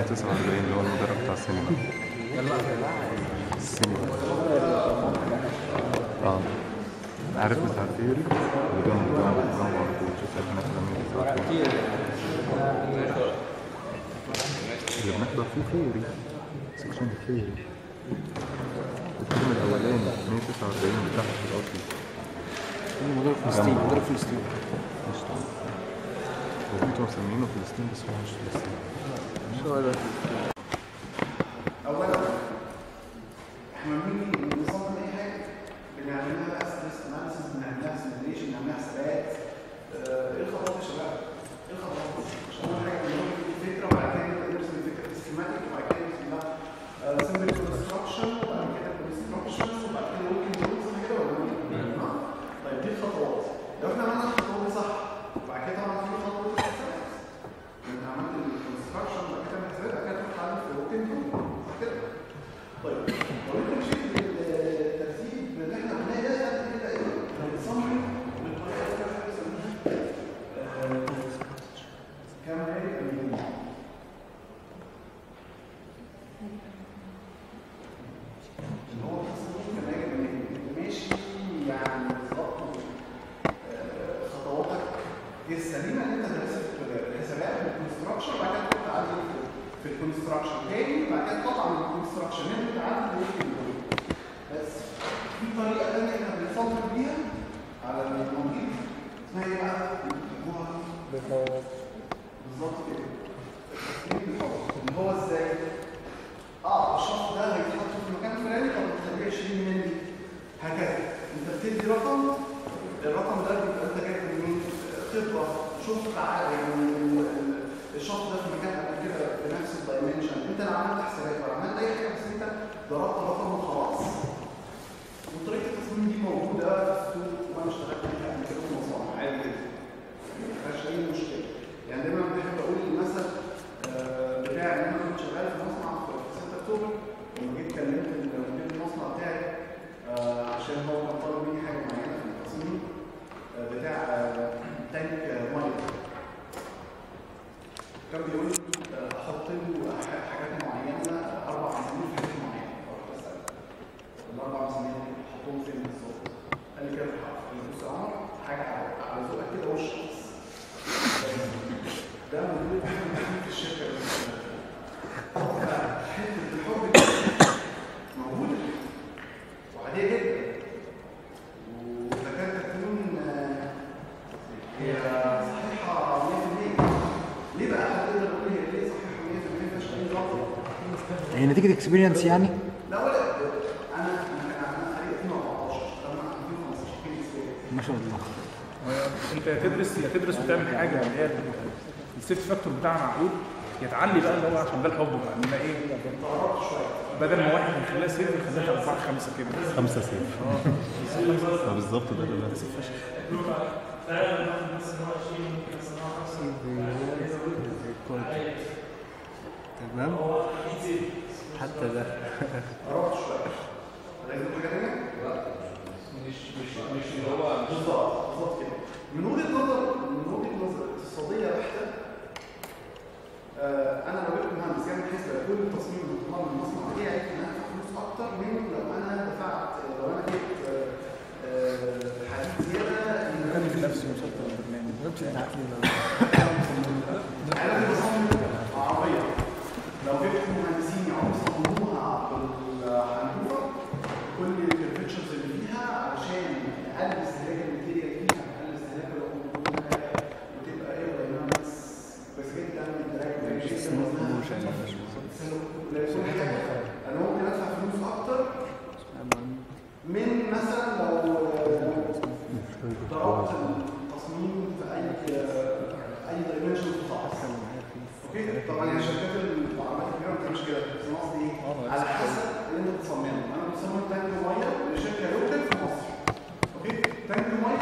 149 اللي هو المدرب بتاع السينما السينما اه عارف بتاع ثيوري وجنب جنب جنب على طول شوف احنا كنا 149 اللي بنحضر فيه ثيوري سكشن ثيوري الترم الاولاني 149 بتاعها في الاصل مدرب فلسطين مدرب فلسطين مش طبعا هو انتوا مسمينه فلسطين بس هو مش فلسطين مش هو ده اولا احنا بنيجي نصمم اي حاجه بنعمل لها ستريس اناليسيس بنعمل لها سيميوليشن بنعمل لها حسابات آه، ايه الخطوات يا شباب؟ ايه الخطوات؟ عشان اول حاجه بنقول الفكره وبعد كده نبدا نرسم الفكره سكيماتيك وبعد كده نرسم لها سمبل كونستراكشن وبعد كده كونستراكشن وبعد كده وركينج رولز كده ولا ايه؟ آه؟ طيب دي الخطوات لو احنا عملنا الخطوات دي صح وبعد كده طبعا في خطوه الحسابات انت عملت الكونستراكشن وبعد كده الحسابات بعد كده تروح تعمل في الوركينج رول صح كده؟ طيب لو انت مشيت بالترتيب اللي احنا قلناه ده انت كده ايه؟ هنصمم بالطريقه اللي احنا بنسميها كام هي اليمين اللي هو تصميم كمان انت ماشي يعني بالظبط آه، خطواتك هي السليمه اللي انت درستها في الحسابات والكونستراكشن وبعد كده تروح تعدل في الكونستراكشن تاني وبعد كده تقطع من الكونستراكشن هنا تعدل وفي الدول بس في طريقه ثانيه احنا بنفضل بيها على المنطيق اسمها ايه بقى؟ بيسموها بالظبط كده التسليم بالحب اللي هو ازاي؟ اه الشخص ده هيتحط في المكان الفلاني طب تخليه 20 مللي هكذا انت بتدي رقم الرقم ده بيبقى انت جايبه منين؟ خبره شفت ع- يعني الشخص ده في مكان قبل كده بنفس الدايمنشن انت لا عملت حسابات ولا عملت اي حاجه بس انت ضربت رقم وخلاص وطريقه التصميم دي موجوده في السوق وانا اشتغلت فيها قبل كده في مصانع عادي جدا ما فيهاش اي مشكله يعني دايما بحب اقول المثل آه، بتاع ان انا كنت شغال في مصنع في 6 اكتوبر لما جيت كلمت مدير المصنع بتاعي آه، عشان هو كان طالب مني حاجه معينه في التصميم آه، بتاع آه، تانك آه، ميه كان بيقول لي آه، احط له ح- حاجات معينه اربع مسامير في حاجات معينه فرحت اسال الاربع مسامير دي احطهم فين بالظبط؟ قال لي كده في الحرف قال لي بص يا عمر حاجه على على ذوقك كده وش خالص ده موجود في الشركه اللي أنا شغال فيها. فحته الحب دي موجوده وعاديه جدا وتكاد تكون آه، هي صحيحه 100% ليه بقى هتقدر تقول هي ليه صحيحه 100% مفيش اي غلط هي نتيجة اكسبيرينس يعني لا ولا انا انا كان عندنا حاجه 2014 لما 2015 في experience. ما شاء الله انت يا تدرس يا تدرس وتعمل حاجه اللي هي السيفت فاكتور بتاعها معقول يا تعلي بقى اللي هو عشان ده الحب بقى انما ايه بدل ما واحد يخليها سيف يخليها اربعه خمسه كده خمسة سيف اه بالظبط ده اللي أنا- تمام حتى ده قربت شويه لازم حاجه ثانيه؟ لا مش مش مش اللي هو بالظبط بالظبط كده من وجهه نظر من وجهه نظر اقتصاديه بحته آه انا لو جبت مهندس يعمل حسبه كل تصميم الانتقال من المصنع بتاعي انا هدفع فلوس اكتر من لو انا دفعت لو انا جبت آه، آه، حديد زياده بكلف نفسي وصلت البرنامج انا بصمم عربيه لو جبت مهندسين يقعدوا يصمموها بالحنوفه كل الفيتشرز اللي فيها علشان اقلل استهلاك الماتيريال فيها اقلل استهلاك الأمور وتبقى ايه داينامكس كويس جدا دراج انا ممكن ادفع فلوس اكتر من مثلا لو ضربت التصميم في اي اي دايمنشن خاص اوكي طبعا هي شركات العربيات الكبيره ما بتعملش كده بس انا قصدي ايه على حسب اللي انت بتصممه انا بصمم تانك ميه لشركه لوكال في مصر اوكي تانك ميه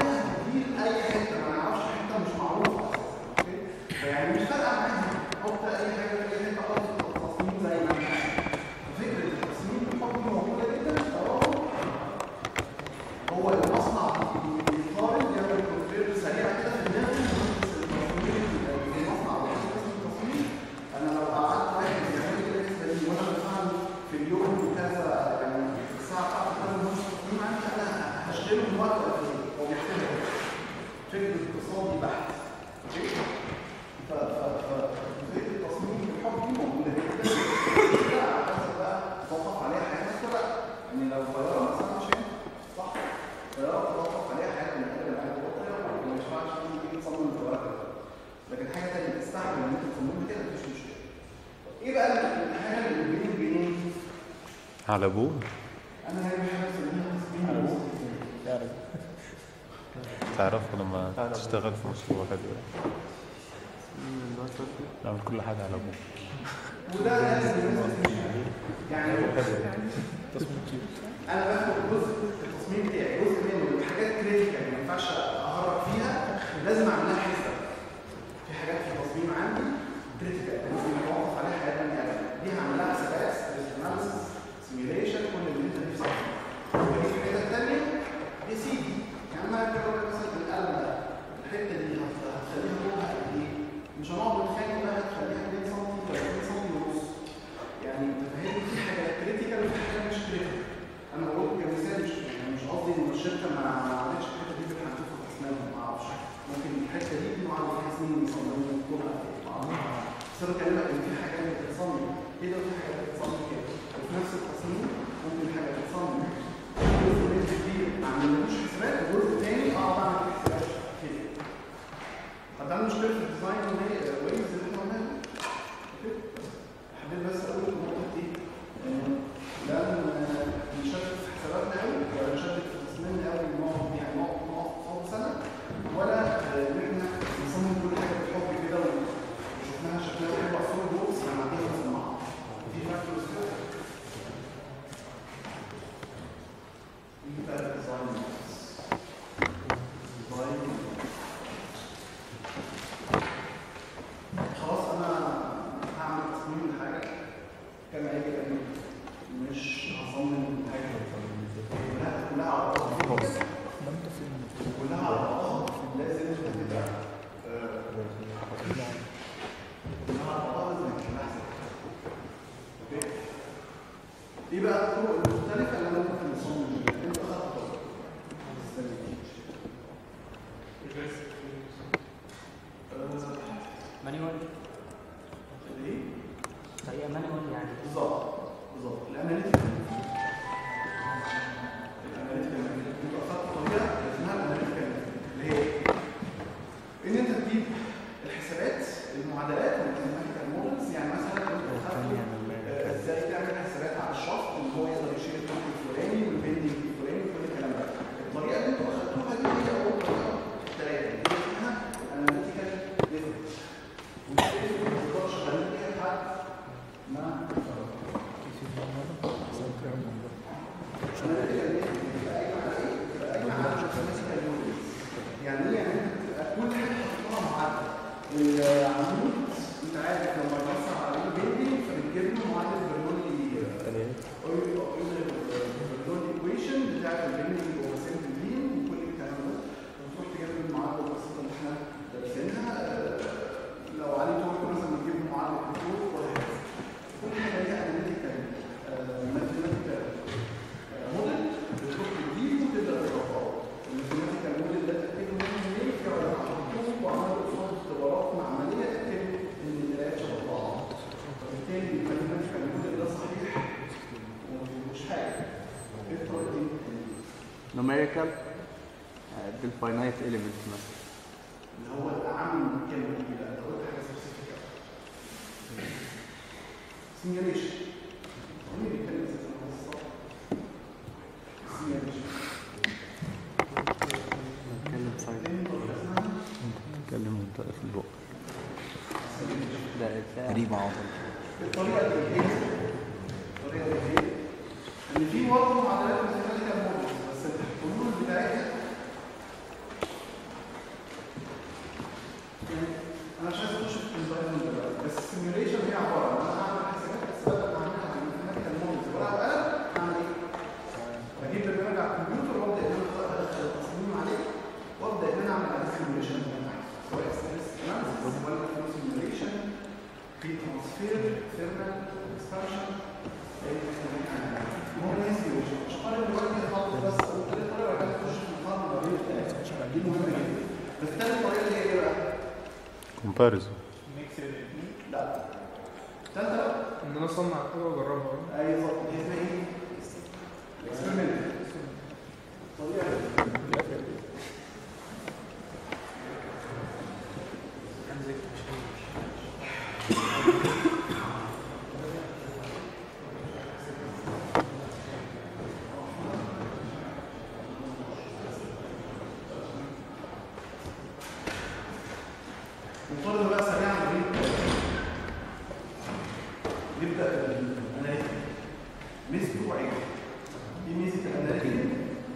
وقت قد ايه هو بيحتاج فكر اقتصادي بحت اوكي ف ف ف فكره التصميم الحب دي موجوده جدا لا على حسب بقى توقف عليها حاجات ولا لا يعني لو طياره مثلا عشان صح طياره توقف عليها حاجات من الحاجات اللي عايزه طياره ما ينفعش تيجي تصمم الطياره كده لكن حاجه ثانيه تستحمل ان انت تصممها كده مفيش مشكله ايه بقى الحاجه اللي بين البنين على ابوه انا هي حاجه اسمها تصميم تعرفه لما تشتغل في مشروع كده نعمل كل حاجة على ابوه وده لازم بالنسبه لي يعني انا باخد جزء في التصميم بتاعي جزء منه حاجات كريتيكال ما ينفعش اهرب فيها لازم اعمل لها حساب في حاجات في التصميم عندي كريتيكال لازم اتوقف عليها حاجات من يعني دي هعمل لها حسابات اناليسيس سيميوليشن كل اللي انت نفسك فيه وفي الحته الثانيه يا سيدي يعني انا بقول لك مثلا القلم ده الحته دي هت- هتخليها طولها قد ايه؟ مش هنقعد نتخانق بقى هتخليها 2 سم ولا 2 سم ونص يعني انت فاهمني في حاجات كريتيكال وفي حاجات مش كريتيكال انا بقول كمثال مش يعني مش قصدي ان الشركه ما ما عملتش الحته دي بالحنفيه في اسنانها ما اعرفش ممكن الحته دي دي معرض فيها سنين بيصمموا طولها قد ايه ما اعرفش بس انا بكلمك ان في حاجات بتتصمم كده وفي حاجات بتتصمم كده وفي نفس التصميم ممكن حاجه تتصمم جزء من كبير ما عملناش حسابات وجزء تاني اقعد اعمل فيه حسابات كده طب ده المشكله في الديزاين ان هي ويز اللي احنا قلناها اوكي حبيت بس اقول النقطه دي إن لا ن- نشتت في حساباتنا قوي ولا نشتت في تصميمنا قوي نقعد يعني نقعد نقعد فوق سنه ولا آه، ان احنا نصمم كل حاجه بالحب كده وشفناها شكلها حلو على الصور بوكس يعني عندنا نصنعها في فاكتورز كده دي بقى الديزاين ديزاين خلاص انا هعمل تصميم لحاجه كما يجب ان مش هصمم حاجه كلها كلها على بعضها كلها على بعضها لازم تبقى آه، كلها على بعضها لازم تبقى احسن اوكي ايه بقى الطرق المختلفه اللي انا ممكن اصمم بيها انت اخدت طرق استنى. آه، مانيوال ايه طريقه مانيوال يعني بالظبط بالظبط الاناليتيكال الاناليتيكال انت اخدت طريقه اسمها الاناليتيكال اللي هي ايه؟ ان انت تجيب الحسابات المعادلات والماثيماتيكال مودلز يعني مثلا انت اخدت آه، ازاي تعمل حسابات على الشخص ان هو يقدر يشيل الطرح الفلاني والبندنج الفلاني وكل الكلام ده الطريقه اللي انتوا اخدتوها دي هي اول طريقه ثلاثه دي اسمها الاناليتيكال ميثود ودي بتفضل شغالين بيها لحد ما يعني ايه يعني انت بتبقى كل حاجه حاططها معادله العمود انت عارف لما تبص على البيبي فبتجيب له معادله برنولي برنولي ايكويشن بتاعت البيبي وسيمت البين وكل الكلام ده وتروح تجيب له المعادله البسيطه اللي احنا دارسينها آه، لو عليه تورك مثلا بتجيب له معادله التورك وهكذا كل حاجه ليها اناليتيكال ماثيماتيكال موديل بتروح تجيبه وتبدا تطبقه الماثيماتيكال موديل ده تاكده منه ايه في علماء حطوه وعملوا قصاد اختبارات معمليه تاكدوا ان القرايات شبه بعض فبالتالي الماثيماتيكال موديل ده صحيح ومش حاجه ايه الطريقه دي؟ numerical بالفاينايت element مثلا اللي هو الاعم من الكلمه دي بقى انت قلت حاجه سبيسيفيك سيميوليشن مين بيتكلم اساسا عن الصح؟ سيميوليشن نتكلم سايد اتكلم وانت في البق ده قريب عاطل الطريقه اللي هي الطريقه اللي هي ان في برضه معادلات ماثيماتيكال مودلز بس الحلول بتاعتها يعني انا مش عايز اخش في الديزاين دلوقتي بس السيميوليشن هي عباره عن انا هعمل حسابات بس بدل ما اعملها على الماثيماتيكال مودلز ورقه وقلم اعمل ايه؟ بجيب برنامج على الكمبيوتر وابدا ان انا ادخل التصميم عليه وابدا ان انا اعمل عليه سيميوليشن سواء ستاتستيكال ولا فلو سيميوليشن في ترانسفير ثيرمال اكسبانشن مهمه جدا بس تاني طريقه اللي هي ايه بقى؟ كومباريزون لا تالتة بقى ان انا اصنع حاجه واجربها اي بالظبط دي اسمها ايه؟ اكسبيرمنت طريقه نفرض بقى سريعا بايه؟ نبدا بالاناليتيك ميزته وعيبه ايه ميزه الاناليتيك؟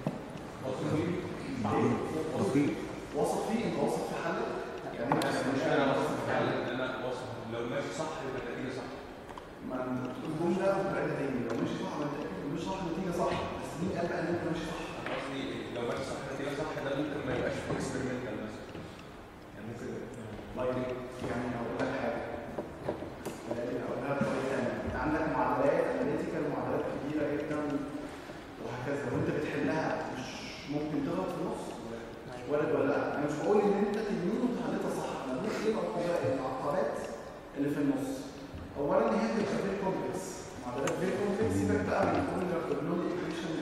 دقيق واثق فيه انت واثق في حله يعني انت مش انا واثق فعلا ان انا واثق لو ماشي صح يبقى النتيجه صح ما تقولش ده وتبقى تاني لو ماشي صح ما انت لو مش صح النتيجه صح بس مين قال بقى ان انت ماشي صح؟ قصدي لو ماشي صح النتيجه صح ده ممكن ما يبقاش في اكسبيرمنتال مثلا يعني ممكن طيب يعني هقول لك حاجه يعني هقولها بطريقه ثانيه انت عندك معادلات اناليتيكال معادلات كبيره جدا وهكذا لو انت بتحلها مش ممكن تغلط في النص ولا ولا لا انا مش بقول ان انت تنين وتحلتها صح انا بقول ايه العقبات العقبات اللي في النص اولا هي بتبقى فيري كومبلكس معادلات فيري كومبلكس سيبك بقى من كل الكلون ايكويشن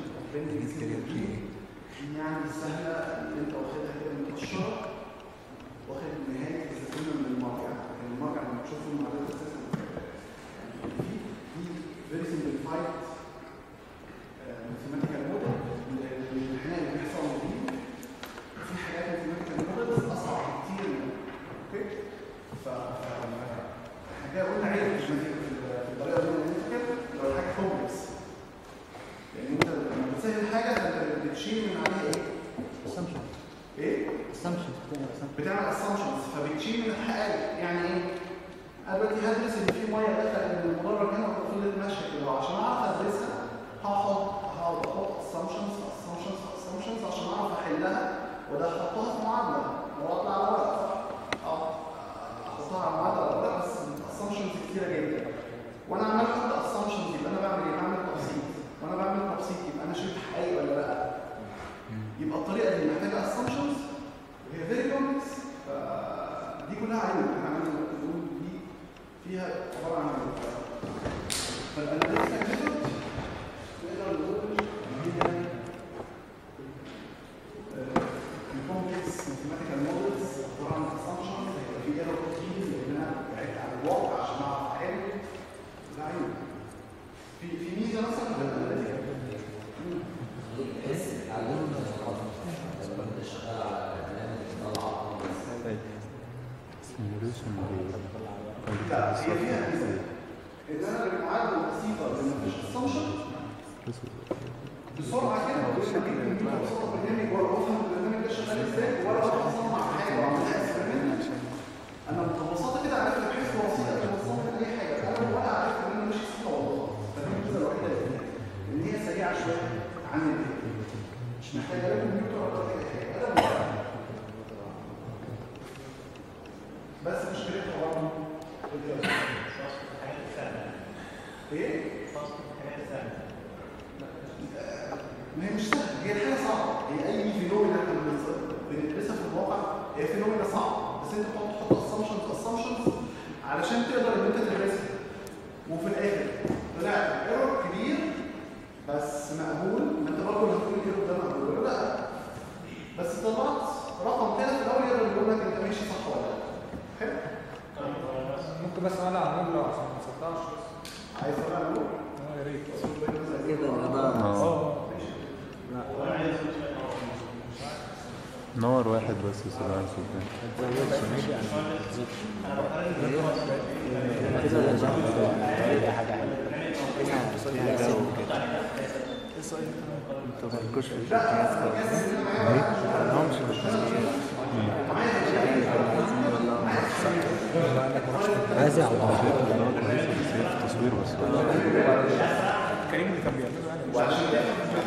يعني سهله اللي انت واخدها كده متقشره واخد نهايه الاستخدام من المرجع لكن المرجع لما تشوفه المعادلات اساسا في في فيري سمبليفايد ماثيماتيكال موديل للامتحان اللي بيحصل فيه في حاجات ماثيماتيكال موديلز اصعب كتير منها اوكي ف حاجه قلنا عيب مش في الطريقه دي الماثيماتيكال لو الحاجه كومبلكس لان انت لما بتسهل حاجه انت بتشيل من عليها ايه؟ assumption ايه؟ assumption بتعمل assumption بتعمل اسامبشنز فبتشيل من الحقائق يعني ايه؟ انا دلوقتي هدرس ان في ميه دخلت من المدرج هنا وفضلت ماشيه كده وعشان اعرف ادرسها هقعد هقعد احط اسامبشنز اسامبشنز اسامبشنز عشان اعرف احلها وده احطها في معادله واطلع على ورقه اه احطها على معادله على ورقه بس اسامبشنز كتيره جدا وانا عمال احط اسامبشنز يبقى انا بعمل ايه؟ بعمل تبسيط وانا بعمل تبسيط يبقى انا شلت حقائق ولا لا؟ يبقى الطريقه دي محتاجه اسامبشنز وهي فيري كومبلكس دي كلها عيوب احنا عملنا نقول دي فيها عباره عن عيوب فالاناليتيكال ميثود نقدر نقول ان هي الكومبلكس ماثيماتيكال مودلز عباره عن اسامبشنز هيبقى في ايرور كتير لان انا بعدت عن الواقع عشان اعرف احل ده عيوب في في ميزه مثلا في الاناليتيكال سيميوليشن لا هي فيها ميزه ان انا بالمعادله البسيطه اللي مفيش اسامبشن بسرعه كده بقول لك ان انت بسرعه برنامج ولا بفهم البرنامج ده شغال ازاي ولا بقى اصنع حاجه واعملها اكسبيرمنت انا ببساطه كده عرفت بحس بسيطه ان بصمم اي حاجه انا ولا عارف ان انا ماشي صح ولا غلط فدي الميزه الوحيده اللي فيها ان هي سريعه شويه عن الباقي مش محتاجه لا كمبيوتر ولا محتاجه حاجه ولا مبرمج. بس مشكلتها برضه ايه؟ ما هي مش سهله هي الحاجه صعبه هي اي فينومينا احنا بنز- بندرسها في الواقع هي فينومينا صعبه بس انت بتقعد تحط اسامبشنز اسامبشنز علشان تقدر ان انت تدرسها وفي الاخر طلع ايرور كبير بس مقبول ما انت برضه اللي هتقول الايرور ده مقبول ولا لا بس طلعت رقم كده في الاول يقدر يقول لك انت ماشي صح ولا لا حلو ممكن بس انا اعمل له عشان ما تصدعش عايز اقول له اه يا ريت كده ده اه اه نور واحد بس سرعان صوتين انت مالكوش في الجهاز خالص مالهمش في التصوير عايز على تصوير بس كريم اللي كان بيعمله يعني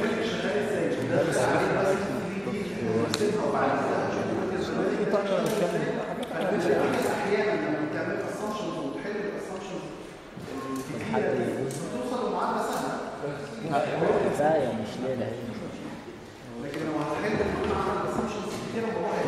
احيانا لما بتعمل اسامبشنز وتحل الاسامبشنز بتوصل لمعادله سهله كفايه مش ليله لكن لو هتحل المعادله اسامبشنز كتير الموضوع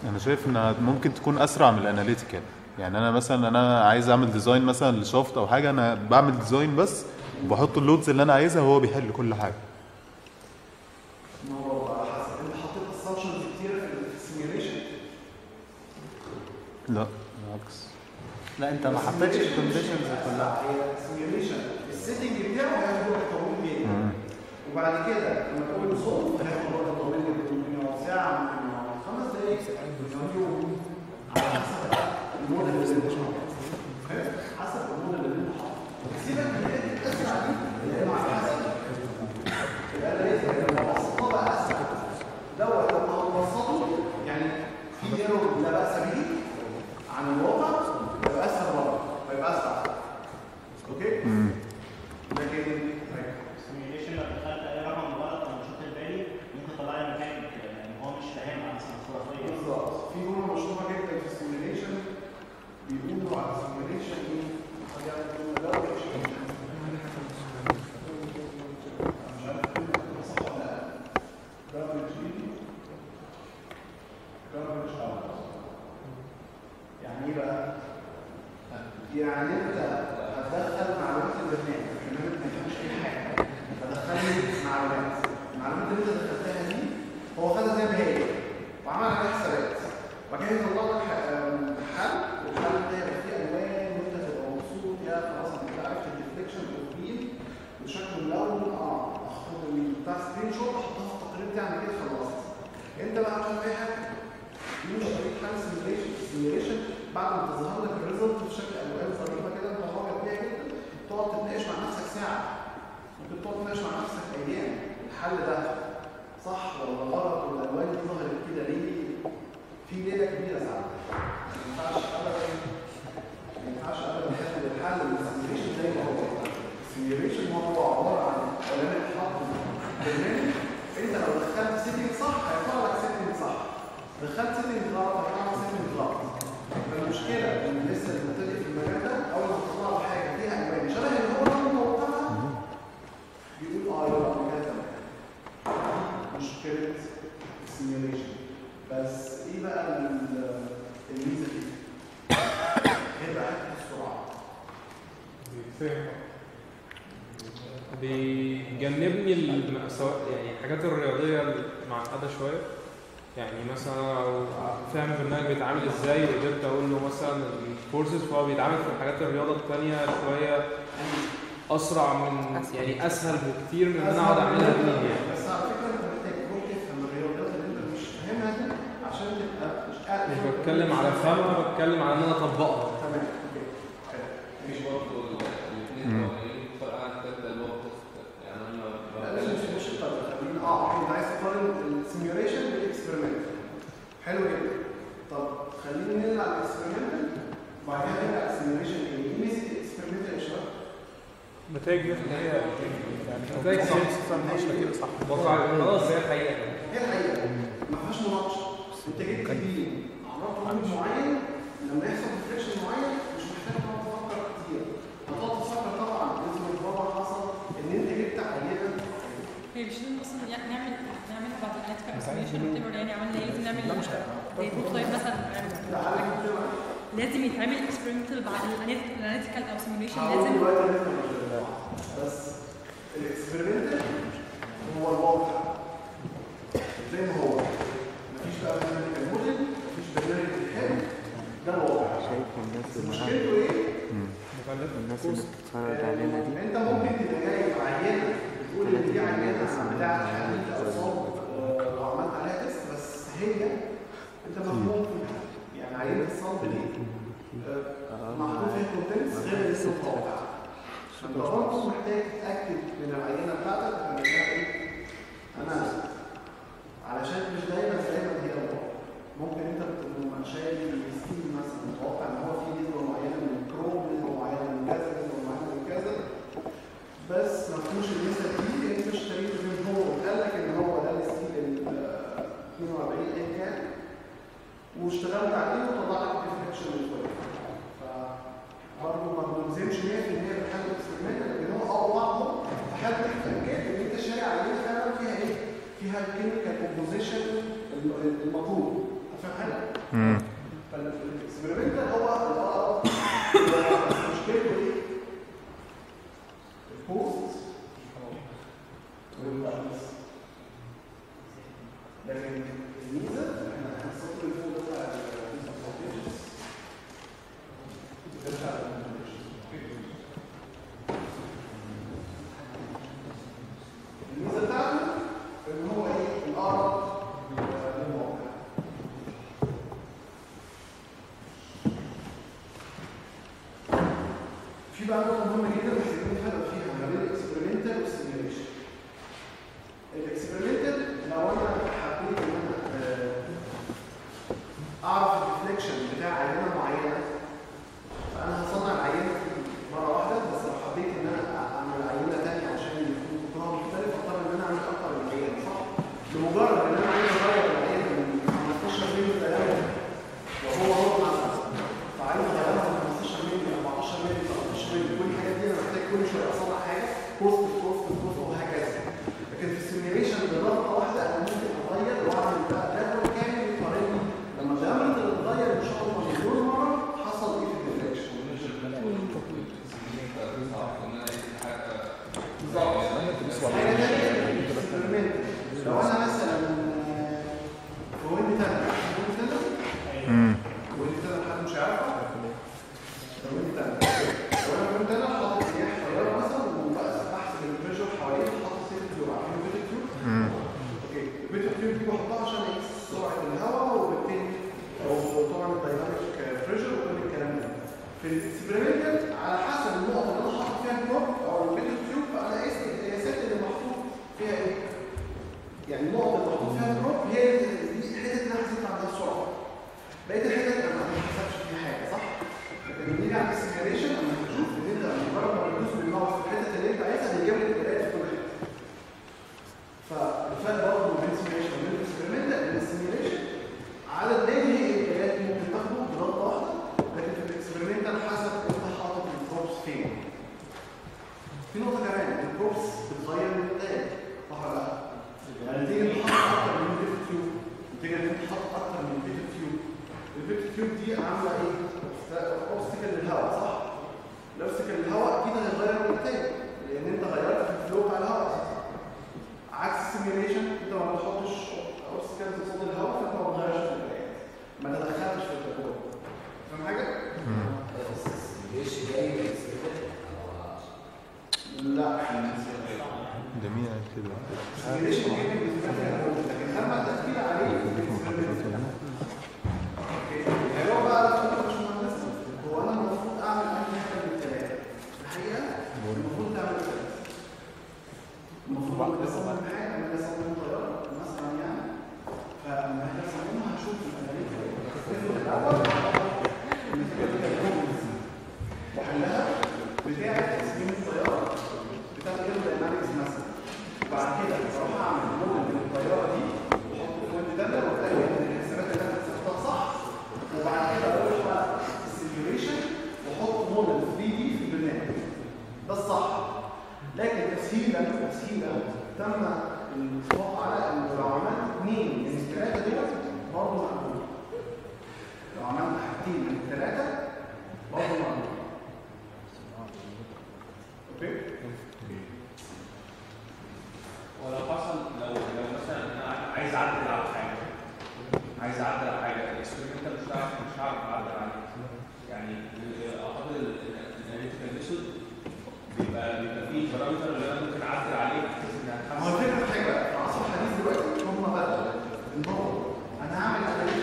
انا شايف انها ممكن تكون اسرع من الاناليتيكال يعني انا مثلا انا عايز اعمل ديزاين مثلا لشافت او حاجه انا بعمل ديزاين بس وبحط اللودز اللي انا عايزها وهو بيحل كل حاجه ما هو على حسب انت حطيت assumptions كتير في السيميوليشن لا بالعكس لا انت ما حطيتش الكونديشنز كلها هي السيميوليشن السيتنج بتاعه هياخد وقت طويل جدا وبعد كده لما تقول له صوت هياخد وقت طويل جدا ممكن يقعد ساعه ممكن يقعد خمس دقائق ممكن يوم على حسب الموديل اللي انت حاطه حسب الموديل اللي انت حاطه سيبك من الحته الاسرع دي لانه على حسب يبقى لازم لما بسطها بقى اسرع دوت لما هتبسطه يعني في ايرور لا باس به عن الواقع يبقى اسهل برضه ويبقى اسرع اوكي لكن السيميوليشن لو دخلت اي رقم غلط او مش واخد بالي ممكن تطلع لي مكان كده لان هو مش فاهمها مثلا خرافيه بالظبط في جمله مشهوره جدا في السيميوليشن بيقولوا على السيميوليشن ايه؟ حاجه بتقول لو مش عارف كلمة صح ولا لا garbage in garbage out يعني ايه بقى؟ يعني انت هتدخل معلومات البرنامج البرنامج ما يفهمش اي حاجه فدخل معلومات المعلومات اللي انت دخلتها دي هو خدها زي ما هي وعمل عليها حسابات وبعد كده يطلع لك ح- آم، حل والحل ده يبقى فيه الوان وانت تبقى مبسوط يا خلاص انت كده عرفت الديفليكشن والمين وشكله ملون اه اخد من بتاع سكرين شوت احطها في التقرير بتاعنا كده خلصت انت بقى مش عارف اي حاجه دي مش طريقه حل سيميوليشن سيميوليشن بعد ما تظهر لك الريزلت بشكل الوان ظريفه كده انت معجب بيها جدا تقعد تتناقش مع نفسك ساعه ممكن تقعد تتناقش مع نفسك ايام الحل ده صح ولا غلط والالوان دي ظهرت كده ليه في ليله كبيره ساعات ما ينفعش ابدا ما ينفعش ابدا تاخد الحل من السيميوليشن زي ما هو السيميوليشن هو عباره عن علماء حط برنامج انت لو دخلت سيتنج صح هيطلع لك سيتنج صح دخلت سيتنج غلط هيطلع لك سيتنج غلط فالمشكله ان لسه اللي مبتدئ في المجال ده اول ما تطلع له حاجه فيها الوان شبه اللي هو لو متوقعها بيقول اه يلا كده مشكله السيميوليشن بس ايه بقى ال- الميزه دي؟ هي بقى حته السرعه بيجنبني الم- سواء يعني الحاجات الرياضية المعقدة شوية يعني مثلا لو فاهم البرنامج بيتعامل ازاي وقدرت اقول له مثلا الكورسز فهو بيتعامل في الحاجات الرياضة التانية شوية اسرع من يعني اسهل بكتير من ان انا اقعد اعملها بايدي يعني بس على فكره انت محتاج تروح تفهم الرياضيات اللي انت مش فاهمها دي عشان تبقى مش قاعد مش بتكلم على فهمها بتكلم على ان انا اطبقها تمام اوكي حلو. مش برضه الاثنين صغيرين فرق عن الثالثه اللي هو التست يعني انا لا لا مش مش الطريقه خلينا اه انت عايز تقارن السيميوليشن بالاكسبيرمنت حلو جدا طب خلينا نرجع للاكسبيرمنتال وبعد كده نرجع للسيميوليشن ايه؟ ايه ميزه الاكسبيرمنتال يا شباب؟ نتائج دي اللي هي يعني نتائج صح ماشيه كده صح واقع خلاص هي الحقيقة هي الحقيقه ما فيهاش مناقشه انت جبت بيه اعراض طبيب معين لما يحصل ديفليكشن معين مش محتاج تقعد تفكر كتير هتقعد تفكر طبعا لازم الخبر حصل ان انت جبت عينه هي مش لازم اصلا يعني نعمل نعمل بعد الاناليتيكال اكسبليشن وات يعني عملنا ايه لازم نعمل زي بروتوتايب مثلا لا على كده لازم يتعمل اكسبيرمنتال بعد الاناليتيكال او سيميوليشن هقول لازم دلوقتي لازم نشتغل. بس الاكسبيرمنتال هو الواقع زي ما هو مفيش بقى برنامج الموديل مفيش برنامج الحلو ده الواقع شايف الناس اللي معاك مشكلته ايه؟ الناس اللي بتتفرج علينا دي انت ممكن تبقى جاي بعينه بتقول ان دي عينه بتاعت حديد اعصاب آه، وعملت عليها تيست بس هي انت مفهوم فيها يعني عينه الصلب دي آه، محطوط فيها كونتنتس غير اللي لسه متوقع فانت برضه محتاج تتاكد من العينه بتاعتك ان هي ايه؟ انا علشان مش دايما دايما هي الواقع ممكن انت بتبقى شايل ستيل مثلا متوقع ان هو في نسبه معينه من الكروم نسبه معينه من كذا نسبه معينه من كذا بس ما فيهوش النسب دي انت اشتريته من هو وقال لك ان هو ده الستيل ال 42 ايا كان واشتغلت عليه وطلع لك ديفليكشن من شويه فبرضه ما بنلزمش 100% بحل الاكسبيرمنت لكن هو اه بعضه لحد ما تتاكد ان انت شاري عليه فعلا فيها ايه؟ فيها الكيميكال كومبوزيشن المطلوب فاهم حاجه؟ امم فالاكسبيرمنتال هو الاقرب بس مشكلته ايه؟ البوست والبايس لكن الميزه احنا السطر اللي فوق ده بتاع البروبيجز بترجع الميزه بتاعته ان هو ايه الاقرب للواقع في بقى نقطة مهمة جدا محتاجين نفرق فيها ما بين الاكسبيرمنتال والسيميوليشن. الاكسبيرمنتال لو انا حبيت ان انا آه، اعرف الريفليكشن بتاع عينة معينة فانا هصنع العينة مرة واحدة بس لو حبيت ان انا اعمل عينة تانية عشان يكون قطرها مختلف اضطر ان انا اعمل اكتر من عينة صح؟ بمجرد ان انا عايز اغير العينة من 15 مللي تقريبا وهو هو مع فعايز اغيرها من 15 مللي 14 مللي 13 مللي كل الحاجات دي انا محتاج كل شويه اصلح حاجه بوست بوست بوست وهكذا لكن في السيميوليشن بضغطه واحده انا ممكن اغير واعمل بقى جدول كامل يقارني لما الجامد اللي اتغير ان شاء الله مليون مره حصل ايه في الديفليكشن بالظبط حاجه ثانيه اكسبيرمنت لو انا مثلا في ويند تانر ويند تانر امم ويند تانر حد مش عارفها لو ويند تانر لو انا ويند تانر حاطط رياح طياره مثلا وبقى بحسب البريشر حواليه حاطط سيف تيوب عارفين البيت تيوب امم اوكي البيت تيوب دي بحطها عشان اقيس سرعه الهواء وبالتالي او طبعا الدايناميك بريشر وكل الكلام ده في الاكسبيرمنتال على حسب النقطه اللي انا حاطط فيها البروب او البيت تيوب فانا قيست القياسات اللي محطوط فيها ايه يعني النقطه اللي محطوط فيها البروب هي دي الحته اللي انا حسبت عندها السرعه بقيه الحتت انا ما حسبتش فيها حاجه صح لكن لما نيجي على السيميوليشن انا بشوف ان انت مجرد ما بتدوس بالماوس في الحته اللي انت عايزها بيجيب لك القراءات في كل حته فالفرق برضه بين السيميوليشن وبين الاكسبيرمنتال ان السيميوليشن عدد نادي هي القراءات اللي ممكن تاخده بضغطه واحده لكن في الاكسبيرمنتال حسب انت حاطط البروبس فين في نقطه كمان البروبس بتغير من التاني صح ولا لا؟ يعني تيجي تحط اكتر من بيت تيوب تيجي تحط اكتر من بيت تيوب البيت تيوب دي عامله ايه؟ اوبستكل للهواء صح؟ الاوبستكل للهواء اكيد هيتغير من التاني لان انت غيرت في الفلو بتاع الهواء عكس السيميوليشن انت ما بتحطش اوبستكل قصاد الهواء فانت ما بتغيرش في البيانات ما تدخلتش في التجربه فاهم حاجه؟ لا جميل كده السيميوليشن جاي بالنسبه لي انا لكن لما التفكير عليه في الاكسبيرمنت يعني هو بقى الفكرة مش مهندسة هو أنا المفروض أعمل أي حاجة من الثلاثة الحقيقة المفروض تعمل ثلاثة المفروض أصمم حاجة أنا أصمم طيارة مثلا يعني فلما إحنا نصممها هنشوف الأناليتيك الأول وحلها بتاعة تصميم الطيارة بتاعة ايروداينامكس مثلا بعد كده بروح أعمل موديل للطيارة دي وأحطه في ويند تانية وأتأكد إن الحسابات اللي أنا حسبتها صح وبعد كده اروح بقى السيميوليشن واحط موديل 3 دي في البرنامج ده الصح لكن تسهيلا تسهيلا تم الاتفاق على ان لو عملت اثنين من الثلاثه دول برضه مقبول لو عملت حاجتين من الثلاثه برضه مقبول اوكي ولو حصل لو لو مثلا انا عايز اعدل على حاجه عايز اعدل على حاجه الاكسبيرمنتال مش هعرف مش هعرف اعدل عليه يعني اعتقد الاناليتيكال ميثود بيبقى بيبقى فيه بارامتر اللي انا ممكن اعدل عليه بحيث انها ما هو الفكره في حاجه بقى، في العصر الحديث دلوقتي هم بدأوا ان هو انا هعمل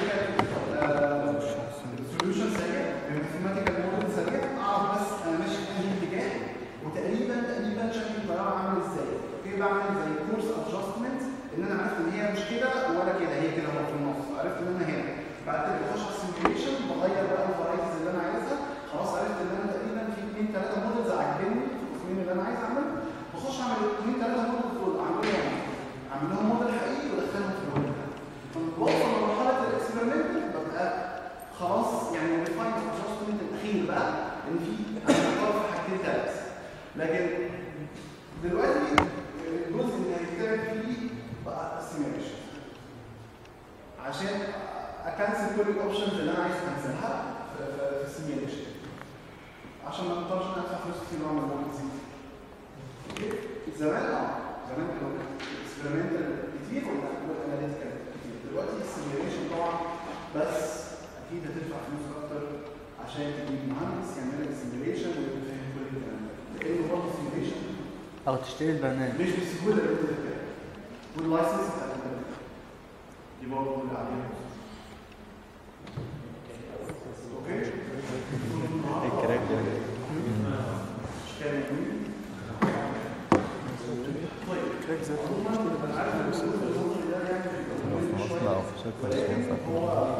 سوليوشن سريع بماثيماتيكال موديل سريع اعرف بس انا ماشي في انهي اتجاه وتقريبا تقريبا شكل الطياره عامل ازاي اوكي بعمل زي كورس ادجستمنت ان انا عرفت ان هي مش كده ولا كده هي كده هو في النص عرفت ان انا هنا بعد كده بخش على السيميوليشن بغير بقى الفرايتيز اللي انا عايزها خلاص عرفت ان انا تقريبا في اثنين ثلاثه موديلز عاجبني في التصميم اللي انا عايز اعمله بخش اعمل الاثنين ثلاثه موديلز دول اعملهم اعمل لهم موديل حقيقي وادخلهم في الويب بوصل لمرحله الاكسبيرمنت ببقى خلاص يعني الريفاين ادجستمنت الاخير بقى ان في انا بختار في حاجتين ثلاثه لكن دلوقتي الجزء اللي هيتكلم فيه بقى السيميوليشن عشان اكنسل كل الاوبشنز اللي انا عايز اكنسلها في في- في السيميوليشن عشان ما نضطرش ندفع فلوس كتير نعمل موديل اوكي زمان اه زمان كانوا اكسبيرمنتال كتير والاناليتيكال كتير دلوقتي السيميوليشن طبعا بس اكيد هتدفع فلوس اكتر عشان تجيب مهندس يعمل لك سيميوليشن ويفهم كل الكلام ده لانه برضه السيميوليشن او تشتري البرنامج مش بسهوله اللي انت تتكلم واللايسنس بتاع البرنامج دي برضه اللي عليها اوكي الكراك ده اشكال يمين الكراك ذات في مصنع او في شركه مسؤول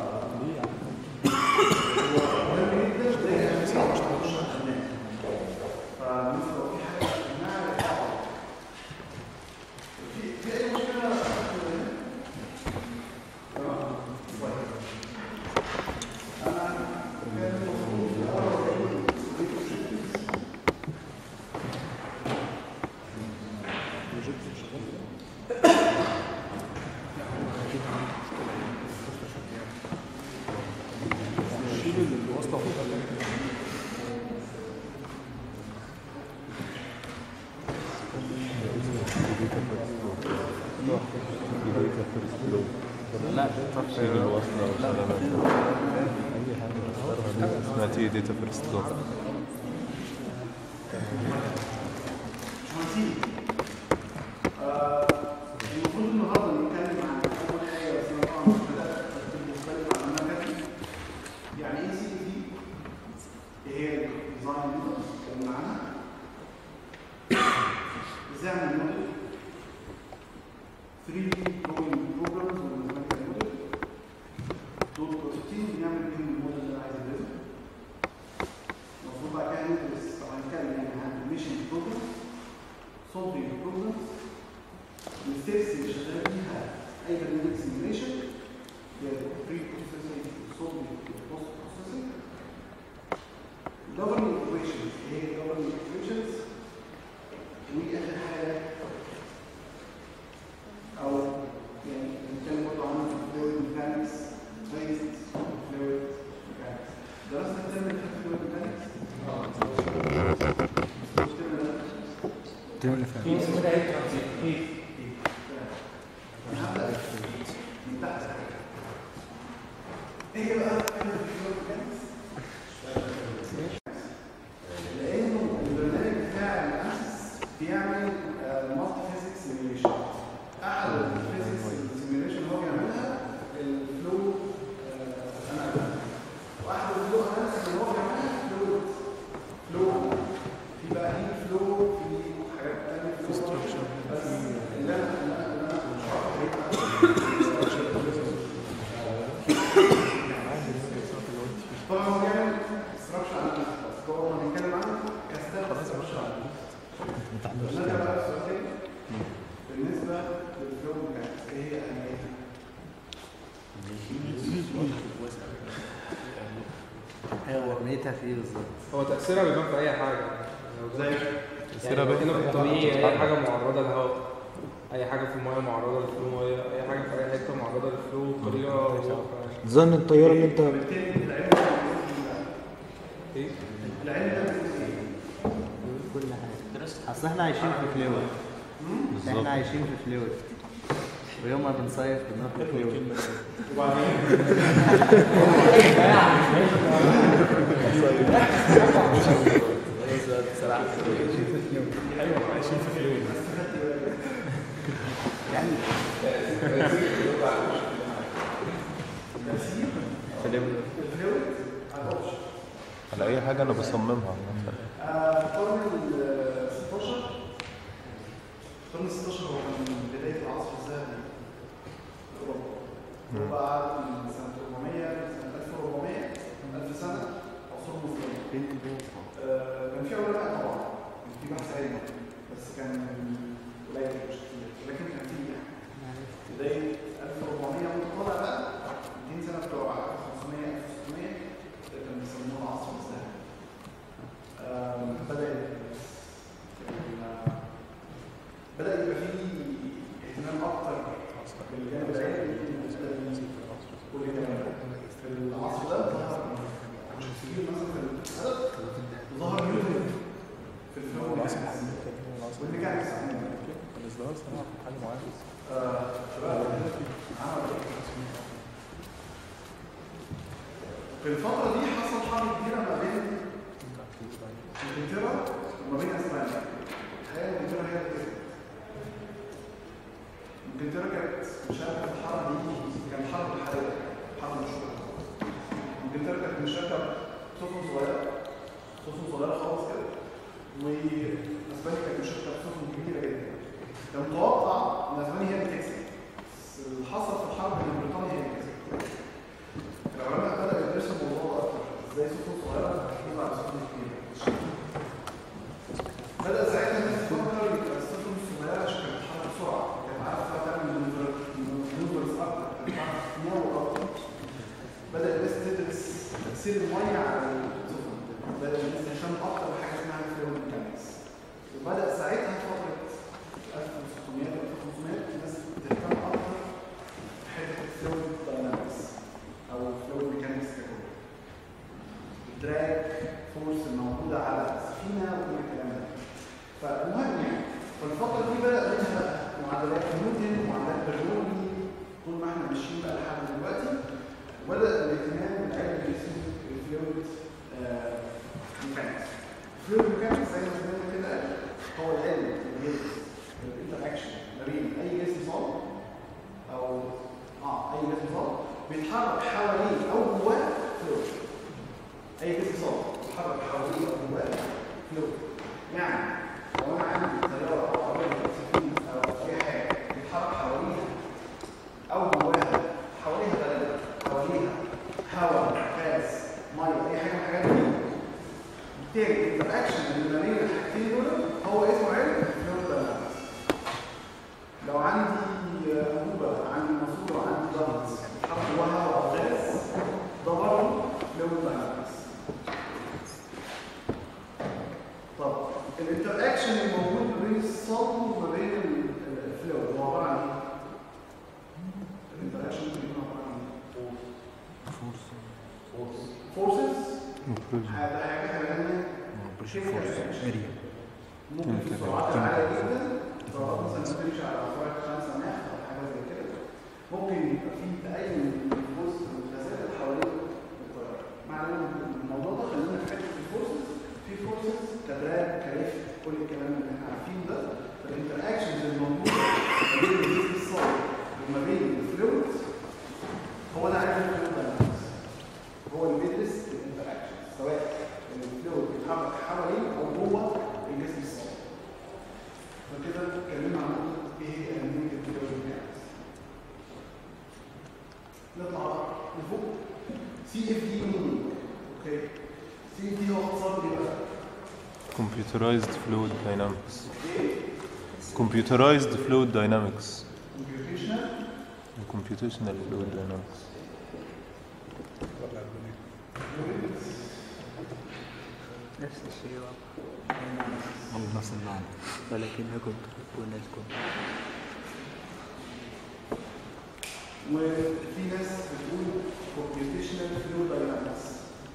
لا شيل الوصلة وشيل أي حاجة اختارها دي اسمها تي داتا فيرست لوك المفروض النهارده نتكلم عن اول حاجه بس انا طبعا مش بدات بالنسبه لي مع المكان يعني ايه سي دي ايه هي الديزاين اللي اتكلمنا عنها ازاي اعمل موديل 3 دي دروينج بروجرامز والماثيماتيكال موديل دول كورسين بنعمل بيهم الموديل اللي انا عايز ادرسه المفروض بعد كده ندرس طبعا نتكلم يعني عن ميشن بروجرام سولفينج بروجرامز الستبس اللي شغال فيها اي برنامج سيميوليشن بري بروسيسنج سولفينج بوست بروسيسنج governing equations ايه هي governing equations واخر حاجه او يعني نتكلم برضه عن fluid mechanics based on fluid mechanics درسنا الترم اللي فات fluid mechanics؟ اه الترم ده الترم اللي فات هبدأ من تحت ايه بقى فكرة الفلويد ميكانكس؟ لانه البرنامج بتاع الانسس بيعمل مالتي فيزيكس سيميوليشن احد الفيزيكس سيميوليشن اللي هو بيعملها الفلو اناليسيس واحد الفلو اناليسيس اللي هو بيعملها فلويد فلو في بقى هي فلو في حاجات تانية فلو بس اللي انا اللي انا اللي انا طبعا هو بيعمل استراكشر على بس هو لما بنتكلم عنه كستاف استراكشر على نرجع بقى للسؤال تاني بالنسبه للفلو ميكانكس ايه هي اهميتها؟ ايوه اهميتها في ايه بالظبط؟ هو تأثيرها بيبان في أي حاجة زي يعني هنا في الطبيعي أي حاجة معرضة للهواء أي حاجة في المياه معرضة للفلو مياه أي حاجة في أي حتة معرضة للفلو بطريقة ظن الطيارة اللي انت بالتالي العلم إيه؟ العلم ده بيقول ايه؟ كل حاجه اصل احنا عايشين في فلويد احنا عايشين في فلويد ويوم ما بنصيف بناخد فلويد على أي حاجة أنا بصممها مثلا آه، القرن ال 16 القرن ال 16 هو كان بداية العصر الذهبي في أوروبا أوروبا قعدت من سنة 400 لسنة 1400 1000 سنة عصور مظلمة آه، كان في علماء طبعا كان في بحث علمي بس كان قليل مش كتير ولكن كان في يعني بداية 1400 وانت طالع بقى 200 سنة بتوع 1500 1600 كانوا بيسموه العصر الذهبي آم، بدأ ال- بدأ يبقى فيه اهتمام أكتر بالجانب العلمي بالنسبة لكل الكلام ده. خلاص هنعرف حاجه معينه آه، شباب عمل في الفترة دي حصل حرب كبيرة ما بين انجلترا وما بين اسبانيا. هي انجلترا هي اللي كسبت. انجلترا كانت مشاركة في الحرب دي كانت حرب الحرية حرب مشهورة. انجلترا كانت مشاركة بسفن صغيرة سفن صغيرة خالص كده واسبانيا كانت مشاركة بسفن كبيرة جدا. كان متوقع ان اسبانيا هي اللي تكسب. بس اللي حصل في الحرب ان بريطانيا هي اللي كسبت. العلماء بدأوا يدرسوا الموضوع ده أكتر ازاي سفن صغيرة تحكم على سفن كبيرة بدأ ساعتها الناس تفكر يبقى السفن الصغيرة عشان كانت بتتحرك بسرعة كانت عارفة تعمل مانوفرز أكتر كانت عارفة تناول أكتر بدأ الناس تدرس تأثير المية على السفن بدأ الناس تهتم أكتر بحاجة اسمها الفلويد ميكانكس وبدأ ساعتها فترة 1600 1500 الناس تهتم أكتر بحتة الفلويد داينامكس او فلويد ميكانكس ككل الدراج فورس الموجوده على السفينه وكل الكلام ده فالمهم يعني فالفتره دي بدا منها بقى معادلات نيوتن ومعادلات برنولي طول ما احنا ماشيين بقى لحد دلوقتي وبدا الاهتمام بالعلم اللي اسمه الفلويد ميكانكس الفلويد ميكانكس زي ما قلنا كده هو العلم اللي بيدرس الانتراكشن ما بين اي جسم صلب او اه اي جسم صلب بيتحرك حواليه او جواه فلويد اي جسم صلب بيتحرك حواليه او جواه فلويد يعني لو انا عندي طياره او عربيه أو سفينه او اي حاجه بيتحرك حواليها او جواها حواليها بلد حواليها هواء غاز ميه اي حاجه من الحاجات دي بالتالي الانتراكشن اللي ما بين الحاجتين دول هو اسمه علم الفلويد داينامكس لو عندي انبوبه عندي ماسوره عندي ضغط حط جواها هواء او غاز ده برضه فلويد داينامكس طب الانتراكشن الموجود ما بين الصلب وما بين الفلويد هو عباره عن ايه؟ الانتراكشن اللي بينهم عباره عن ايه؟ فورسز هذا حاجه ثانيه اريا ممكن في سرعات عاليه جدا سرعات مثلا بتمشي على سرعه 5 ماخ او حاجه زي كده ممكن يبقى في تأين جزء من الغازات اللي حوالين الطياره معنى ان الموضوع ده خلينا في حته الفورسز في فورسز كدراج كريف كل الكلام اللي احنا عارفينه ده فالانتراكشنز الموجوده ما بين الجسم الصلب وما بين الفلويد هو ده علم الفلويد داينامكس هو اللي بيدرس الانتراكشن سواء الفلويد بيتحرك حوالين او جوه الجسم الصلب فكده اتكلمنا عن نقطه ايه هي اهميه الفلويد ميكانكس نطلع بقى لفوق سي اف دي مين اوكي سي اف دي هو اختصار ايه بقى؟ Computerized Fluid Dynamics. Computerized Fluid Dynamics. كومبيوتيشنال Computational Fluid Dynamics. نفس الشيء او نفس المعنى ولكنها كنت والناس كنت وفي ناس بتقول كومبيوتيشنال فلويد داينامكس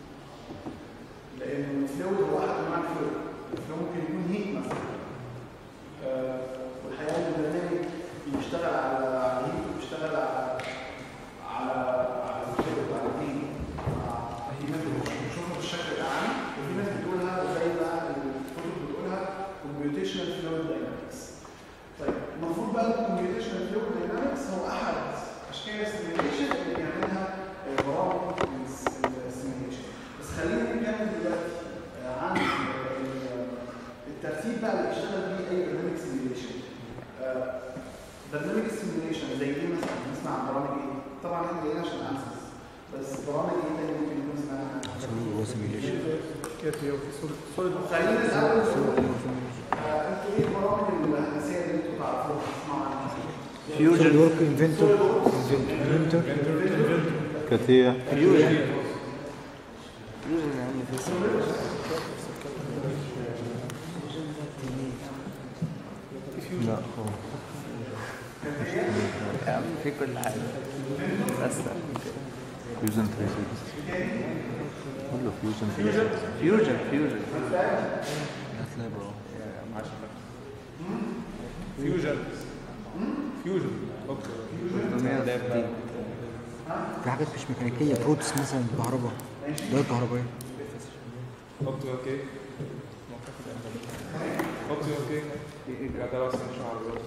لان الفلويد هو احد انواع الفلويد الفلويد ممكن يكون هيت مثلا آه، والحقيقه ان البرنامج بيشتغل على على هيت وبيشتغل على على على الفلويد على الاثنين في ناس بتشوفها بالشكل الاعلى وفي ناس بتقولها زي ما الكتب بتقولها كومبيوتيشنال فلويد داينامكس طيب المفروض بقى الكمبيوتيشنال فلويد داينامكس هو احد اشكال السيميوليشن اللي بيعملها آه، برامج السيميوليشن بس خلينا نتكلم دلوقتي آه، عن آه، ال- الترتيب بقى اللي بيشتغل بيه اي برنامج سيميوليشن برنامج السيميوليشن زي ايه مثلا نسمع عن برامج ايه طبعا احنا جايين عشان انسس بس برامج ايه تاني ممكن يكون سمعنا عنها هو سيميوليشن كده هي في صوره صوره خلينا الاول نقول آه، انتوا ايه البرامج الهندسيه اللي انتوا تعرفوها تسمعوا عنها سوليد ورك انفنتور انفنتور كاتيا فيوجن فيوجن يا عم في لا هو يا عم في كل حاجة بس فيوجن 360 كله فيوجن 360 فيوجن فيوجن هتلاقي برو فيوجن فيوجن اوكي 360 في حاجات مش ميكانيكيه بروتس مثلا كهرباء ده كهربائيه اوكي اوكي اوكي اوكي لا ده بس مش عارف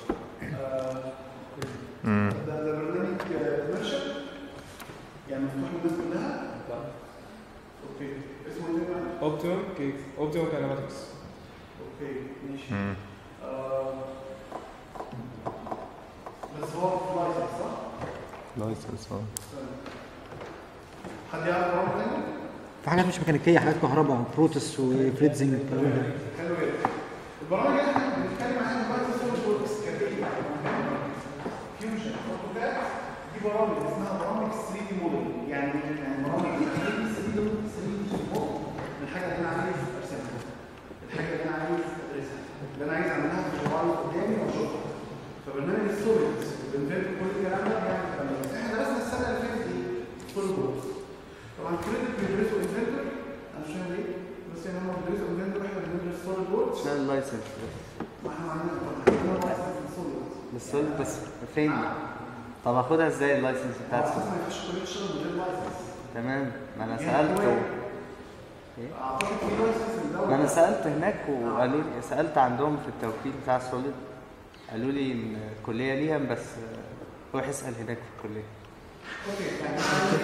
امم ده ده برنامج كوميرشال يعني مفتوح للناس كلها اوكي اسمه ايه بقى؟ اوبتيموم كيك اوبتيموم كاينماتكس اوكي ماشي امم آه، بس هو لايسنس صح؟ لايسنس اه حد يعرف برامج تاني؟ في حاجات مش ميكانيكيه حاجات كهرباء بروتس وفريتزنج الكلام ده حلو جدا البرامج اللي احنا بنتكلم عنها دلوقتي سوليد ووركس كتير فيوجن اوتوكاد دي برامج اسمها برامج 3 دي موديل يعني يعني برامج دي 3 دي 3 دي موديل الحاجه اللي انا عايز ارسمها الحاجه اللي انا عايز ادرسها اللي انا عايز اعملها في الشغل قدامي واشوفها فبرنامج السوليد بنفرق كل الكلام ده بيعمل الكلام ده بس احنا درسنا السنه اللي فاتت ايه؟ سوليد ووركس طبعا كريدت بيدرسوا انفنتور انا مش فاهم ليه بس يعني هم بيدرسوا انفنتور احنا بندرس سوليد ووركس اشمعنى اللايسنس ما احنا عندنا عندنا لايسنس في سوليد بس قلت بس فين طب اخدها ازاي اللايسنس على بتاعتي اساس ما ينفعش كليه تشتغل من غير لايسنس تمام ما انا يعني سالته هو- إيه؟ اعتقد في لايسنس من الدوله ما انا سالت هناك وقالوا لي سالت عندهم في التوكيل بتاع سوليد قالوا لي ان الكليه ليها بس روح اسال هناك في الكليه اوكي يعني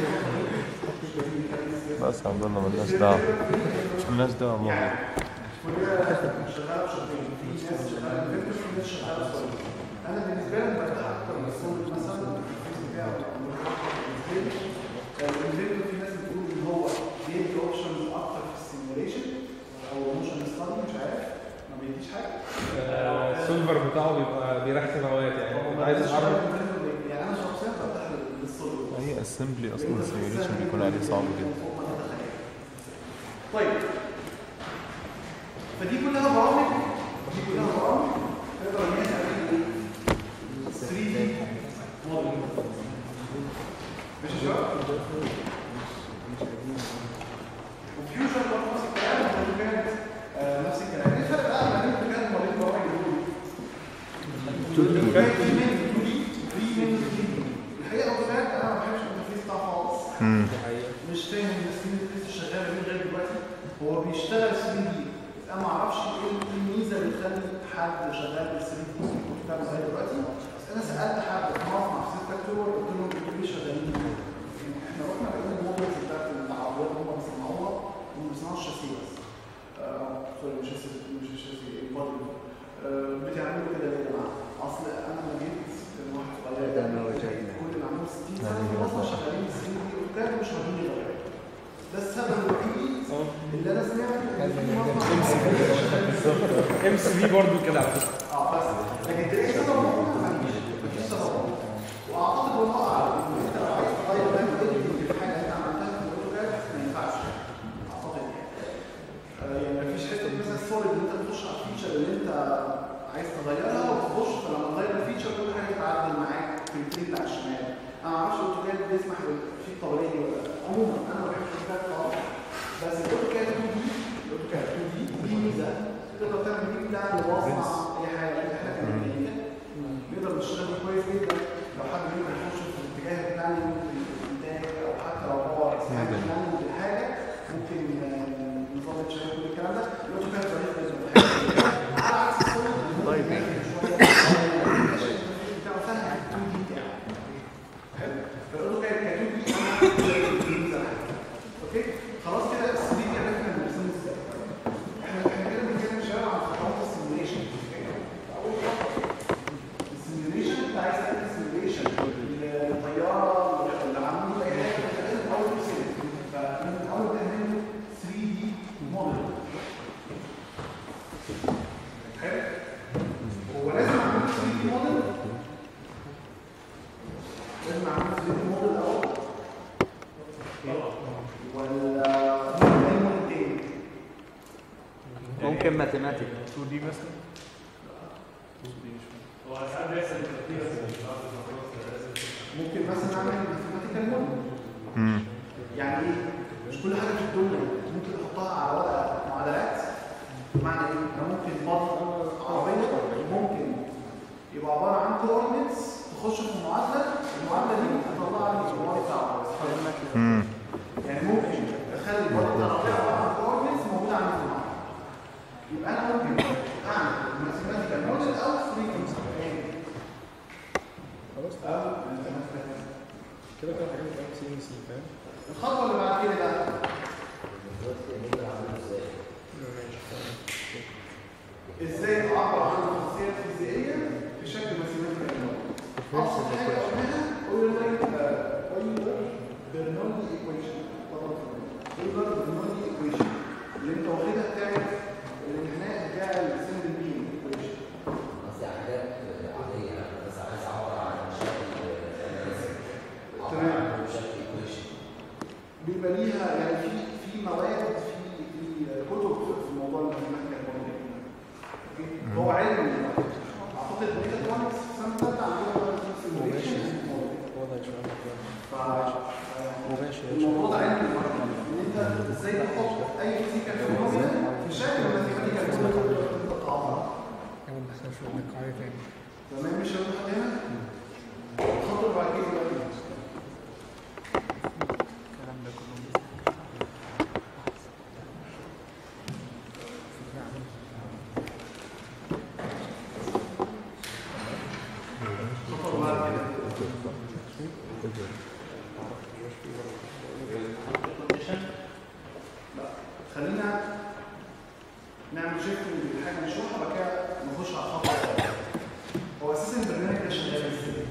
بس عندنا ملناش دعوة ملناش دعوة يعني والله كليه شغاله بشغلين في ناس شغاله انفنتور في ناس شغاله سوليد انا بالنسبه لي برتاح اكتر من السوليد مثلا الفيز بتاعه بالنسبه لي الانفنتور في ناس بتقول ان هو بيدي اوبشنز اكتر في السيميوليشن او موشن ستادي مش عارف ما بيديش حاجه السولفر بتاعه بيبقى بيركب هوايات يعني هو عايز يتعرف يعني انا شخصيا برتاح للسوليد هي اسمبلي اصلا السيميوليشن بيكون عليه صعب جدا طيب فدي كلها برامج دي كلها برامج تقدر ان هي تعمل ايه؟ 3 دي موديل ماشي يا شباب؟ وفيوجن برضه نفس الكلام واوتوكاد آه، نفس الكلام ايه الفرق بقى ما بين الاوتوكاد وما بين البرامج دول؟ الاوتوكاد في منه 2 دي في منه 3 دي الحقيقه الاوتوكاد انا ما بحبش الانترفيس بتاعه خالص امم مش فاهم السكرين لسه شغاله بيه لغايه دلوقتي هو بيشتغل 3 دي بس انا ما اعرفش ايه الميزه اللي تخلي حد شغال بال 3 دي بتاعه لغايه دلوقتي بس انا سالت حد في مصنع في 6 اكتوبر قلت لهم انتوا ليه شغالين بيه؟ احنا رحنا لقينا المودلز بتاعت العربيات هم بيصنعوها هم ما بيصنعوش شاسيه بس آه، سوري مش شاسيه مش شاسيه البادي آه، بتعملوا كده ليه يا جماعه؟ اصل انا لما جيت كان واحد صغير ده أنا وجاي ده. كل اللي عملوه 60 سنه في مصر شغالين 3 دي وكانوا مش راضيين يغيروا ده السبب الوحيد اللي انا سمعته ان في مصنع ام سي في برضه كده على فكره اه بس لكن تلاقي سبب مقنع ما فيش مفيش سبب مقنع. واعتقد والله اعلم ان انت لو عايز تغير بقى في الحاجه اللي انت عملتها في الاوتوكاد ما ينفعش اعتقد يعني آه، يعني مفيش حته مثلا السوليد اللي انت بتخش على الفيتشر اللي انت عايز تغيرها وتخش فلما تغير الفيتشر كل حاجه تتعدل معاك في الكليك اللي على الشمال انا ما اعرفش الاوتوكاد بيسمح في الطبيعيه دي ولا لا عموما انا ما بحبش الاوتوكاد خالص بس الاوتوكاد 2 دي الاوتوكاد 2 دي دي ميزه تقدر تعمل بيه بلان لمصنع اي حاجه اي حاجه كميكانيكا نقدر نشتغل بيه كويس جدا لو حد يقدر يخش في الاتجاه البلاننج الانتاج او حتى لو هو ساعات بلاننج للحاجه ممكن آه، نظام الشغل كل الكلام ده الاوتوكاد ظريف جدا في الحاجة دي. على عكس الصوت طيب. بتاعه سهل 2 دي بتاعه حلو فالاوتوكاد ك 2 دي اوكي خلاص كده ال 3 دي عرفنا نرسمه ازاي احنا احنا كده بنتكلم شويه عن خطوات السيميوليشن اول خطوه السيميوليشن انت عايز تعمل سيميوليشن للطياره اللي عاملين اي حاجه انت لازم اول ترسم فمن اول تعمل 3 دي موديل حلو هو لازم اعمل 3 دي موديل لازم اعمل 3 دي موديل الاول ولا موديل تاني ممكن ماثيماتيك 2 دي مثلا ممكن مثلا اعمل ماثيماتيكال موديل امم يعني ايه؟ مش كل حاجه في الدنيا ممكن احطها على ورقه معادلات بمعنى ايه؟ انا ممكن بطل عربيه ممكن يبقى عباره عن كوردينتس تخش في معادله المعادله دي تطلع لي الواي بتاعه امم يعني ممكن اخلي الواي بتاعه عباره عن كوردينتس موجوده عندي في المعادله يبقى انا ممكن اعمل ماثيماتيكال موديل او فريكونسي خلاص او كده كده حاجات بتاعت سي ام سي فاهم الخطوه اللي بعد كده بقى ازاي اعبر عن الخاصيه الفيزيائيه في شكل ماثيماتيكال موديل ابسط حاجه قلناها اويلر اويلر برنولي ايكويشن اويلر برنولي ايكويشن اللي انت واخدها بتاعت الانحناء بتاع السند بيم ايكويشن تمام بيبقى ليها يعني في في مواد في في كتب في موضوع الماثيماتيكال موديل اوكي هو علم اعتقد ميكا كوانتس سنه ثالثه عندنا سيموليشن الموضوع ده علم ان انت ازاي تحط اي فيزيكال فينومينا في شكل ماثيماتيكال موديل تمام مش هنروح هنا الخطوه اللي بعد كده بقى إيه؟ الخطوه اللي بعد كده لا خلينا نعمل شيفت من حاجه نشوفها بعد كده نخش على الخطوه الثانيه هو اساسا البرنامج ده شغال ازاي؟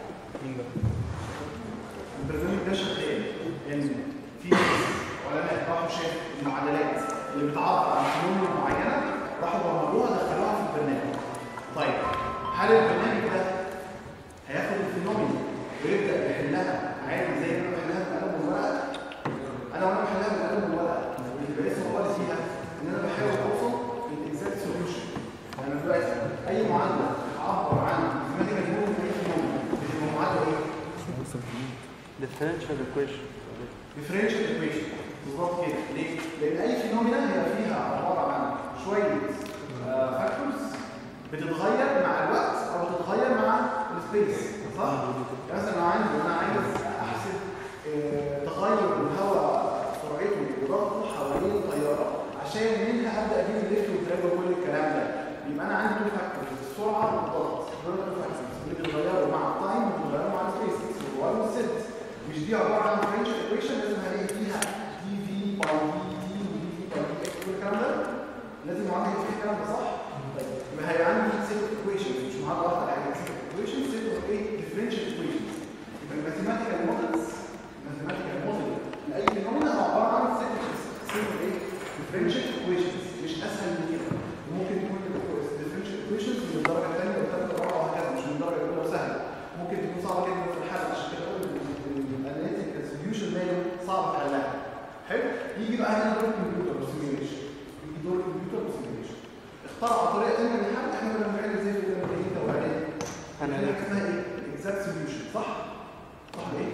البرنامج ده شغال ان في ناس علماء راحوا شافوا المعادلات اللي بتعبر عن فنون معينه راحوا برمجوها دخلوها في البرنامج. طيب هل البرنامج ده هياخد الفينومينا ويبدا يحلها عادي زي ما انا بحلها بالقلم والورقه؟ انا وانا بحلها بالقلم والورقه اللي بقيت هو اللي فيها ان انا بحاول اوصل للاكزاكت سوليوشن. يعني دلوقتي اي معادله تعبر عن ماثيماتيكال مود اي فينومينا بتبقى معادله ايه؟ differential equation differential equation بالظبط كده ليه؟ لان اي فينومينا هي فيها عباره عن شويه فاكتورز بتتغير مع الوقت او بتتغير مع السبيس صح؟ يعني مثلا انا عندي انا عايز احسب آه، تغير الهواء سرعته وضغطه حوالين الطياره عشان منها ابدا اجيب الليفت والدراج وكل الكلام ده يبقى انا عندي تو فاكتورز السرعه والضغط دول تو فاكتورز اللي بيتغيروا مع التايم وبيتغيروا مع السبيس اكس والواي والزد مش دي عباره عن differential equation لازم هلاقي فيها دي في باي دي تي ودي في باي دي اكس والكلام ده لازم معادله يبقى فيها الكلام ده صح؟ طيب يبقى هيبقى عندي set of equations مش معادله واحده على set of equations set of ايه differential equations يبقى الماثيماتيكال مودلز الماثيماتيكال موديل لاي فينومينا هو عباره عن set of set of ايه differential equations مش اسهل من كده ممكن تكون differential equations من الدرجه الثانيه والثالثه والرابعه وهكذا مش من الدرجه الاولى وسهله ممكن تكون صعبه جدا في الحل عشان كده الاناليتيكال سوليوشن دايما صعب حلها حلو يجي بقى هنا دور الكمبيوتر والسيميوليشن يجي دور الكمبيوتر والسيميوليشن اخترعوا طريقه ثانيه للحل احنا كنا بنعمل زي اللي كنا بنعمل واعدادي أنا حاجه اسمها ايه؟ اكزاكت سوليوشن صح؟ صح ايه؟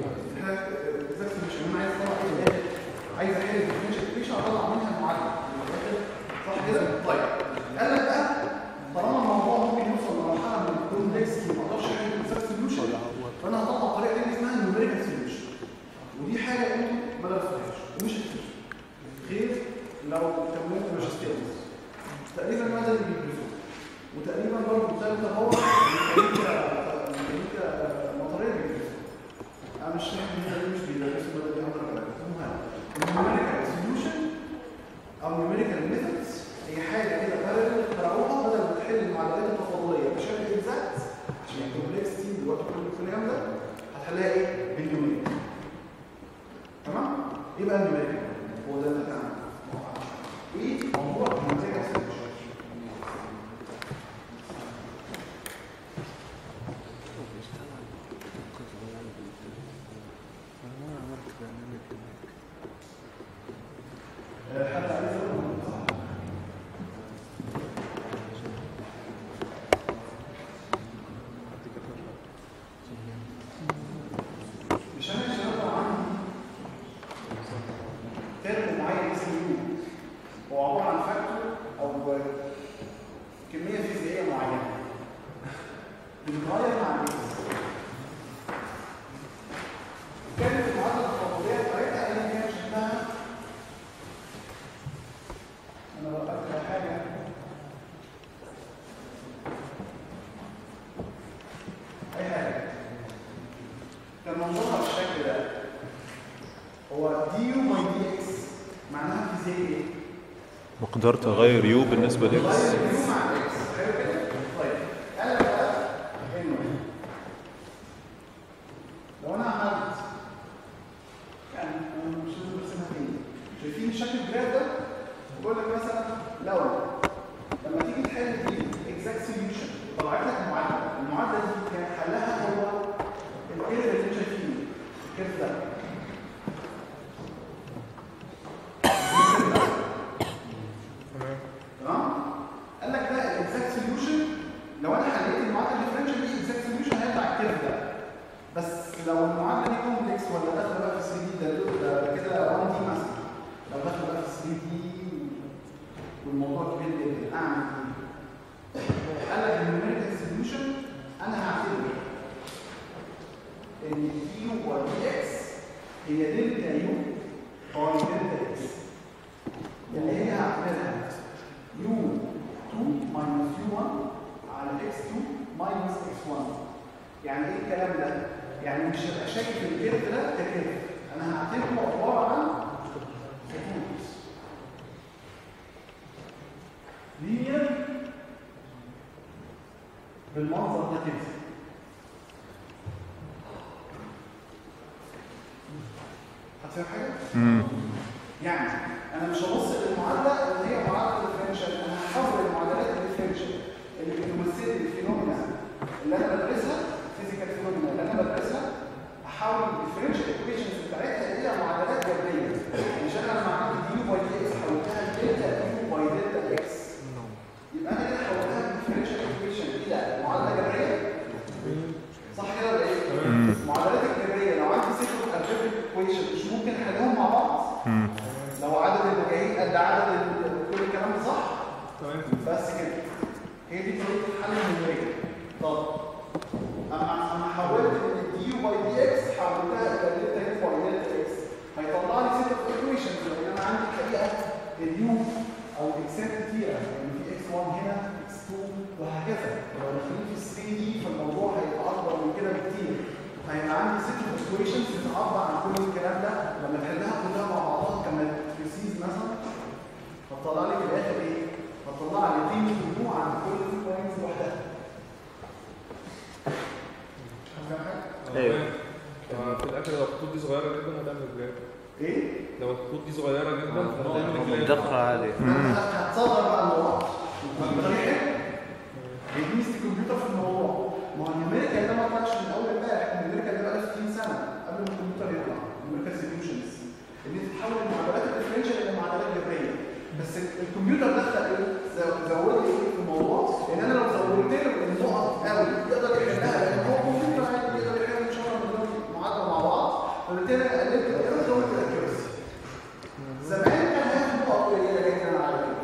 اكزاكت سوليوشن انا عايز اطلع ايه من الآخر؟ عايز احل الديفرنشال ايكويشن اطلع منها المعادله من الآخر. صح كده؟ طيب قال لك بقى طالما الموضوع ممكن يوصل لمرحله من الكومبلكسيتي ما اقدرش احل اكزاكت سوليوشن فانا هطلع طريقه ثانيه اسمها نيوميريكال سوليوشن ودي حاجه انتوا ما درستوهاش ومش هتفيدكم غير لو كملت ماجستير تقريبا ما ده اللي بيدرسوه وتقريبا برضه ثالث هو ميكانيكا ميكانيكا مطريه بيدرسوه انا مش فاهم ان ده مش بيدرسوا ولا بيحضروا المهم النيوميريكال سوليوشن بتتغير مع الاكس كانت المعادله التفاضليه بتاعتها ايا كان شكلها انا لو اكتب حاجه اي حاجه كان منظورها بالشكل ده هو دي يو باي دي اكس معناها فيزيائي ايه؟ مقدار تغير يو بالنسبة لإكس تغير اليو مع الاكس حلو كده؟ طيب انا بقى انه لو انا عملت يعني انا مش لازم ارسمها تاني شايفين شكل الجراف ده؟ بقول لك مثلا لو لما تيجي تحل دي اكزاكت سوليوشن طلعت لك معادله المعادله دي كان حلها هو الكيرف اللي انت شايفينه الكيرف ده تمام تمام قال لك ده الاكزاكت سوليوشن لو انا حليت المعادله الديفرنشال دي اكزاكت سوليوشن هيطلع الكيرف ده بس لو المعادله دي كومبلكس ولا داخله بقى في 3 دي ده ده- ده كده 1 دي مثلا لو داخله بقى في 3 دي والموضوع كبير جدا اعمل ايه؟ قال لك النيوميريكال سوليوشن انا هعتبر ان دي يو ودي اكس هي دلتا يو باي دلتا اكس اللي هي هعملها يو 2 ماينس يو 1 على اكس 2 ماينس اكس 1 يعني ايه الكلام ده؟ يعني مش هبقى شايف الكيرف ده ككيرف انا هعتبره عباره عن خطوط لينير بالمنظر ده كده هتفهم حاجه؟ مم. يعني انا مش هبص للمعادله اللي هي معادله الديفرنشال انا هحول المعادلات الديفرنشال اللي بتمثل لي الفينومينا اللي انا بدرسها فيزيكال فينومينا اللي انا بدرسها احول الديفرنشال ايكويشنز بتاعتها الى معادلات جبريه مش انا لما عملت دي يو باي دي اكس حولتها لدلتا يو باي دلتا اكس يبقى انا كده حولتها الديفرنشال ايكويشن الى معادله جبريه صح كده ولا ايه؟ المعادلات الجبريه لو عندي سيت اوف الجبريك ايكويشن مش ممكن احلهم مع بعض مم. لو عدد المجاهيل قد عدد ال- كل الكلام ده صح؟ تمام بس كده هي دي طريقه الحل النمريه طب اما اما حولت من الدي يو باي دي اكس حولتها الى دلتا يو باي دلتا اكس هيطلع لي سيت اوف ايكويشنز لان انا عندي الحقيقه اليو او الاكسات كتيره يعني في اكس 1 هنا اكس 2 وهكذا لو داخلين في 3 دي فالموضوع هيبقى اكبر من كده بكتير هيبقى عندي سيت اوف ايكويشنز بتعبر عن كل الكلام ده لما تحلها كلها مع بعضها كما بريسيز مثلا هتطلع لي في الاخر ايه؟ هتطلع لي دي مجموعه عن كل بوينت لوحدها. فاهم حاجه؟ أيوة. تمام. في الاخر لو الخطوط دي صغيره جدا هتعمل جراف ايه؟ لو الخطوط دي صغيره جدا هتعمل جراف بدقة عالية فانت هتصغر بقى الموضوع. بيديني الكمبيوتر في الموضوع. ما هو النيوميريكال ده ما طلعش من اول امبارح، النيوميريكال ده بقى 60 سنه قبل ما الكمبيوتر يطلع، النيوميريكال سوليوشنز. ان انت تحول المعادلات الديفرنشال الى معادلات جبريه. بس ال- الكمبيوتر دخل ايه؟ زو- زود لي ايه في الموضوع؟ ان انا لو زودت له النقط قوي يقدر يحلها لان هو كمبيوتر عادي يقدر يحل ان شاء الله مليون معادله مع بعض. فبالتالي أنا قللت الايرور زودت الاكيورسي. زمان كان هياخد نقط قليله جدا على كده.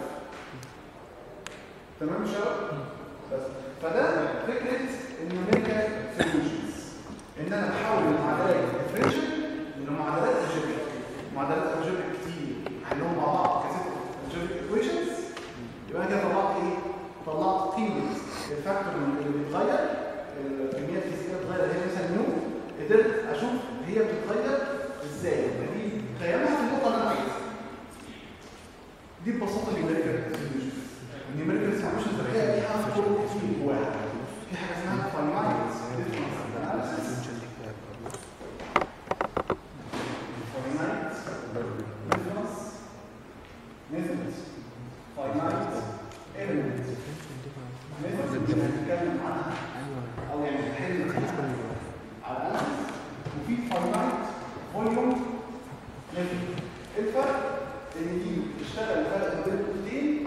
تمام يا شباب؟ بس فده فكره النيوميريكال سوليوشنز ان انا احول المعادلات الديفرنشال لمعادلات الجبر معادلات الجبر كتير احلهم مع بعض كسيت الجبر ايكويشنز يبقى انا كده طلعت ايه؟ طلعت قيمه الفاكتور اللي بيتغير الكميه الفيزيائيه بتتغير اللي هي مثلا نيو قدرت اشوف هي بتتغير ازاي دي قيمها في النقطه اللي انا عايزها دي ببساطه النيوميريكال سوليوشنز النيوميريكال سوليوشنز الحقيقه ليها طرق كتير جواها في حاجه اسمها فاينايت ديفرنس اناليسيس فاينايت ديفرنس ميثودز فاينايت ايلمنت ميثودز مش هنتكلم عنها او يعني نحل على الاناليسيس وفي فاينايت فوليوم ميثود الفرق ان دي بتشتغل فرق بين القطبين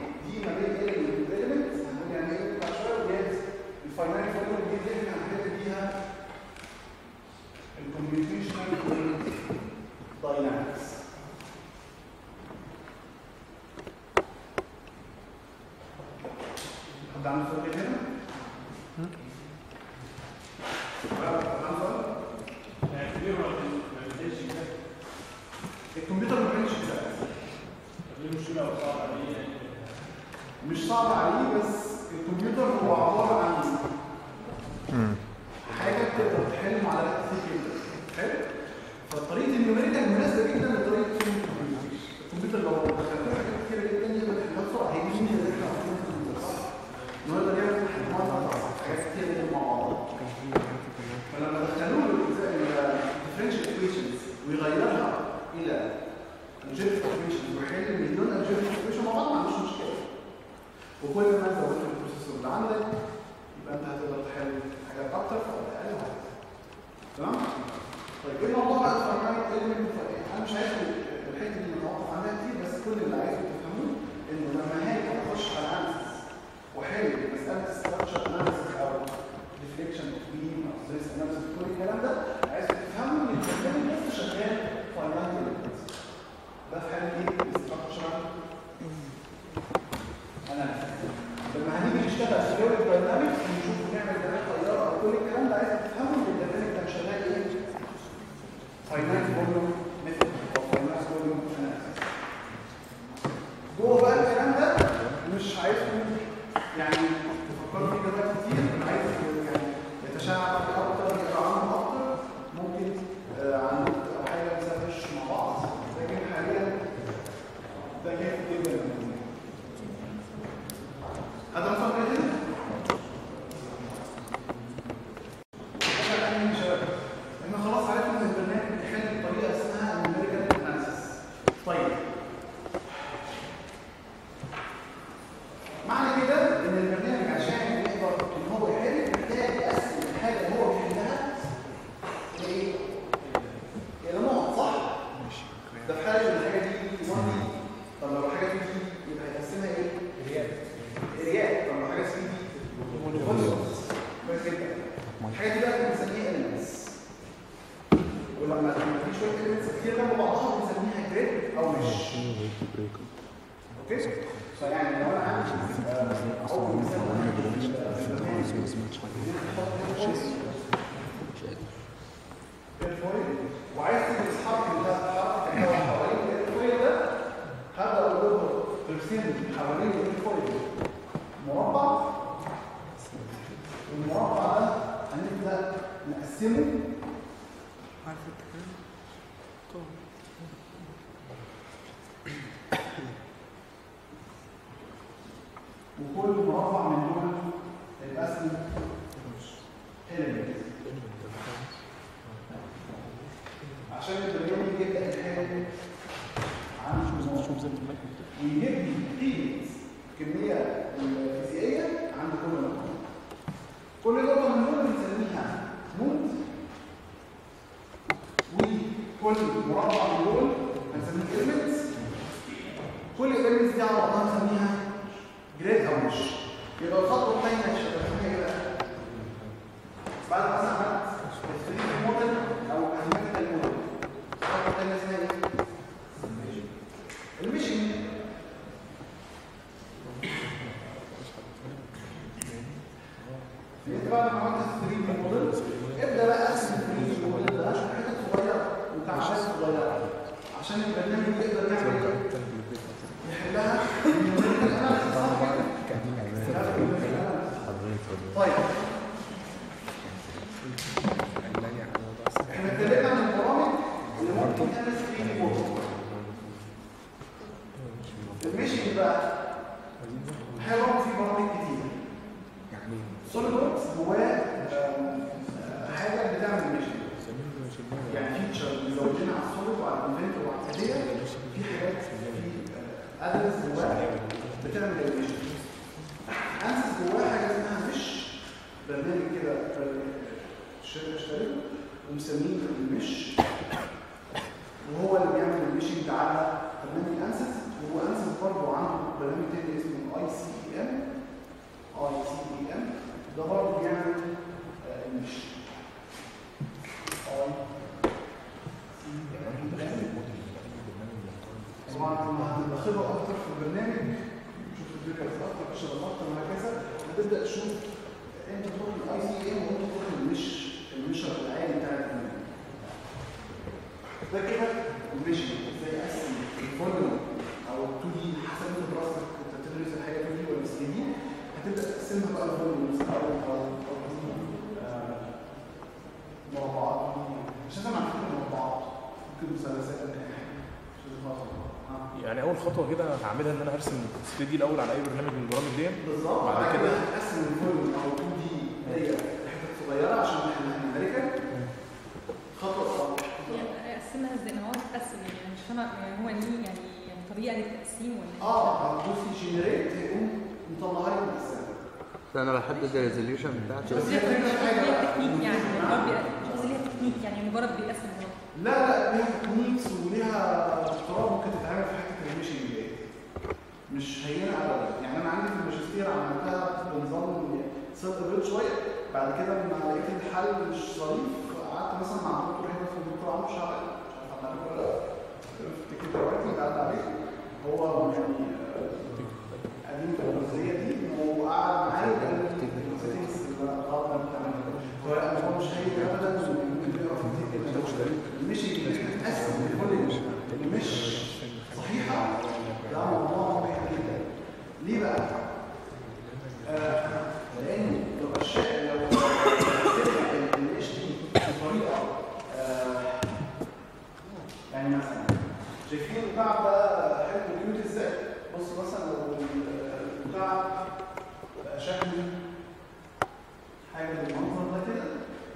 ويغيرها الى الجيرف اوبريشن ويحل مليون الجيرف اوبريشن مع بعض ما عندوش مشكله وكل ما زودت البروسيسور اللي عندك يبقى انت هتقدر تحل حاجات اكتر او اقل وهكذا تمام طيب ايه الموضوع بقى الفرنايت element انا مش عايز الحته دي نتوقف عنها كتير بس كل اللي عايزه تفهموه انه لما هاجي اخش على اناليسيس واحل مساله ستراكشر اناليسيس او ديفليكشن اوف بيم او ستريس اناليسيس كل الكلام ده عايز تفهموا ان البرنامج بس شغال فاينانت element ده في حاله ايه؟ ستراكشر اناليسيس لما هنيجي نشتغل في جو البرنامج ونشوف نعمل دراسه طياره او كل الكلام ده عايز تفهموا ان البرنامج ده شغال ايه؟ فاينانس فوليوم ميثود او فاينانس فوليوم اناليسيس جوه بقى الكلام ده مش عايزكم يعني تفكروا فيه دلوقتي كتير عايز يعني يتشعب اكتر يقرا عنه اكتر ممكن آه، عن او حاجه نسافرش مع بعض لكن حاليا ده كافي جدا هذا مفهوم كده؟ احنا الان شباب احنا خلاص عرفنا ان البرنامج بيحل بطريقه اسمها numerical analysis طيب معنى كده ان البرنامج عشان يقدر ان هو يحل محتاج يقسم الحاجه اللي هو بيحلها لايه؟ الى نقط صح؟ ده في حاله ان الحاجه دي 1 دي طب لو الحاجه دي يبقى هيقسمها ايه؟ ريال ريال طب لو حاجه 3 دي كويس جدا الحاجه دي بقى بنسميها elements ولما تبقى في شويه elements كتير جنب بعضها بنسميها جريد او مش اوكي فيعني لو انا عندي آه، اول مثال الفويل وعايز تدرس حركه ده حركه الهواء حوالين الفويل ده هبدا اقول له ترسم حوالين الفويل مربع المربع ده هنبدا نقسمه وكل مربع من دول هيبقى اسمه element عشان البرنامج يبدا يحل عن ويجيب لي قيمه الكميه الفيزيائيه عند كل نقطه كل نقطه من دول بنسميها نود وكل مربع من دول هنسميه elements كل elements دي على بعضها هنسميها جريد او مش يبقى الخطوه الثانيه شغالين ايه بقى بعد ما مثلا عملت الثري موديل او الميثودال موديل الخطوه الثانيه اسمها ايه الميشن انت بعد ما عملت الثري موديل ابدا بقى اقسم الثري موديل ده حتت صغيره ومكعبات صغيره عشان البرنامج يقدر يعمل ايه يحلها من الاناليسيس صح كده طيب احنا اتكلمنا عن البرامج اللي ممكن تعمل 3 دي موديل الميشن بقى حلو في برامج كتير سوليد وركس جواه آم، آه، حاجه بتعمل ميشن يعني فيتشر مزودين على السوليد وعلى الانفنتور وعلى الهديه في حاجات في ادرس جواه بتعمل الميشن انسس جواه حاجه اسمها مش برنامج كده الشركه اشترته ومسميه المش وهو اللي بيعمل الميشنج على برنامج انسس وهو انسس برضه عنده برنامج تاني اسمه اي سي اي ام اي سي اي ام ده برضه بيعمل آه، المش اي طبعا لما هتبقى خبره اكتر في البرنامج تشوف الفيديوز اكتر تشتغل اكتر وهكذا هتبدا تشوف انت تروح للاي سي ام وانت تروح للمش المشر العالي بتاع البرنامج ده كده الميشن ازاي اقسم الفوليوم او 2 دي حسب انت دراستك انت بتدرس الحاجه 2 دي ولا 3 دي هتبدا تقسمها بقى الفوليومز او او او آه، مربعات مش لازم على فكره مربعات ممكن مثلثات أي حاجة. مش لازم خالص. آه. يعني اول خطوه كده هعملها ان انا هرسم 3 دي الاول على اي برنامج من البرامج دي بالظبط بعد بعد كده كده هتقسم الفوليوم او 2 دي دي حتت صغيره عشان احنا نملكها خطوه صعبه يعني اقسمها يعني هو ليه يعني يعني طريقه للتقسيم ولا إيه؟ اه هتدوسي جنريت هيقوم مطلعها لي مقسمه فانا بحدد الريزوليوشن بتاعتي مش قصدي ليها تكنيك يعني يعني هو بي- مش قصدي ليها تكنيك يعني مجرد بيقسم هو لا لا ليها تكنيكس وليها دكتوراه ممكن تتعمل في حته الميشن دي مش هينه ابدا يعني انا عندي في الماجستير عملتها بنظام صدق بيض شويه بعد كده لما لقيت الحل مش ظريف قعدت مثلا مع الدكتور هنا في الدكتور عمرو شعبان مش عارف عملت ولا لا افتكر دلوقتي اللي قعد عليه هو يعني آه، قديم في الجزئيه دي وقعد معايا وقال لي السيتنجز اللي انا غلط انا بتعملها هو لا هو مش هيجي ابدا ممكن تقرا في التيكت مش بتتقسم لكل اللي مش صحيحه ده موضوع مريح جدا ليه بقى؟ آه لان لو الشيء لو كتبت الاتش دي بطريقه آه يعني مثلا شايفين البتاع ده حلو كيوت ازاي؟ بص مثلا لو البتاع بقى شكله حاجه بالمنظر ده كده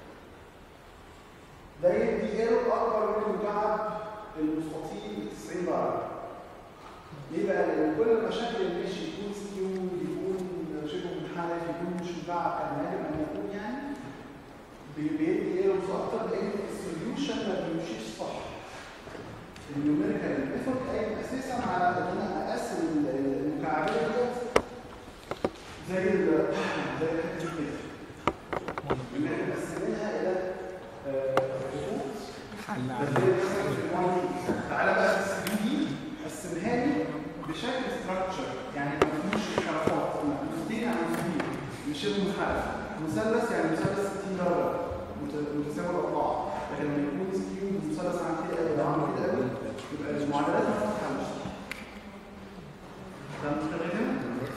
ده يدي ايرور اكبر من المكعب المستطيل 90 درجه ليه بقى؟ لان كل المشاكل اللي ماشي يكون سكيو يكون شبه منحرف يكون مش مكعب كما يجب ان يكون يعني بي- بيدي ايرورز اكتر لان السوليوشن ما بيمشيش صح النيوميريكال ميثود قايم اساسا على ان انا اقسم المكعبات ديت زي ال زي الحته دي كده ان احنا مقسمينها الى آه، خطوط فزي مثلا في الوان تعالى بقى في الثري دي قسمها لي بشكل ستراكشر يعني ما فيهوش حركات مخطوطين يعني مخطوطين مش شبه منحرف مثلث يعني مثلث 60 درجه مت- متساوي الاضلاع لكن لما يكون سكيو مثلث عن كده قوي عامل كده قوي يبقى المعادلات ما بتتحلش ده مستخدم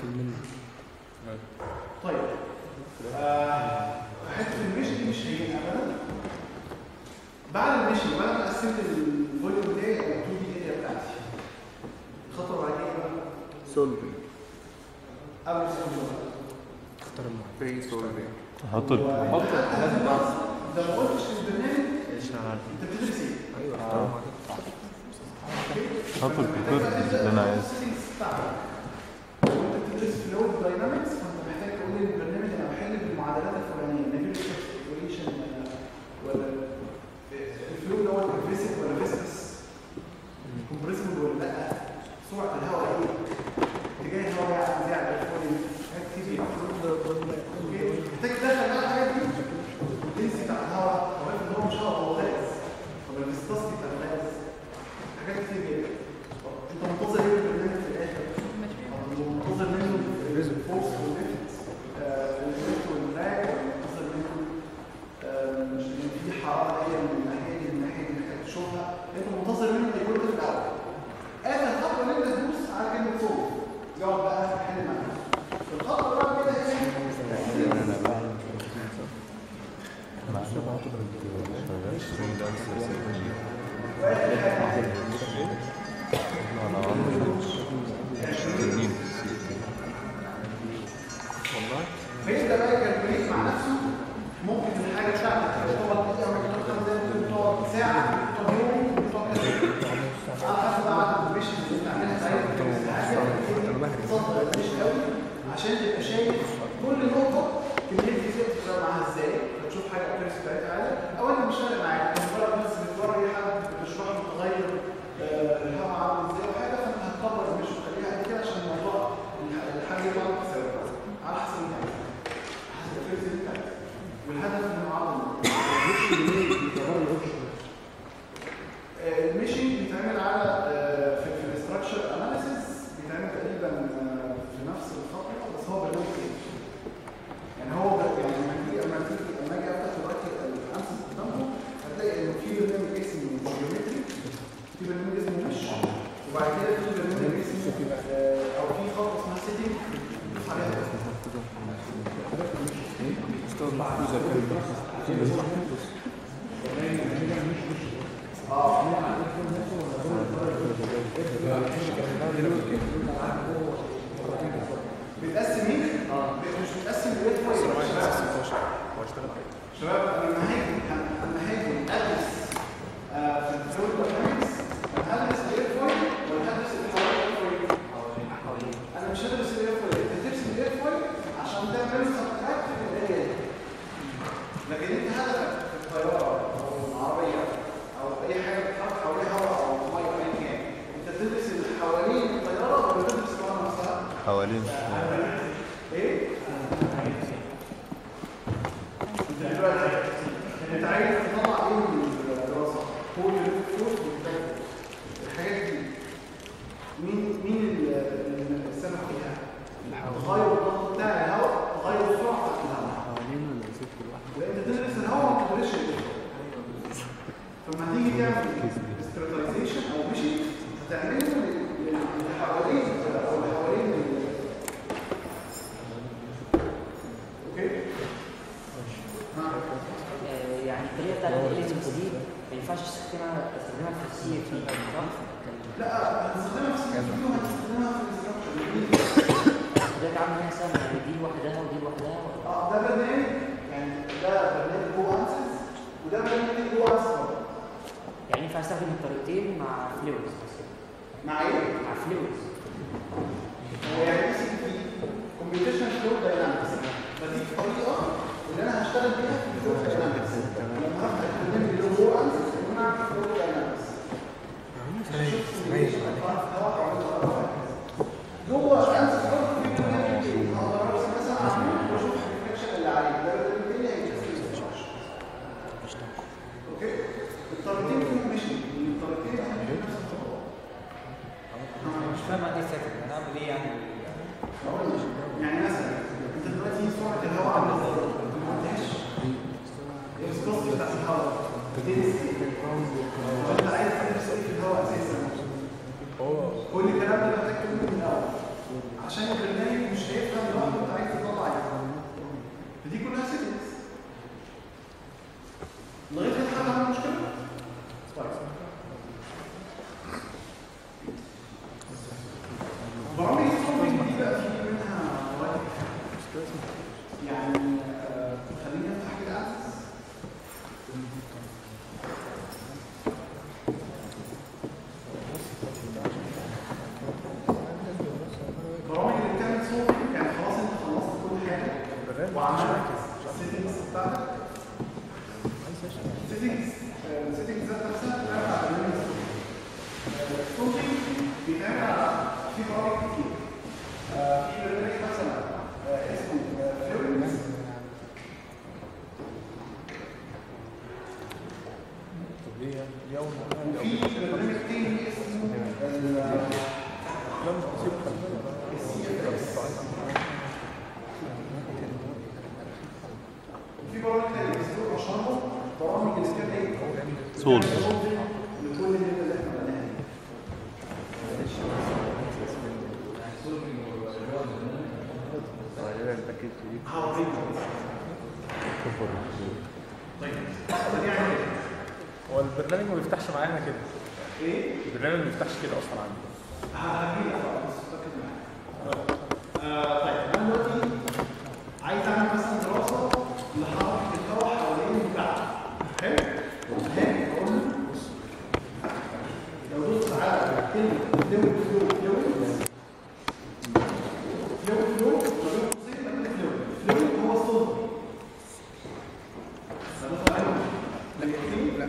طيب آه، حته المشي دي مش هي ابدا بعد المشي بعد ما قسمت الفوليوم بتاعي او 2 دي اريا بتاعتي الخطوه بعد كده بقى سولفينج قبل السولفينج بري سولفينج حط ال- ده ما قلتش للبرنامج انت بتدرس ايه؟ ايوه حط البيبر اللي انا عايزه لو انت بتدرس فلويد داينامكس فانت محتاج تقول للبرنامج انا بحل بالمعادلات الفلانيه نيفيريشن ايكويشن ولا الفلويد هو كومبريسيف ولا فيسكس كومبريسيف ولا لا سرعه الهواء ايه اتجاه الهواء يعني زي على الفوليوم حاجات كتير اوكي محتاج تدخل بقى الحاجات دي الدنسي بتاع الهواء طب افرض هو مش هواء هو غاز طب الفيسكوستي بتاع الغاز حاجات كتير جدا طب انت منتظر ايه من البرنامج في الاخر؟ منتظر منه الفورس والنفس والنفس والدراج منتظر منه آه، مش ان في حراره جايه من الناحيه دي من الناحيه دي محتاج تشوفها انت منتظر منه يكون في الاول اخر خطوه ان انت تدوس على كلمه صوت يقعد بقى يحل معاك الخطوه اللي بعد كده ايه؟ فيبدا بقى يكالكوليت مع نفسه ممكن الحاجه بتاعتك تقعد دقيقه ممكن تقعد خمس دقايق ممكن تقعد ساعه ممكن تقعد يوم ممكن تقعد كذا على حسب بقى عدد الميشن اللي بتعملها ساعتها تصدر مش قوي عشان تبقى شايف كل نقطه كميه الفيزياء بتشتغل معاها ازاي فتشوف حاجه اكيرسي بتاعتها عاليه او انت مش فارق معاك انت مجرد بس بتوري حد بتشرح له متغير آه، الهواء عامل ازاي وحاجه فانت هتكبر الميشن وتخليها قد كده عشان الموضوع الحاجه يطلع لك تساوي على حسب انت عايز حسب الفكره اللي انت عايزها والهدف من المعارضه آه، الميشن بيتعمل على آه، في في الاستراكشر اناليسيس بيتعمل تقريبا آه، في نفس الفتره بس هو برنامج تاني يعني هو ب- يعني لما تيجي لما تيجي لما اجي افتح دلوقتي الانسس قدامكم هتلاقي انه في برنامج اسمه جيومتري في برنامج اسمه مش وبعد كده في برنامج اسمه آه، او في خطوه اسمها سيتنج دوس عليها بتقسم مين؟ مش بتقسم بويت شباب لما هاجي لما هاجي ادرس آه، في الفلويد داينامكس هدرس ايه لكن انت هدفك في الطياره او العربيه او اي حاجه بتتحرك حواليها هواء او ميه او ايا كان انت تدرس اللي حوالين الطياره ولا تدرس الطياره نفسها؟ حوالين ايه؟ انت دلوقتي انت عايز تطلع ايه من الدراسه؟ هو الفلوس والكتاب الحاجات دي مين مين ال- السبب فيها؟ تغير الضغط بتاع الهواء تغير سرعه الهواء حوالين ولا نسيت كل واحد وانت تدرس الهواء ما تدرسش الجو فلما تيجي تعمل استراتيزيشن او مشي هتعمله لل- اللي حوالين او اللي حوالين ال- اوكي؟ ها آه، يعني الطريقه بتاعت الاليزمز دي ما ينفعش استخدمها استخدمها في السي في صح؟ لا هتستخدمها في السي في وهتستخدمها في الاستراكشر حضرتك عامل هنا سنه يعني دي لوحدها ودي لوحدها اه ده برنامج يعني ده برنامج هو انسز وده برنامج هو انسز يعني ينفع استخدم الطريقتين مع فلويدز مع ايه؟ مع فلويدز هو يعني بي سي في كومبيوتيشن فلو داينامكس فدي طريقه اللي انا هشتغل بيها في الفلو داينامكس لما هفتح البرنامج اللي هو انسز ان انا اعمل فلو داينامكس جوه انسز برضه في برنامج هقدر ارسم مثلا عمود واشوف الريفلكشن اللي عليه ده الدنيا هيتشوف اوكي الطريقتين فيهم مشي الطريقتين فيهم نفس الخطوات مش فاهم عن ايه سكت انا اعمل ايه يعني يعني مثلا انت دلوقتي سرعه الهواء عامله ازاي؟ ما عندهاش الفيسكوستي بتاعت الهواء بتدرس ايه؟ انت عايز تدرس ايه في الهواء اساسا؟ كل الكلام ده محتاج تقوله من الاول عشان البرنامج مش هيفهم لوحده انت عايز تطلع ايه فدي كلها سيتنجز لغايه كده حد عنده مشكله؟ طيب برامج الصوتينج دي بقى في منها فوائد يعني آه، خلينا نفتح كده اسس برامج اللي بتعمل صوت يعني خلاص انت خلصت كل حاجه وعملت السيتنجز بتاعتك السيتنجز السيتنجز ذات نفسها بتعمل على برنامج الصوت الصوتي بيتعمل على في برامج كتير آه، في برنامج مثلا آه، اسمه فلورنس وفي برنامج تاني اسمه وفي برامج تانية بس دول اشهرهم برامج اللي كانت ايه؟ صوت. لكل اللي اللي احنا قلناها دي. هوريك. طيب ده يعني ايه؟ هو البرنامج ما بيفتحش معانا كده ايه؟ البرنامج ما بيفتحش كده اصلا عندي هجيلك بقى بس ركز معايا. آه، طيب انا دلوقتي عايز اعمل مثلا دراسه لحركه الهواء حوالين البتاع حلو؟ هاجي اقول له بص لو دوست على كلمه فلويد فلو فلويد فلويد فلو ما بين قوسين مكان فلويد فلويد هو الصوت ده طبعا لا لا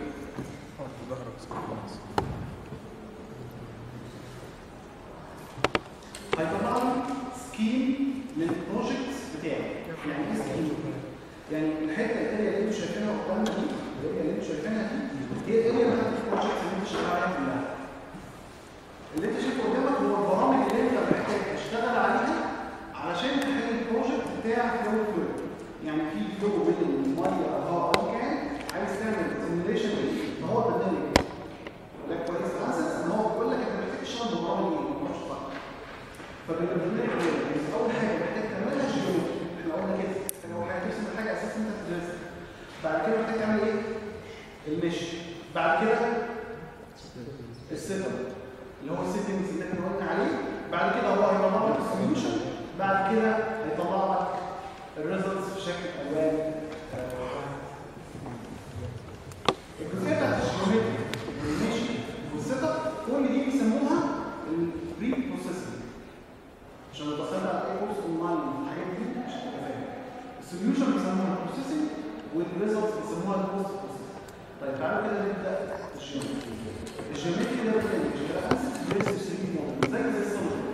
هيطلع لي سكيم للبروجكت بتاعي يعني ايه سكيم يعني الحته الاريا اللي انتوا شايفينها قدامنا دي الاريا اللي انتوا شايفينها دي هي الاريا بتاعت البروجكت اللي انت شغال عليها كلها اللي انت شايفه قدامك هو البرامج اللي انت محتاج تشتغل عليها علشان تحل البروجكت بتاع فلو فلو يعني في فلو بين الميه او الهواء او كان عايز تعمل سيميوليشن فهو البرنامج ده كويس اساس ان هو بيقول لك انت محتاج تشتغل ببرامج ايه مش صح فبالبرنامج ده اول حاجه محتاج تعملها جيولوجي احنا قلنا كده ان هو حاجه ترسم الحاجه اساس انت تدرسها بعد كده محتاج تعمل ايه المش بعد كده السيت اب اللي هو السيتنجز اللي احنا قلنا عليه بعد كده هو هيطلع لك السوليوشن بعد كده هيطلع لك الريزلتس في شكل الوان الجزئيه بتاعت الجيومتري والمشي والسيت اب كل دي بيسموها البري بروسيسنج عشان لو دخلنا على اي كورس اونلاين الحاجات دي مش هتبقى فاهم السوليوشن بيسموها بروسيسنج والريزلت ريزلتس بيسموها البوست بروسيس طيب تعالوا كده نبدا الجيومتري الجيومتري ده برنامج بيرسم 3 دي موديل زي زي السوليد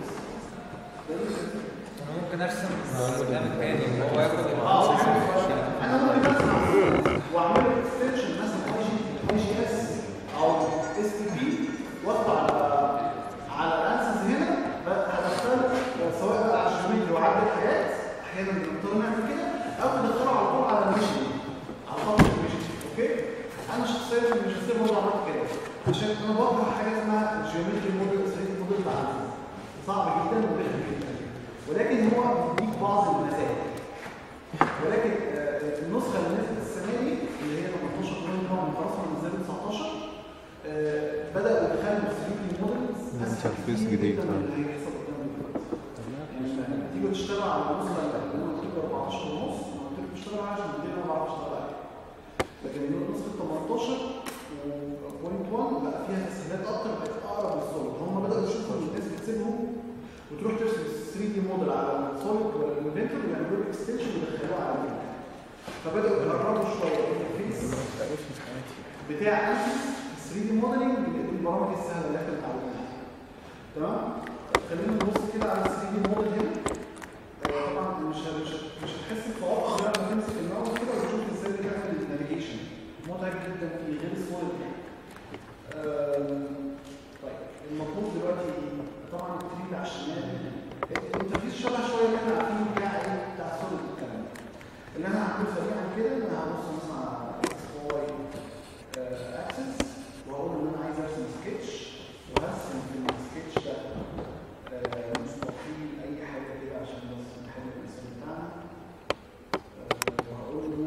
انا ممكن ارسم قدام تاني وهو ياخد اه ال- انا ممكن ارسم واعمل اكستنشن مثلا اي جي اي جي اس او اس تي بي واطلع على على الانسز هنا بقى هدخل سواء بقى على الجيومتري وعدد الحاجات احيانا بنضطر نعمل كده او ندخله على طول على الميشن على خط الميشن اوكي انا شخصيا مش هسيب برضه عملت كده عشان انا بكره حاجه اسمها جيومتري موديل 3 موديل بتاع صعب جدا ورخم جدا ولكن هو بيديك بعض المزايا ولكن آه، النسخه اللي نزلت السنه دي اللي هي 18 مليون طبعا من خلاص من نزلت 19 آه، بداوا يدخلوا 3 دي موديلز انترفيس جديد اللي هيحصل قدام دلوقتي يعني تيجي تشتغل على النسخه اللي انا قلت لك 14 ونص انا قلت لك تشتغل عليها عشان دي انا ما بعرفش اشتغل عليها لكن نسخه 18 وبوينت 1 بقى فيها تسهيلات اكتر بقت اقرب للسوليد هم بداوا يشوفوا إن الناس بتسيبهم وتروح ترسم 3 دي موديل على السوليد ولا الانفنتور ويعملوا لك اكستنشن ويدخلوها على الانفنتور فبداوا يقربوا شويه الانترفيس بتاع انسys 3 دي موديلنج بالبرامج السهله اللي احنا متعودين عليها تمام خلينا نبص كده على 3 دي موديل هنا آه، طبعا مش مش مش هتحس بصعوبه غير لما تمسك الماوس كده وتشوف ازاي بتعمل النافيجيشن متعب جدا في غير السوليد يعني آم، طيب المطلوب دلوقتي طبعا التريد على الشمال الانترفيس شبه شويه اللي احنا عارفينه بتاع ايه بتاع السوليد والكلام ده اللي انا هعمله سريعا كده ان انا هبص مثلا على واي اكسس واقول ان انا عايز ارسم سكتش وهرسم في السكتش ده آه، مستطيل اي حاجه كده عشان بس نحل الاسم بتاعنا آه، وهقول له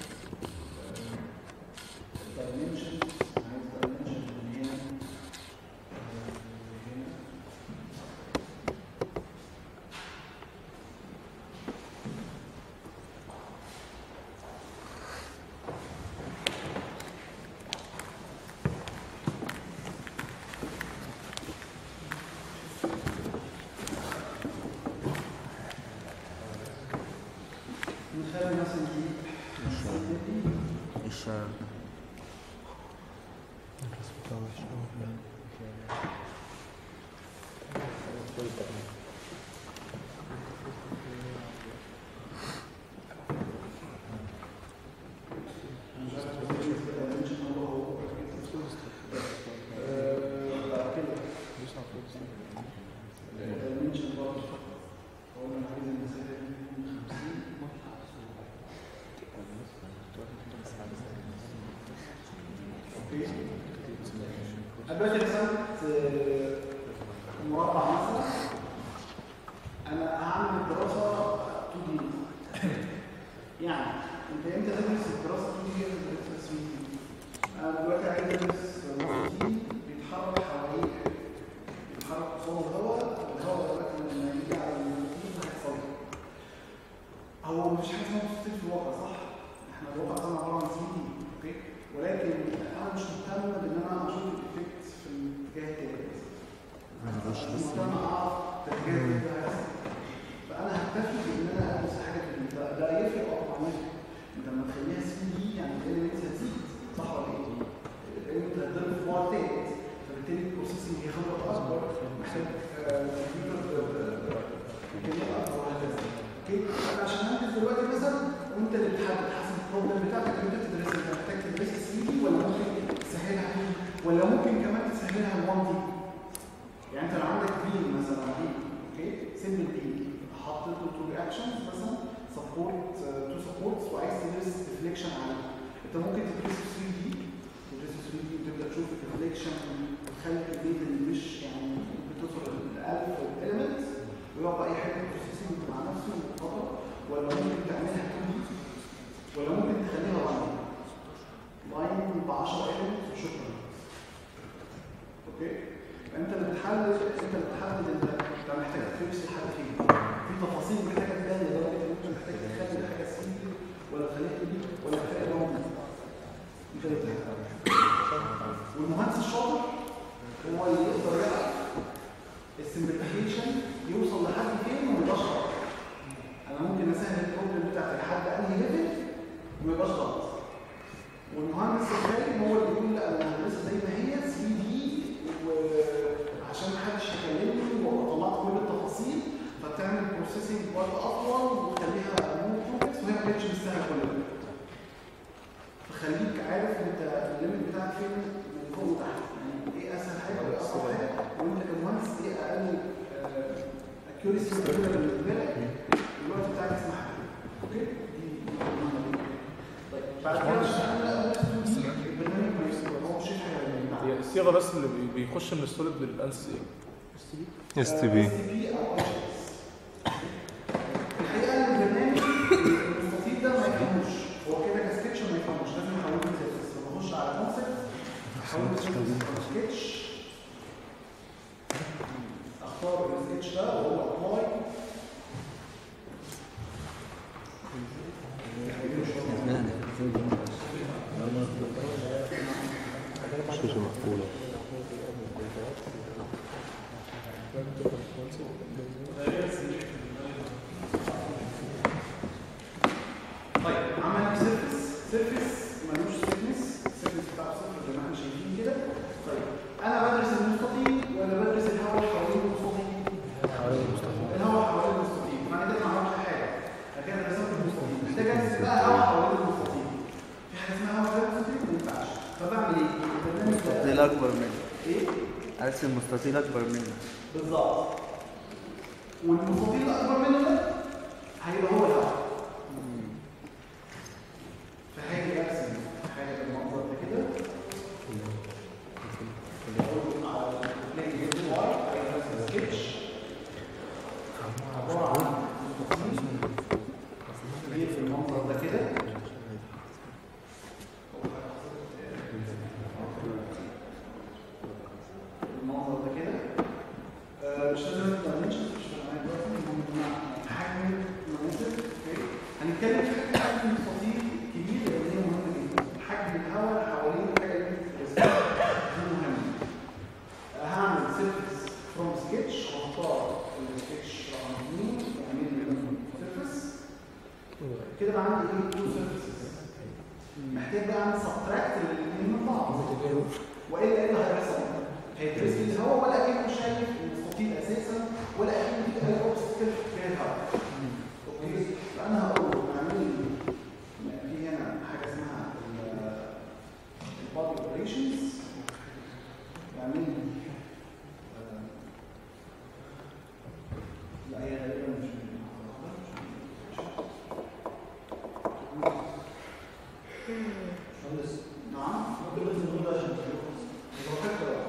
dimension عايز dimension من هنا آه، هنا نخلي مثلا دي الشعر دلوقتي رسمت آه، مربع مثلا انا هعمل الدراسه 2 دي يعني انت امتى تدرس الدراسه 2 دي امتى تدرس 3 دي انا دلوقتي عايز ادرس روبوتين بيتحرك حواليه بيتحرك قصاد الهواء والهواء دلوقتي لما يجي على الروبوتين هيحصل ايه؟ هو مش حاجه اسمها روبوتين في الواقع صح؟ احنا الواقع طبعا عباره عن 3 دي اوكي ولكن انا مش مهتم بان انا اشوف الايفكت في الاتجاه التاني مش مهتم اعرف الاتجاه التاني ده هيحصل فانا هكتفي بان انا ادرس حاجه في ده ده يفرق اه طبعا يفرق انت لما تخليها 3 دي يعني الاليمنتس هتزيد صح ولا ايه؟ الاليمنت هتضرب في بعد تاني فبالتالي البروسيسنج هي خبره اكبر محتاج كمبيوتر امكانيات اكبر وهكذا اوكي انا عشان انجز دلوقتي مثلا وانت اللي بتحدد حسب البروبلم بتاعتك اللي انت بتدرسها انت محتاج تدرسها 3 دي ولا ممكن تسهلها 2 ولا ممكن كمان تسهلها 1 دي يعني انت لو عندك بيم مثلا بيم اوكي سيمبل بيم حطيت له تو رياكشنز مثلا سبورت تو سبورتس وعايز تدرس ديفليكشن عليه انت ممكن تدرسه 3 دي تدرسه 3 دي وتبدا تشوف الديفليكشن وتخلي الليد اللي مش يعني بتصل الالف والاليمنت ويقعد اي حاجه بروسيسنج مع نفسه خطر ولا ممكن تعملها 2 دي ولا ممكن تخليها لاين لاين ب 10 اليمنت وشكرا اوكي انت اللي بتحدد انت اللي بتحدد انت انت محتاج تفرش لحد فين في تفاصيل محتاجه تبان لدرجه ان انت محتاج تخلي الحاجه سيمبل ولا تخليها دي ولا تخليها لون انت اللي بتحدد والمهندس الشاطر هو اللي يقدر يعرف السمبليفيكيشن يوصل لحد فين وما يبقاش غلط انا ممكن اسهل البروبلم بتاعتي لحد انهي ليفل وما يبقاش غلط تخليك عارف انت الليمت بتاعك فين من فوق وتحت يعني ايه اسهل حاجه وايه اصعب حاجه وانت كمهندس ايه اقل اكيوريسي موجوده بالنسبه لك الوقت بتاعك يسمح لك اوكي دي دي مهمة جدا. طيب بعد كده اشتغلنا البرنامج ما يسمعوش حاجه من هي الصيغه بس اللي بي- بيخش من السوليد للانس ايه؟ اس تي بي الحقيقه ان البرنامج المستطيل ده ما يفهموش هو كده كسكتش ما يفهموش لازم يحوله لسيرفيس فبخش على كونسبت احوله لسيرفيس سكتش اختار السكتش ده واقول ابلاي شاشة مقفولة طيب عمل لي سيرفيس سيرفيس ملوش سيرفيس السيرفيس بتاعه صفر زي ما احنا شايفين كده طيب انا بدرس المستطيل ولا بدرس الهواء حوالين المستطيل؟ الهواء حوالين المستطيل معنى كده ما عملتش حاجه انا كده رسمت المستطيل محتاج ارسم بقى هواء حوالين المستطيل في حاجه اسمها هواء حوالين المستطيل ما ينفعش فبعمل ايه؟ البرنامج ده مستطيل اكبر منه ايه؟ ارسم مستطيل اكبر منه بالظبط والمستطيل الاكبر منه ده هيبقى هو الهواء فهاجي ارسم حاجه بالمنظر ده كده اقول على بلاي جيم واي عايز ارسم سكتش عباره عن مستطيل كبير في المنظر ده كده المنظر ده كده آه، مش لازم الدايمنشنز مش معايا دلوقتي المهم ان انا حجم المناطق اوكي هنتكلم في حاجه حجم المستطيل كبير لان هي مهمه جدا حجم الهواء حوالين الحاجه اللي انت بتدرسها دي مهمه آه، هعمل سيرفيس فروم سكتش واختار السكتش رقم 2 واعمل لي سيرفيس كده بقى عندي ايه تو سيرفيسز محتاج بقى اعمل سبتراكت للاثنين من بعض والا ايه اللي هيحصل؟ هيدرس لي الهواء ولا كأنه شايف المستطيل اساسا ولا كأنه في اي اوبستكل في الهواء اوكي فانا هقول له اعمل لي في هنا حاجه اسمها البادي اوبريشنز اعمل لي آه، لا هي غالبا مش مهندس نعم ممكن بس نقول ده عشان تشوفوا. هو فكرة.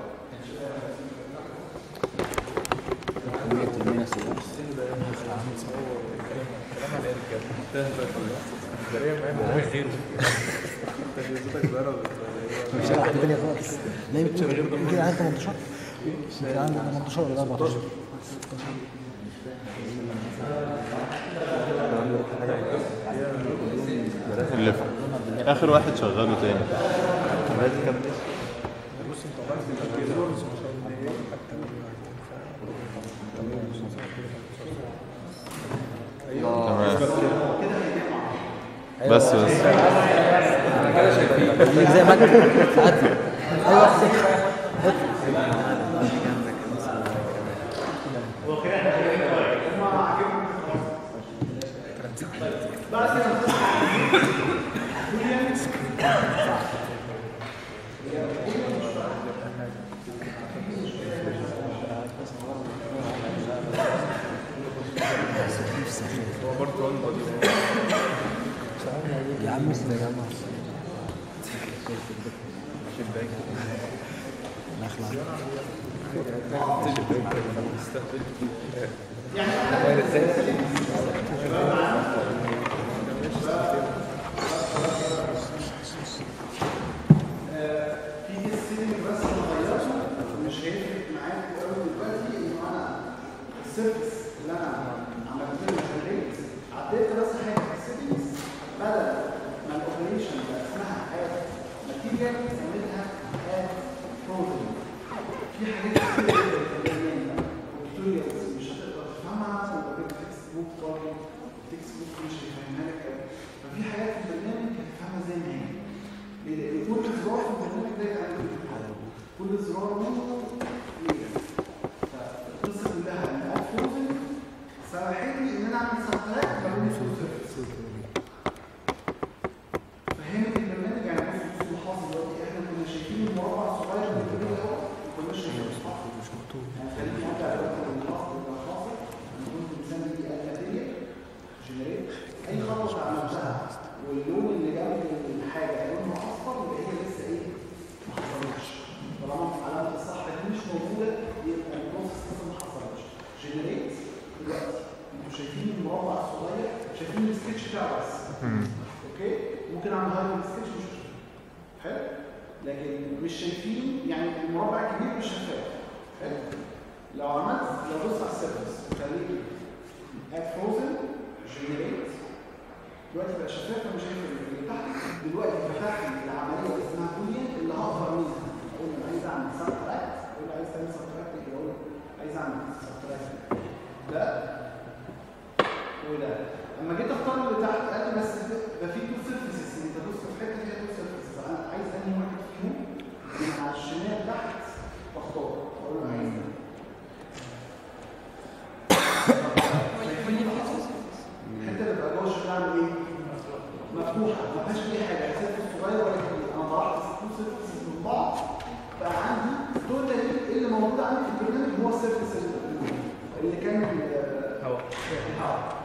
مش واحدة تانية خالص لا يمكن يمكن عندك 18 يمكن عندك 18 ولا 14 اللي في اخر واحد شغله تاني تمام بس بس زي ما انت عدي ايوه بعد كده هو برضه وان بودي يا عم اسمع يا عم نخلع في السيلينج بس انا غيرته مش هيفرق معاكم قوي دلوقتي انه انا السيرفيس اللي انا عملت له جنريت عدلت بس حاجه في السيتنجز بدل ما الاوبريشن بقى اسمها اد ماتيريال سميتها اد بروتين في حاجات كتير جدا في البرنامج ده وتوتوريالز مش هتقدر تفهمها وبجيب تكست بوك برضه التكست بوك مش هيفهمها لك قوي ففي حاجات في البرنامج هتفهمها زي ما هي لان كل زرار في البرنامج ده يتعمل كل زرار منه ليه فالقصه كلها ان اد بروتين سمحت لي ان انا اعمل سبتراكت ما بين السيرفيس فهمت البرنامج يعني حلو لكن مش شايفين يعني المربع الكبير مش شفاف حلو لو عملت لو بص على السيرفس خليك اد فروزن جنريت دلوقتي بقى شفاف فمش شايف اللي تحت دلوقتي فتح لي العمليه اللي اسمها بوليان اللي هقدر منها اقول له انا عايز اعمل سبتراكت اقول له عايز تعمل سبتراكت اقول له عايز اعمل سبتراكت ده وده اما جيت اختار اللي تحت قال لي بس ده ده في تو سيرفيسز انت دوست في حته فيها تو سيرفيسز انا عايز انهي واحد فيهم من على الشمال تحت واختار اقول له عايز ده. الحته اللي بقى جوه الشمال اعمل ايه؟ مفتوحه ما فيهاش اي حاجه سيرفيس صغير ولا كبير انا طرحت تو سيرفيسز من بعض بقى عندي توتالي اللي موجود عندي في البرنامج هو السيرفيس اللي- اللي كان هواء الهواء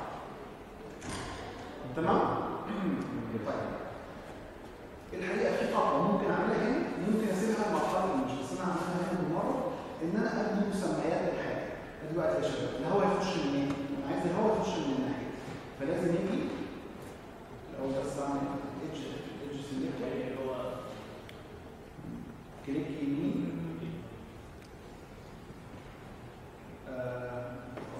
تمام؟ طيب الحقيقه في خطوه ممكن اعملها هنا ممكن اسيبها المرحله اللي مش بس انا هعملها هنا بالمره ان انا ابني مسميات للحاجه دلوقتي يا شباب الهواء يخش منين؟ انا عايز الهواء يخش من الناحيه فلازم يجي الاول بس اعمل ايدج ايدج سيلكت اللي هو كليك يمين آه،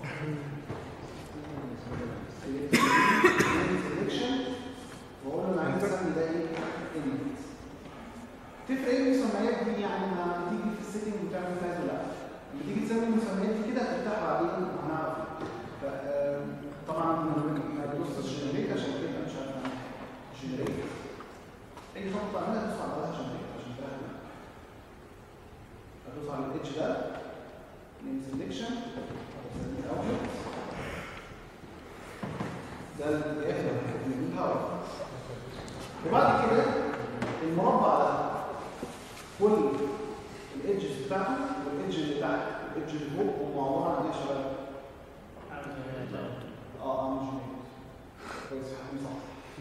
select selection واقول له انا عايز اسمي ده ايه؟ element. تفرق ايه المسميات دي يعني ما تيجي في السيتنج وتعمل فيها ولا لا؟ لما تيجي تسمي المسميات دي كده هتفتح بعدين هنعرف ف آه، طبعا ما تبصش جنريت عشان كده مش عارف اعمل جنريت اي خطوه بعملها ادوس على ده جنريت عشان تفهم ادوس على الاتش ده نيم سelection اوبجكت ده اللي بياخد من الهواء وبعد كده المربع ده كل الايدجز بتاعته والايدج اللي تحت والايدج اللي فوق هم عباره عن ايه يا شباب؟ اه اه مش مهم. كويس حكيم صح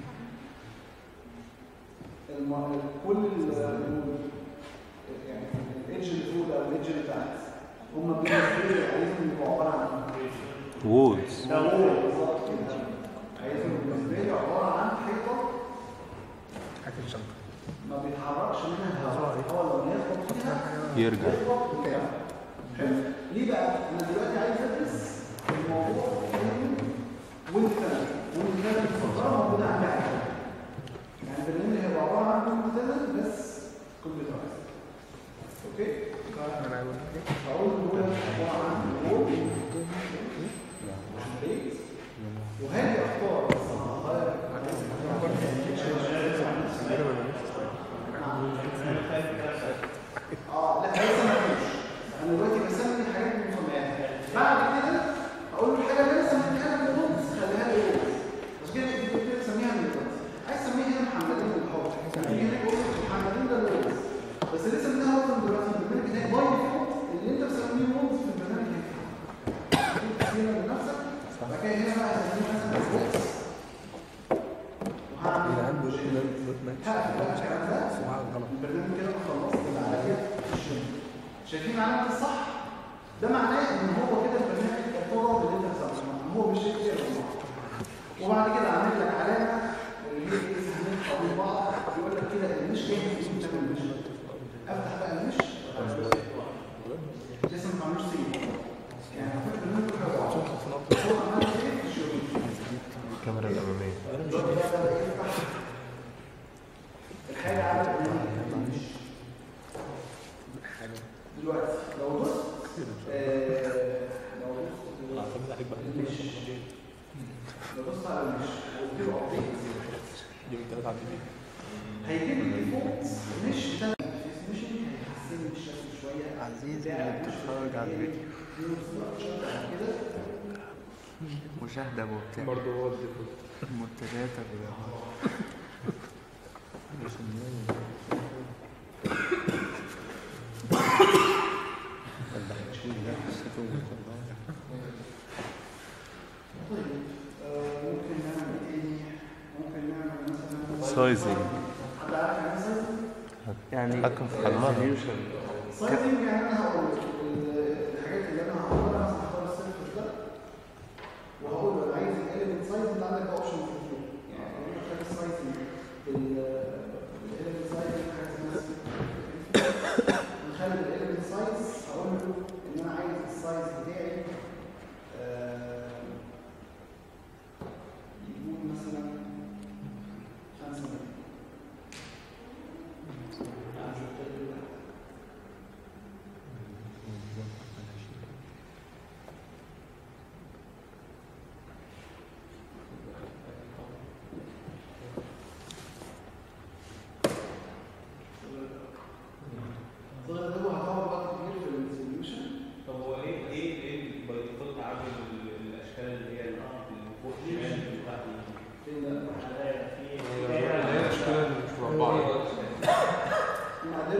الم... كل ال- يعني الايدج اللي فوق ده والايدج اللي تحت هم بالنسبه لي عايزهم يبقوا عباره عن وولز ده هو بالظبط كده عايزهم بالنسبه لي عباره عن حيطه حاجه الشنطه ما بيتحركش منها الهواء الهواء لما يخبط فيها يرجع يخبط فيها. حلو ليه بقى؟ انا دلوقتي عايز ادرس الموضوع فين وانت وانت الفقره موجوده عندي على الجنب. يعني البرنامج هيبقى عباره عن كمبيوتر بس كمبيوتر اوكي؟ هقول له هو عباره عن وورد وشريط وهاجي اختار بس هغير اه لا لسه ما فيش انا دلوقتي بسمي الحاجات بالمسميات بعد كده اقول له الحاجه اللي انا سميتها من النص خليها لي وورد بس كده انت كده تسميها من النص عايز تسميها هنا محمدين بالحب تيجي هنا تقول محمدين ده الوورد بس لسه منها وورد دلوقتي البرنامج هناك باي ديفولت اللي انت مسميه وورد في البرنامج هناك تسميها بنفسك بعد كده هنا بقى هسميه مثلا وورد وهعمل هقفل بقى الكلام ده البرنامج كده خلصت اللي على كده الشغل. شايفين علامة الصح؟ ده معناه ان هو كده البرنامج ارتبط باللي انت بتعمله هو مش شايف كده بالظبط. وبعد كده عامل لك علامة اللي هي ايه سهمين حوالين بعض يقول لك كده المش جاي في اسم تعمل المش افتح بقى المش لسه ما عملوش سيف يعني على فكره البرنامج كله واحد. هو عمل سيف في الشغل الكاميرا الأمامية دلوقتي بقى بدأ يفتح الحاجة على الإمام مش دلوقتي لو دوست آه، لو دوست مش لو دوست على مش وقلت له ابديت هيجيب لي فوق مش بتاع مش هيحسن لي الشكل شويه عزيزي اللي بتتفرج على الفيديو كده مشاهدة ممتعة برضه هو الديفولت منتجاتك بقى آه، ممكن نعمل ايه ممكن نعمل مثلا سايزنج حد عارف يعني إيه سايزنج؟ يعني تحكم في حجمها سايزنج يعني انا هقول ال- الحاجات اللي انا هقولها مثلا هختار السيرفس ده وهقول له انا عايز الاليمنت سايز انت عندك اوبشن في الفيو يعني اقول لك حاجه سايزنج بالاليمنت سايز حاجه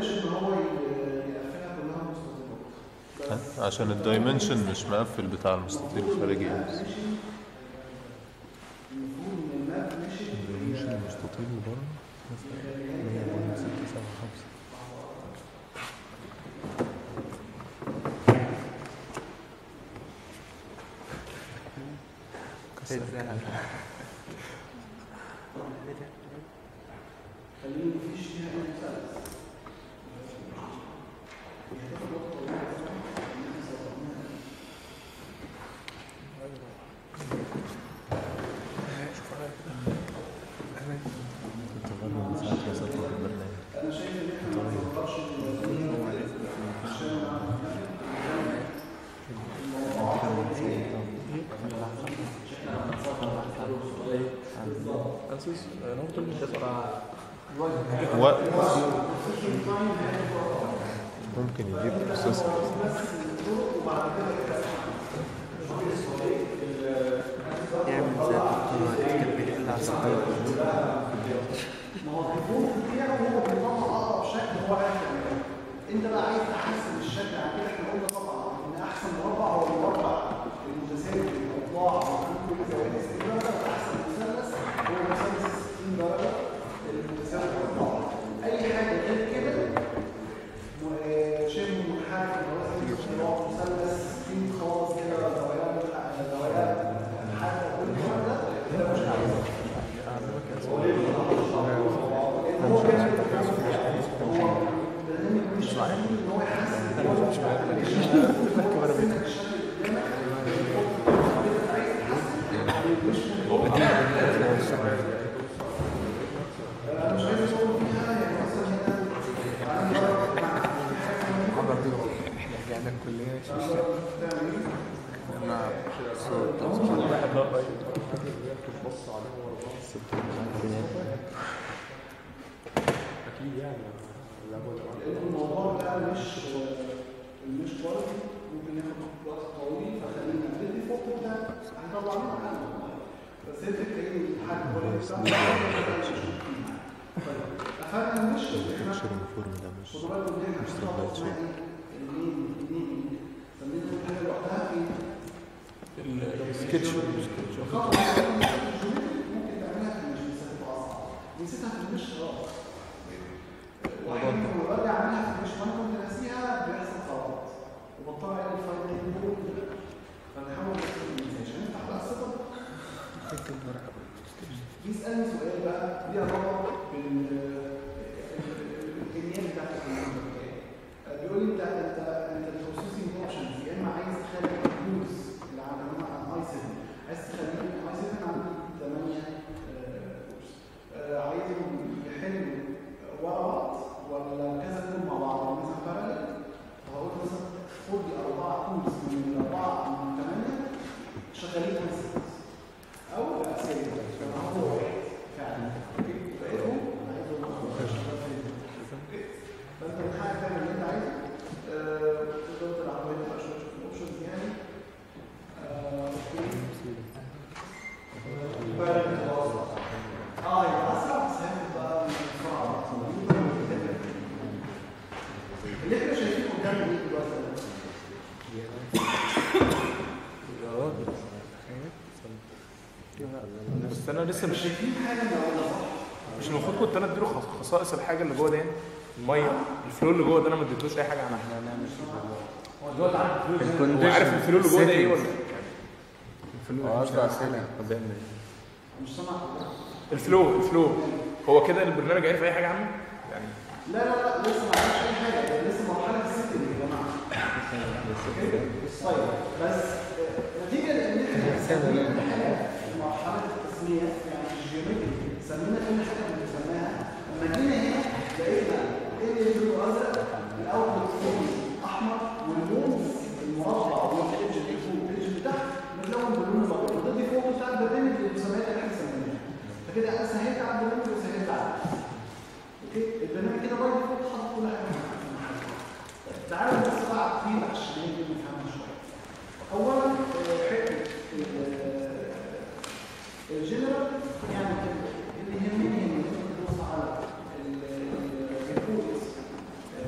قدرش ان هو ي- يقفلها كلها مستطيلات عشان الدايمنشن مش مقفل بتاع المستطيل الخارجي ماشي المفروض ان الماب ماشي الدايمنشن المستطيل اللي بره مثلا 6 7 5 خليني مفيش فيها اي مثلث تغير من ساعة ما سطر البرنامج انا شايف ان احنا ما نفكرش وقت ممكن يجيب بروسيسور يعمل زي الدكتور كان بيحل على السطيل ما هو الديفولت بتاعه هو بيطلع اقرب شكل هو عارف يعمله. انت بقى عايز تحسن الشكل عن كده احنا قلنا طبعا ان احسن مربع هو المربع المتساوي في الاضلاع وفي كل زوايا 90 درجه واحسن مثلث هو مثلث 60 درجه المتساوي في الاضلاع اي حاجه غير كده م- شبه منحرف اللي هو زي مثلث 60 خالص كده زوايا زوايا حاجه كل الكلام ده ده مش عايزه رجعنا الكلية مع صوت واحد اكيد يعني لابد الموضوع ده مش مش كواليتي ممكن ياخد وقت طويل فخلينا نبتدي فوق ده هنطلع منه حل بس انت تلاقي الحل كواليتي قفلنا مش احنا الشير الفورم ده مش خدوا بالكم ان احنا مش هنطلع تربايت اسمها شير ايه؟ المين المين سمينا كل حاجه لوحدها في السكتش الخطوه ممكن تعملها في المش بس هتبقى اصعب نسيتها في المش خلاص واحيانا لما برجع اعملها في المش وانا كنت ناسيها بيحصل غلط وبضطر اعيد الفايل تاني دول فنحاول عشان نفتح بقى السطر بيسالني سؤال بقى ليه علاقه بال بالامكانيات بتاعت الكمبيوتر بيقول لي انت انت انت البروسيسنج اوبشنز يا اما عايز تخلي الفلوس اللي على اي 7 عايز تخليه اي 7 عندي 8 كورس عايزهم يحلوا ورا بعض ولا كذا كلهم مع بعض يعني مثلا بارالل فهقول مثلا خد لي اربعه كورس من الاربعه من ثمانيه شغالين اي 6 او الاسئله كان هو واحد فعلا بقيتهم عايزهم فانت بتحقق تعمل اللي انت عايزه آه، تقدر تلعب بقى بقى شويه في الاوبشنز يعني آه، اوكي بارد خلاص اه يبقى اسرع بس هيبقى بسرعه اللي احنا شايفينه قدامنا ايه دلوقتي بس انا لسه مش شايفين حاجه ملونه صح؟ مش المفروض كنت انا اديله خص- خصائص الحاجه اللي جوه ده يعني الميه الفلو اللي جوه ده انا ما اديتلوش اي حاجه عنها هو دلوقتي عارف الفلو إزاي؟ هو عارف الفلو اللي جوه ده ايه ولا الفلو اه قصدي اسئله مش سامع الفلو الفلو هو كده البرنامج عارف اي حاجه عنه يعني لا لا لا لسه ما عملش اي حاجه ده لسه مرحله السيتنج يا جماعه طيب بس آه، نتيجه لان احنا سمينا حاجات في مرحله التسميه يعني الجيومتري سمينا كل حاجه بنسميها لما جينا هنا لقينا ان اللون ازرق الاوتبوت لون احمر واللون المربع والايدج اللي فوق والايدج اللي تحت متلون باللون الابيض وده الديفولت بتاع البرنامج اللي المسميات اللي احنا سميناها فكده انا سهلت على البرنامج وسهلت على اوكي البرنامج كده باي ديفولت حاطط كل حاجه في محلها. تعالوا بس بقى فيه عشان نيجي نفهمها شويه اولا آه، حته ال- الجنرال يعني اللي يهمني ان انت تبص على الريبورتس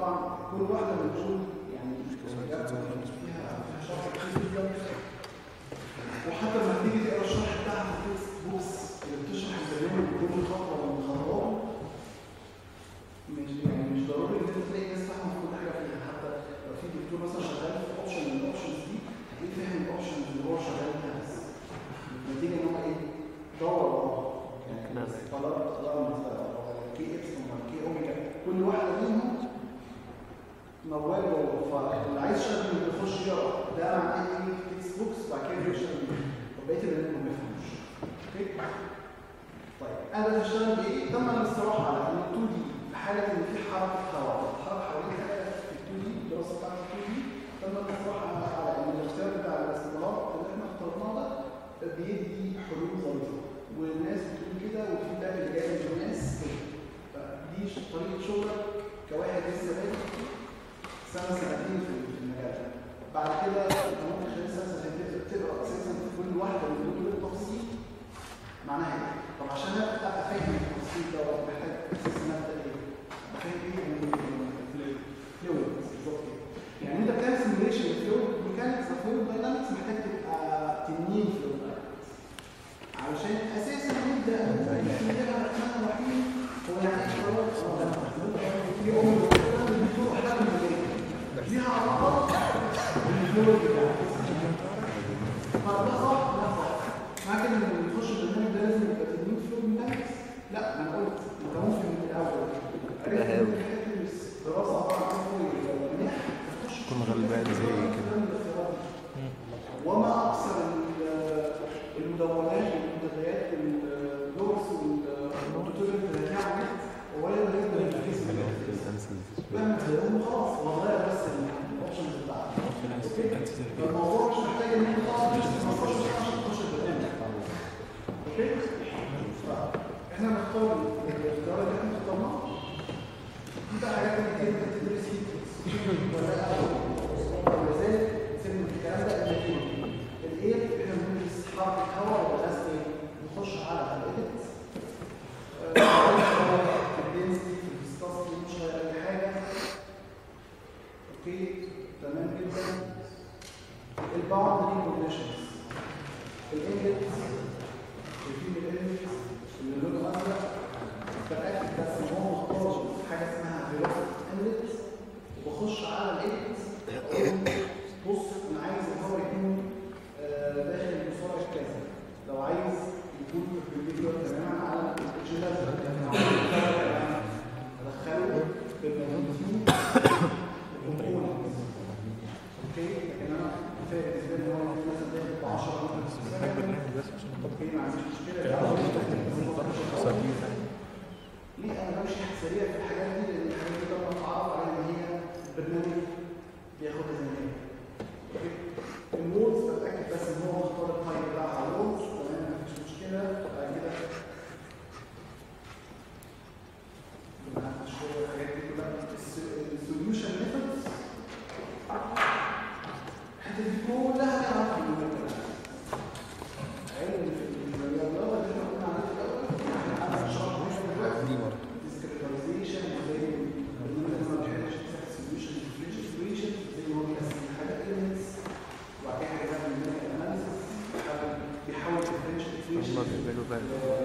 طبعا كل واحده من دول يعني فيها فيها شرح كتير جدا وحتى لما تيجي تقرا الشرح بتاعها في التكست بوكس اللي بتشرح البرنامج بكل خطوه من خطوات مش يعني مش ضروري ان انت تلاقي ناس فاهمه كل حاجه فيها حتى لو في دكتور مثلا شغال في اوبشن من الاوبشنز دي هتلاقيه فاهم الاوبشنز اللي هو شغال فيها بس النتيجه ان هو ايه دور وراه يعني طلب طلب كي ابسلون كي اوميجا كل واحده منهم موال جوه فاللي عايز يشتغل من بيخش يقرا ده معناه ايه تكست بوكس وبعد كده يشتغل وبقيه البنات ما بيفهموش اوكي طيب انا بقى بشتغل بايه؟ تم الاستراحه على ان ال 2 دي في حاله ان في حركه هواء بتتحرك حوالين حاجه في ال 2 دي الدراسه بتاعت ال 2 دي تم الاستراحه على ان الاختيار بتاع الاستمرار اللي احنا اخترناه ده بيدي حلول ظريفه والناس بتقول كده والفيدباك اللي جاي من الناس كده فدي طريقه شغلك كواحد لسه بادئ سنه سنتين في في المجال ده بعد كده انت ممكن خلال سنه سنتين تبدا تقرا اساسا في كل واحده من دول بالتفصيل معناها ايه؟ طب عشان ابقى فاهم التفصيل ده محتاج اساسا ابدا ايه؟ ابقى فاهم ايه فلويد بالظبط كده يعني انت بتعمل سيميوليشن للفلويد ميكانكس وفلويد داينامكس محتاج تبقى تنين فلويد علشان اساسا نبدا نبدا الرحمن الرحيم هو يعني ايه خلاص في ام الدكتور احلام المجال ليها علاقات بالفلويد فده صح ده صح لكن لما نخش البرنامج ده لازم يبقى تنين فلويد ميكانكس لا انا قلت انت ممكن من الاول عرفت ان الحته دراسه عباره عن فلويد ولا منح تكون غلبان زي كده وما اكثر ال- المدونات والمنتديات والبلوجز والكتب اللي بتلاقيها على النت ولا يقدر يبدا الجسم بعمل زيهم خلاص هو غير بس الاوبشنز بتاعته الموضوع مش محتاج ان انت خلاص تشتغل 15 ساعه عشان تخش البرنامج اوكي فاحنا نختار الاختيار اللي احنا اخترناه في بقى حاجات كتير ممكن تدرس فيه ولذلك سيبنا من الكلام ده النتيجه الايه احنا بندرس حركه هواء ولا غاز ايه نخش على الايديت في الدنسيتي في الفيسكوسيتي مش غير اي حاجه اوكي تمام جدا الباوندري كونديشنز الايديت شايفين الايديت اللي لونه ازرق بتاكد بس ان هو مختار حاجه اسمها فيلوسيتي اندكس وبخش على الايديت بص انا عايز الهواء يكون آه، داخل بسرعه كذا لو عايز يكون perpendicular تماما على الاتجاه ادخله بالماجنتيود اوكي لكن انا كفايه بالنسبه لي هو مثلا داخل ب 10 اوكي ما عنديش مشكله ليه انا بمشي سريع في الحاجات دي لان الحاجات دي لما اتعرف عليها ان هي برنامج بياخدها زي ما هي الوولز بتاكد بس ان هو مختار التايب بتاعها وولز تمام مفيش مشكله بعد كده شويه الحاجات دي كلها السوليوشن ميثودز الحته دي كلها ليها علاقه بالميثود علم في الرياضيات اللي احنا قلنا عليه في الاول احنا عارفين شرح دلوقتي دي برضه ديسكريتايزيشن زي البرنامج ما بيحبش يفتح سوليوشن ديفرنشال سوليوشن زي ما هو بيقسم الحاجات elements وبعد كده حاجه من الميثود اناليسيس بيحاول ديفرنشال الله ايكويشن يبارك بقى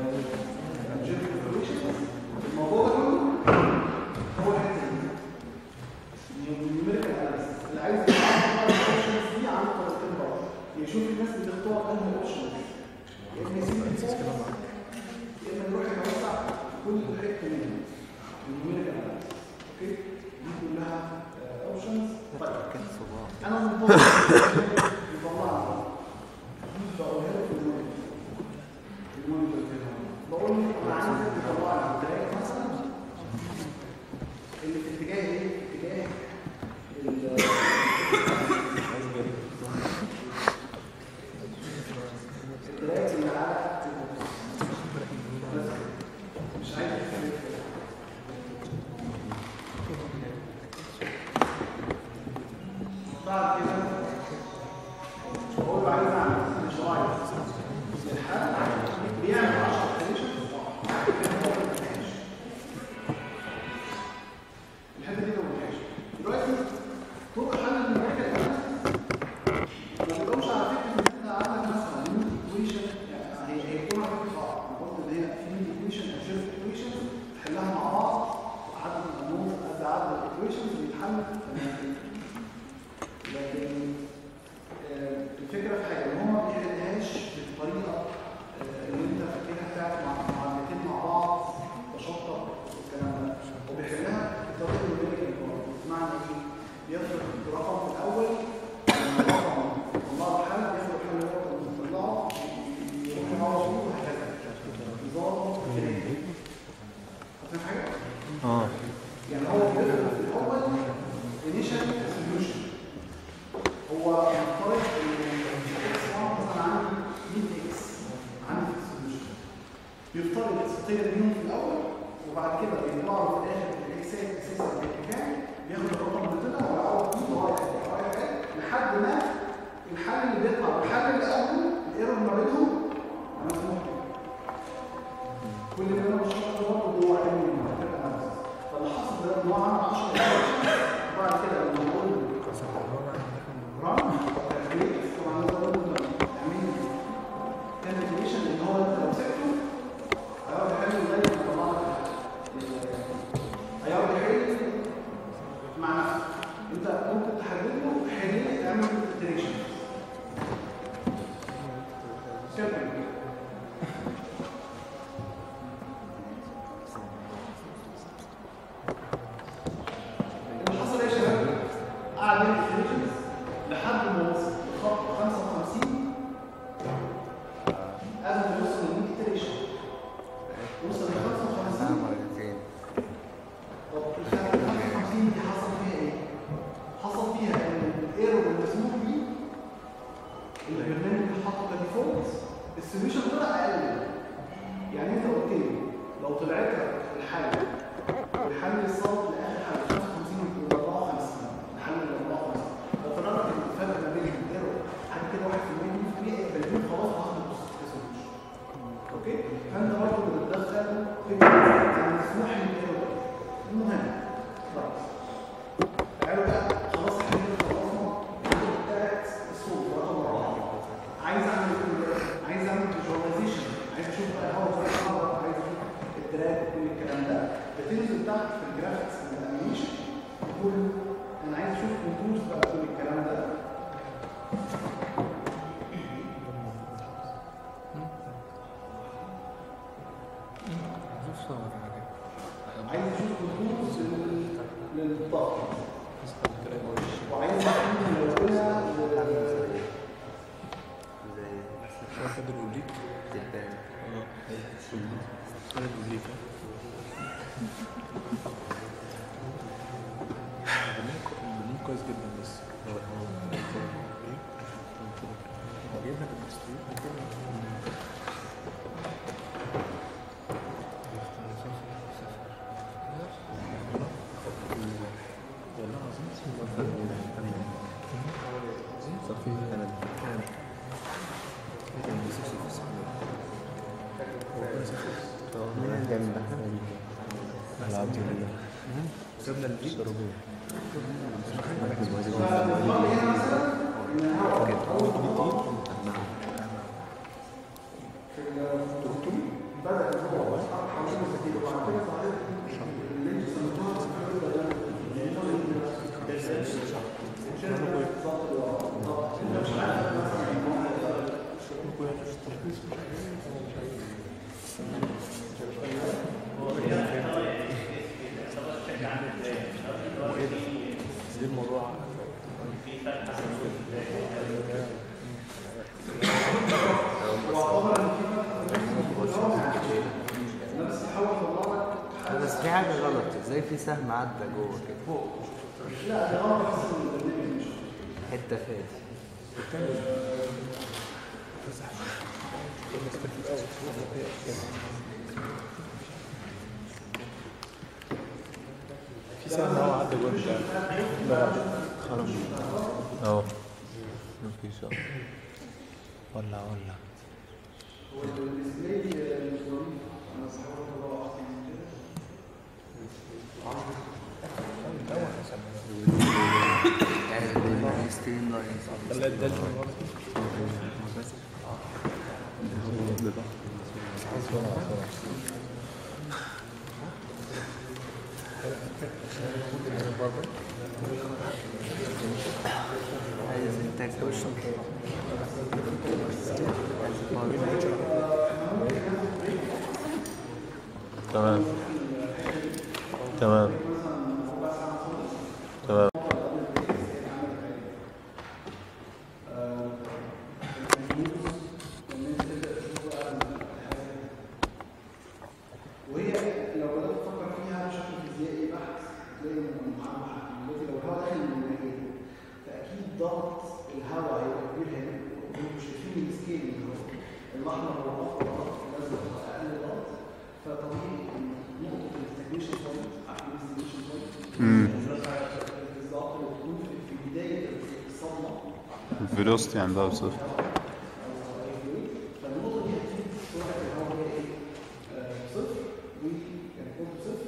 الموضوع ده كله هو الحته دي النيوميريكال اناليسيس اللي عايز يعرف الاوبشنز دي عن طريقتين بقى يشوف الناس بتختار انهي اوبشنز يا اما يسيب الفوق يا اما يروح يوسع كل حته منهم النيوميريكال اناليسيس اوكي دي كلها اوبشنز طيب انا منتظر يطلع دي بقولها له في المونيتور المونيتور كده بقول له انا عايزك تطلع لي الدراية مثلا اللي في اتجاه ايه؟ في اتجاه ال- الدراية اللي على مش عايز أتكلم كده. بعد كده بقول له عايز اعمل مش هو عايز الحل بيعمل 10 كونديشن الحته دي ما قلتهاش ايكويشنز بيتحل لكن آه، الفكره في حاجه ان هو ما بيحلهاش بالطريقه آه، اللي انت فاكرها بتاعت مع معادلتين مع بعض تشطب والكلام ده هو بيحلها بطريقه نيوميريكال بمعنى ايه؟ بيفرق رقم في الاول لما رقم يطلع له حل بياخد الحل اللي هو كان مطلعه يروح يعوض فيه وهكذا نظام كده فاهم حاجه؟ اه يعني هو بيفرق في الاول initial solution هو نفترض ان اكس 1 مثلا عندي 100 اكس عندي solution يفترض يستطيع منهم في الاول وبعد كده بيطلع له في الاخر الاكسات اساسا كام بياخد الرقم اللي طلع ويعوض فيه ورايح جاي رايح جاي لحد ما الحل اللي بيطلع والحل اللي قبله الايرور ما بينهم مسموح كده كل اللي انا بشرحه ده برضه هو علم المعرفة الأناليسيس. فاللي حصل ده ان هو عمل 10 وبعد كده لما نقول ران تكريت طبعا ده برضه تعمل كالكوليشن ان هو انت لو سبته هيقعد يحل لغايه ما يطلع لك ال- هيقعد يحل مع نفسه انت ممكن تحدد له حل لي اعمل iteration كمل اللي حصل ايه يا شباب؟ قعد يعمل iterations لحد ما وصل لخط 55 قبل ما يوصل ل 100 iteration وصل ل 55 طب ال 55 دي حصل فيها ايه؟ حصل فيها ان الايرور المسموح بيه اللي البرنامج اللي حاطه كديفولت السوليوشن طلع اقل يعني انت قلت لي لو طلعت لك الحل الحل الصوت لاخر حل 55 و 54 الحل ال 54 لو طلع لك الفرق ما بين الايرور حاجه كده 1% 2% يبقى خلاص هاخد السوليوشن اوكي فانت برضه بتتدخل في يعني مسموح للايرور المهم خلاص تعالوا بقى خلاص احنا كده خلصنا الجزء بتاعت الصوت رقم اربعه عايز اعمل ايه عايز اعمل فيجواليزيشن عايز اشوف بقى الهواء ازاي بيتحرك عايز اشوف الدراج وكل الكلام ده بتنزل تحت في الجرافيكس الانيميشن تقول انا عايز اشوف كونتورز بقى كل الكلام ده عايز اشوف كونتورز للضغط وعايز اشوف ملونة واخد الاوبليك خد الاوبليك البرنامج كويس جدا بس هو هو ايه هو جايب لك الديستريبيوشن كده والله العظيم صافي انا سيبنا البيت بدأ ان هو حوالين الكتير وبعد كده ظهرت اللينج سموها انت مش عارف دي الموضوع بس في حاجة غلط ازاي في سهم عدى جوه كده لا ده غلط بس من البرنامج مش حتة فاتي في سهم هو عدى جوه البتاع خرج اه مفيش اه ولا ولا هو الديسبلاي مش ظريف انا صحيح الله احسن من كده خليها الدلتا عايز انتاج تمام تمام تمام وهي لو بدات تفكر فيها بشكل فيزيائي بحت تلاقي ان معاها حق دلوقتي لو الهواء داخل من المكان فاكيد ضغط الهواء هيبقى كبير هنا وانتم شايفين السكيل اللي هو الاحمر هو اكتر ضغط الازرق هو اقل ضغط فطبيعي ان نقطه الاستجنيشن بوينت عارفين الاستجنيشن مم. بوينت بالظبط وتكون في في بدايه الصدمه الفيلوسيتي عندها بصفر فالنقطه دي اكيد سرعه الهواء هي ايه؟ آه، صفر و يعني كنت صفر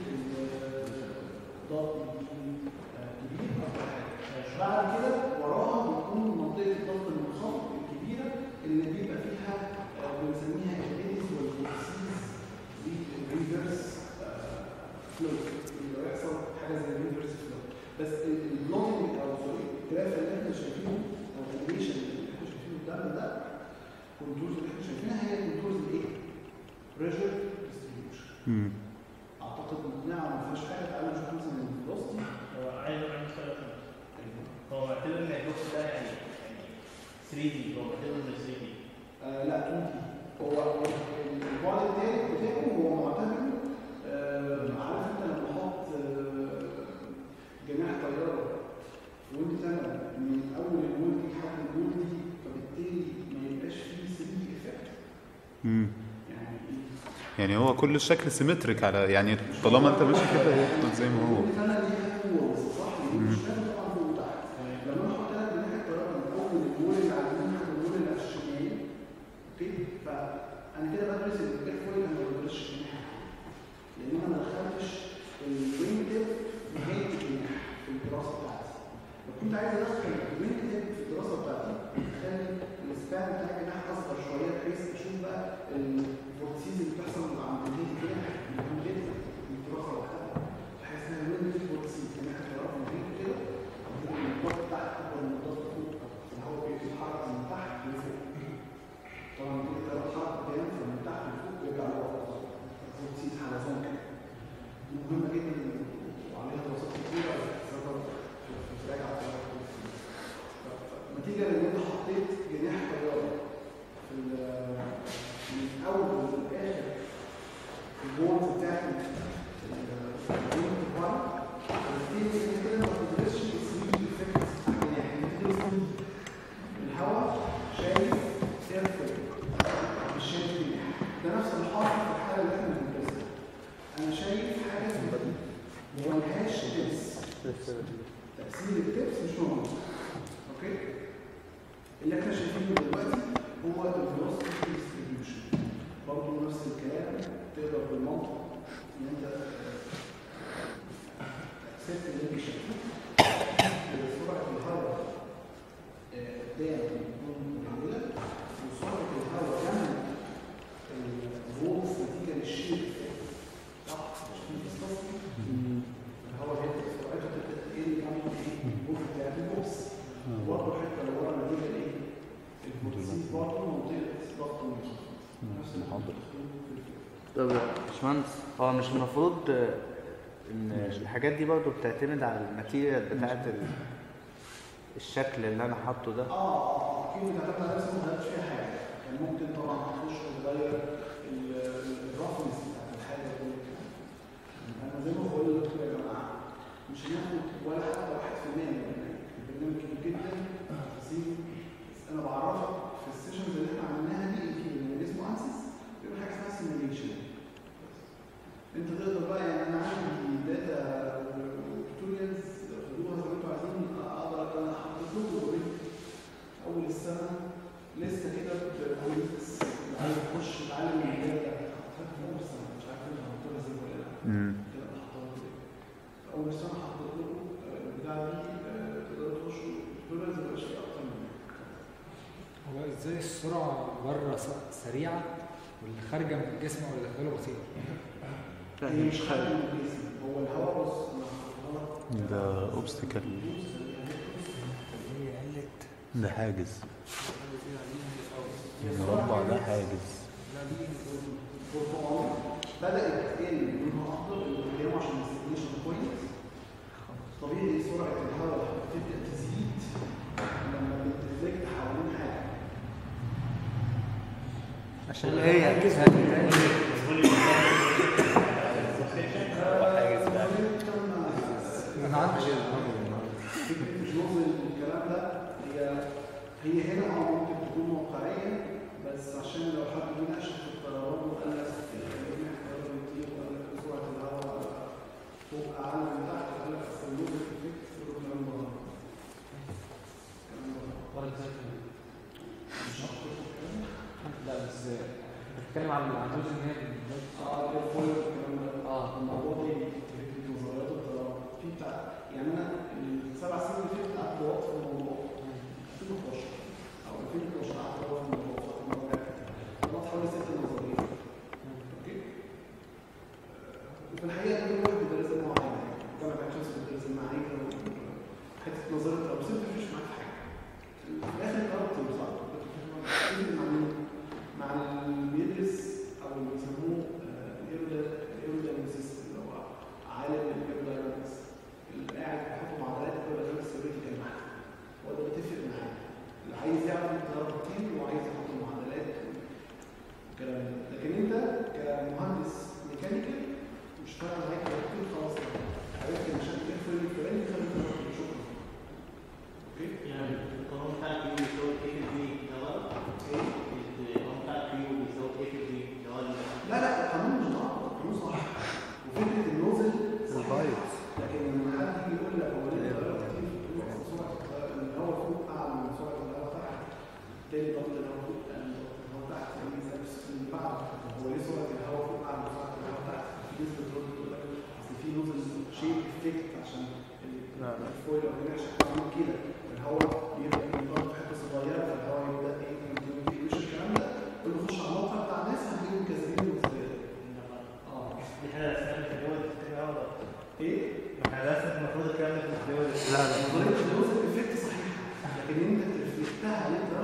والضغط بيكون آه، كبير أكتر حاجة. بعد كده وراها بتكون منطقه الضغط المنخفض الكبيره اللي بيبقى فيها آه، بنسميها البيز والفورسيز والريفرس فلو اللي بيحصل حاجه زي الريفرس فلو بس البلوكينج او سوري الجراف اللي احنا شايفينه او الانيميشن اللي احنا شايفينه قدامنا ده كونتورز اللي احنا شايفينها هي كونتورز الايه؟ بريشر ديستريبيوشن مم. اعتقد مقنعه وما فيهاش حاجه تعالوا نشوف مثلا الفيلوسيتي هو عايز عايز اسالك هو معتبر ان البوكس ده يعني يعني 3 دي هو معتبر انه 3 دي آه لا 2 دي هو هو البعد الثالث بتاعه هو معتمد آه عارف انت لما تحط آه جناح طياره في ويند تانل من اول الويند دي لحد الويند دي فبالتالي ما يبقاش فيه 3 دي افكت مم. يعني يعني هو كل الشكل سيمتريك على يعني طالما انت ماشي كده هيفضل زي ما هو الويند تانل ليها قوه بس صح مم. مش لازم طبعا فوق وتحت لما انا احط لك جناح الطياره من اول الويند اللي على اليمين لحد الويند اللي على الشمال اوكي فانا كده بدرس الجاك فويل انا ما بدرسش الجناح لان انا ما دخلتش الوينج تيب نهايه الجناح في الدراسه بتاعتي لو كنت عايز ادخل الوينج تيب في الدراسه بتاعتي اخلي السبان بتاع الجناح اصغر شويه بحيث اشوف بقى الفورتسيز اللي بتحصل عند نهايه الجناح بتكون جدا في الدراسه وقتها بحيث ان الوينج تيب فورتسيز جناح الطياره من هنا كده الضغط تحت اكبر من الضغط فوق الهواء بيتحرك من تحت لفوق طبعا دي الطياره اتحرك جامد فمن تحت لفوق ويرجع لورا فورتسيز حلزون كده مهمه جدا وعليها دراسات كتيره سبب في مراجعه نتيجه لان انت حطيت جناح طياره في ال- من اول للاخر في البورد بتاعت الوينج بتاعك وبالتالي انت كده ما بتدرسش السري افكت يعني بتدرس الهواء شايف سيرفل مش شايف جناح ده نفس اللي حاصل في الحاله اللي احنا بندرسها انا شايف حاجه زي دي وملهاش تبس تأثير التبس مش موجود اوكي اللي احنا شايفينه دلوقتي هو الفيلوسيتي ديستريبيوشن برضه نفس الكلام تقدر بالمنطق ان انت تأثير اللي انت شايفه سرعه الهواء آه، قدام بتكون قليله وسرعه الهواء جنب الفولز نتيجه للشير صح شايفين الاسطوانه الهواء هيبقى سرعته تبدا تقل جنب ايه الفولز بتاعت البوكس وبرضه حتى لو ورا نتيجه لايه الفولتسيز برضه منطقه ضغط منخفض نفس المحاضره طب يا باشمهندس هو مش المفروض آه، ان الحاجات دي برضو بتعتمد على الماتيريال بتاعت ال- الشكل اللي انا حاطه ده اه اه اكيد بتعتمد على نفسك ما غيرتش فيها حاجه كان ممكن طبعا تخش وتغير الرفنس بتاعت الحاجه دي انا زي ما بقول لكم يا جماعه مش هناخد ولا حتى 1% من البرنامج البرنامج كبير جدا تفاصيل انا بعرفك في السيشنز اللي احنا عملناها دي في اللي اسمه انسس بيبقى حاجه اسمها سيميوليشن انت تقدر بقى يعني انا عندي داتا توتوريالز خدوها زي ما انتوا عايزين اقدر انا حاطط لكم اوريدي اول السنه لسه كده بكويز عايز اخش اتعلم من الداتا حطيتها في اول سنه مش عارف انت حطيتها ازاي ولا لا مم. كده انا حطيتها ازاي اول سنه حطيت لكم آه، البتاع دي آه، تقدروا تخشوا توتوريالز مبقاش فيه اكتر من كده هو ازاي السرعة بره س- سريعة واللي خارجة من الجسم او اللي داخله بطيئة؟ هي مش خارج من الجسم هو الهواء بص أنا هحطها لك ده اوبستكل ده حاجز المربع ده حاجز بدأت تقل لونها أخضر قدامه عشان الاستيميشن كويس طبيعي سرعة الهواء تبدأ تزيد لما بترفلكت حوالين حاجة عشان هي انا عندي فكرة مش نظر الكلام ده هي هي هنا اه ممكن تكون واقعية بس عشان لو حد بيناقش في الطيران وقال لك الجميع هيقدر يطير وقال لك سرعة الهواء فوق أعلى من تحت وقال لك أصل النظر في الفكر كله كلام بره كلام بره مش أكتر في الكلام لا بس بتتكلم عن عن جزء ان هي اه الفويل والكلام ده اه الموضوع ده فكره نظريات الطيران في بتاع يعني انا السبع سنين اللي فاتت قعدت وقت في الموضوع 2012 او 2012 قعدت وقت في الموضوع في الموضوع طلعت حوالي ست نظريات اوكي وفي الحقيقه كل واحد بيدرس لنا معين جامعه عين شمس بتدرس لنا معين حته نظريه او ست مفيش معاك في حاجه في الاخر قررت توصل مع مين؟ مع اللي بيدرس او اللي بيسموه الايروداينامكس اللي هو عالم الايروداينامكس اللي قاعد بيحط معادلات الايروداينامكس ثيوريتيكال معاه هو ده بيتفق معاه اللي عايز يعرف التيار كتير وعايز يحط معادلات والكلام ده لكن انت كمهندس ميكانيكال مشتغل معاك كتير خلاص عرفت المشاكل الفلاني الفلاني خليك شكرا اوكي يعني القانون بتاع الكيو بيساوي ايه في البي ده غلط؟ ايه؟ القانون بتاع الكيو بيساوي ايه في البي ده غلط؟ لا لا القانون مش غلط القانون صح وفكره النوزل البايوس لكن لما حد يجي يقول لك هو ليه الغيار كتير في نقطة سرعة الغيار ان الهواء فوق اعلى من سرعة الهواء تحت تاني ضغط الهواء فوق اقل من ضغط الهواء تحت يعني نفس اللي بعد هو ليه سرعة الهواء فوق اعلى من سرعة الهواء تحت في ناس بترد تقول لك اصل في نوزل شيء افكت عشان الفويل او الجناش عامل كده الهواء بيبدا يضغط في حته صغيره فالهواء يبدا ايه مش الكلام ده قول له خش على الموقع بتاع الناس هتلاقيهم كاسبين النظريه اه دي حاجه اساسيه في الدول التانية غلط ايه؟ ما احنا لسه المفروض الكلام ده في الدول لا لا نظريه النوزل افكت صحيح لكن انت تفكتها اللي انت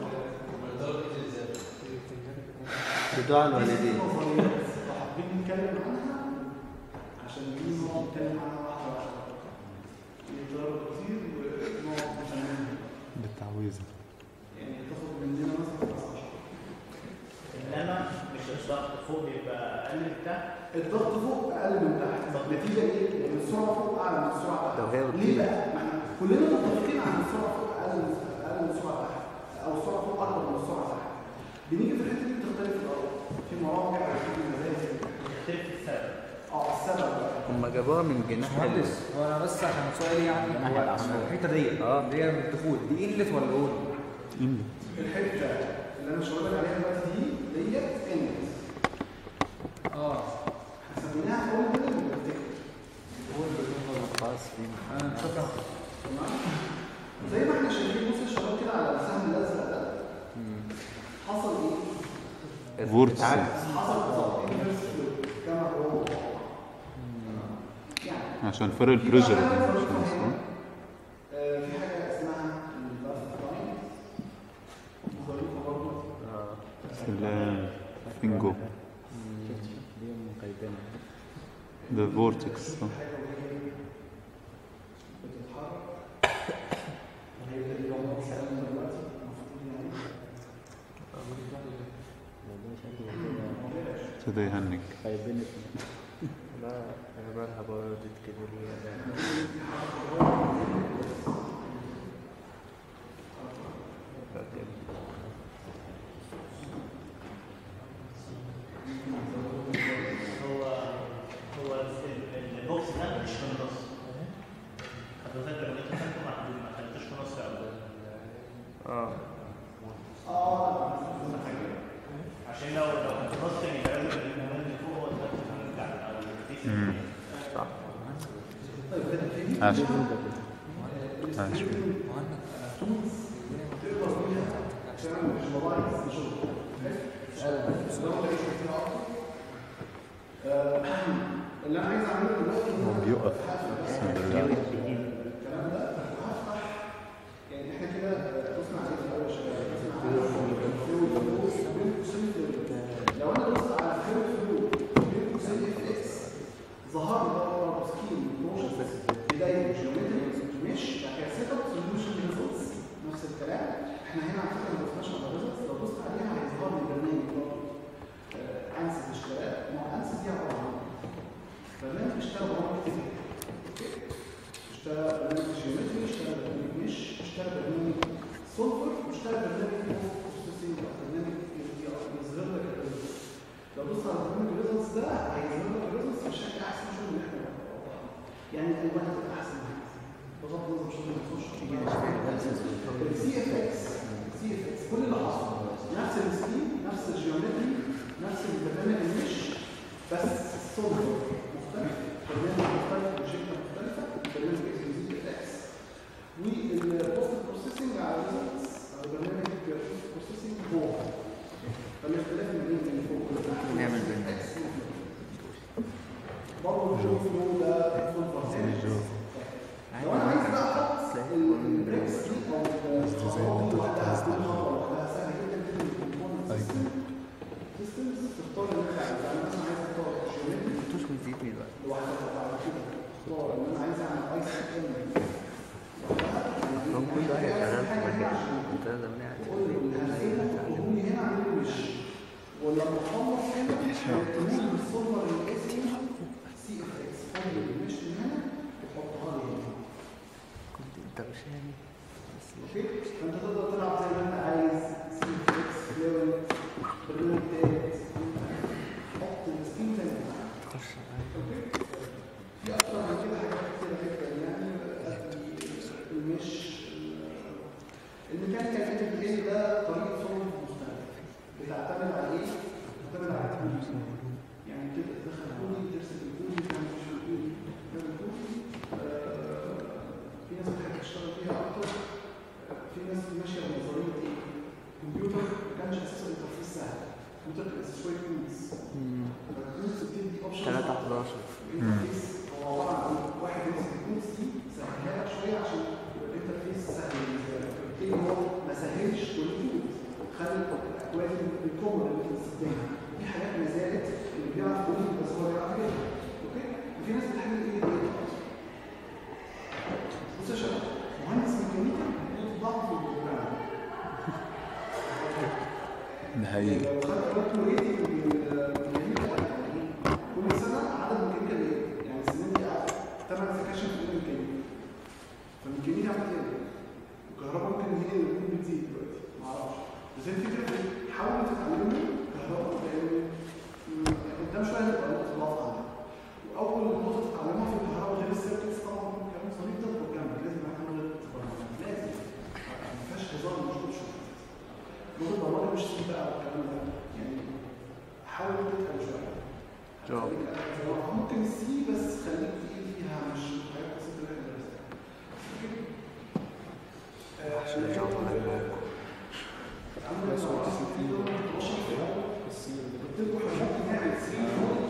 بدعاء الوالدين حابين نتكلم عنها عشان دي نقعد نتكلم عنها واحده واحده يضرب كتير ونقعد نفهمها بالتعويذة يعني تاخد مننا مثلا 15 انما مش الضغط فوق بيبقى اقل من تحت الضغط فوق اقل من تحت نتيجه ايه؟ لان السرعه فوق اعلى من السرعه تحت لو هي ليه بتطير. بقى؟ ما احنا كلنا متفقين على ان السرعه فوق اقل من اقل من السرعه تحت او السرعه فوق اكبر من السرعه تحت بنيجي في الحته دي بتختلف الارض في مواقع وفي مزايا بتختلف في السبب اه السبب بقى هم جابوها من جناح ال- مهندس هو انا بس عشان سؤالي يعني هو الحته دي اه اللي هي من الدخول دي انلت ولا اول؟ الحته اللي انا شغال عليها دلوقتي دي ديت انت اه سميناها اول كده من التكنيك خلاص في انا شكرا تمام زي ما احنا شايفين بص الشباب كده على السهم الازرق ده حصل ايه؟ فورتس حصل بالظبط انفرس فلو كما هو يعني عشان فرق البريشر في حاجة آه، في حاجه اسمها اللاست لاين ظريفه برضه سلام فينجو ده فورتكس صح ابتدى يهنج لا انا بالها بردت كده ليه هو هو ال- البوكس ده مش في النص حضرتك لما جيت رسمته ما ما خليتوش في نص اول اه اه عشان لو لو كان في النص كان يبقى لازم المومنت اللي فوق هو اللي بتاع او التيشيرت. مم. صح طيب كده في عاش عاش تقدر بيها تعمل فيجواليز لشغل اللي انا عايز اعمله دلوقتي هو بيقف بس ما بيرجعش اشترى برنامج جيومتري اشترى برنامج مش اشترى برنامج سولفر واشترى برنامج بروسيسنج او برنامج يظهر لك الريزلتس لو بص على برنامج الريزلتس ده هيظهر لك الريزلتس بشكل احسن شويه من اللي احنا بنعمله. يعني الالوان هتبقى احسن بغض النظر مش لازم نخش السي اف اكس السي اف اكس كل اللي حصل نفس السكيم نفس الجيومتري نفس البرنامج المش بس السولفر مختلف برنامج مختلف وشركه مختلفه برنامج اكس اكس والبوست بروسيسنج على الريزلتس او برنامج بوست بروسيسنج هو فالاختلاف ما بين اللي فوق واللي نعمل تحت برنامج. X برضه الجو فلو ده فول فرنامج لو انا عايز بقى احط البريكس دي او الخطوات دي لوحدها كل خطوه لوحدها سهل جدا جدا الكومبوننت سيستمز تختار اللي انت عايزه يعني مثلا عايز اختار جيومتري انتوش بتزيد مين بقى لوحدها بعد كده اختار ان انا عايز اعمل اي سي ام هم كل واحد شغال في مجال انت لازم قول له اللي هلاقيه قولوا لي هنا اعمل له وش ولما اخلص هنا تقول الصور اللي اسمها سي اف اكس خلي المش من هنا وتحطها لي هنا كنت انت مش يعني اوكي فانت تقدر تلعب زي ما انت عايز سي اف اكس ليفل برنامج تالت حط السكين تاني تخش اوكي في اكتر من كده حاجات كتيره جدا يعني المش الميكانيكال ان بي اي ده طريقه صور مختلف بتعتمد على ايه؟ بتعتمد على الكود يعني تبدا تدخل كودي ترسم الكودي تعمل مش الكودي تعمل كودي آه، في ناس بتحب تشتغل فيها اكتر آه، في ناس ماشيه بنظريه ايه؟ الكمبيوتر ما كانش اساسا الانترفيس سهل الكمبيوتر كان اساسا شويه كودز فالكودز بتدي اوبشن 3 11 الانترفيس هو عباره عن ايه؟ واحد يمسك الكودز دي سهلها لك شويه عشان يبقى الانترفيس سهل بالنسبه لك فبالتالي هو ما سهلش كل الكود خلى الاكواد الكومن اللي بتستخدمها في حاجات ما زالت اللي بيعرف كودينج بس هو بيعرف يجيبها اوكي وفي ناس بتحب ايه دي بص يا شباب مهندس ميكانيكا بيحط ضغط في البروجرام ده حقيقي لو خد قلت له ريتنج الميكانيكا كل سنه عدد الميكانيكا اللي يعني السنين دي قعدت ثمان سكاشن في الميكانيكا فالميكانيكا عملت ايه؟ الكهرباء ممكن هي اللي تكون بتزيد دلوقتي معرفش بس هي الفكره في حاولوا تتعلموا كهرباء لان م- قدام شويه هتبقى نقطه ضعف عندك واول نقطه تتعلمها في الكهرباء غير السيركتس طبعا كلام صليب ده بروجرام لازم يعمل لغه برمجه لازم ما فيهاش هزار مش كل شغل لغه برمجه مش سي بقى والكلام ده يعني حاول تتقل شويه جواب. خليك أقل شوية. ممكن السي بس خليك تقيل فيها مش حاجات بسيطه اللي احنا درسناها أوكي؟ آه، عشان الجواب على الموقع. عندنا مع في دول 12 في الأول. قلت لكم احنا ممكن نعمل 3 نود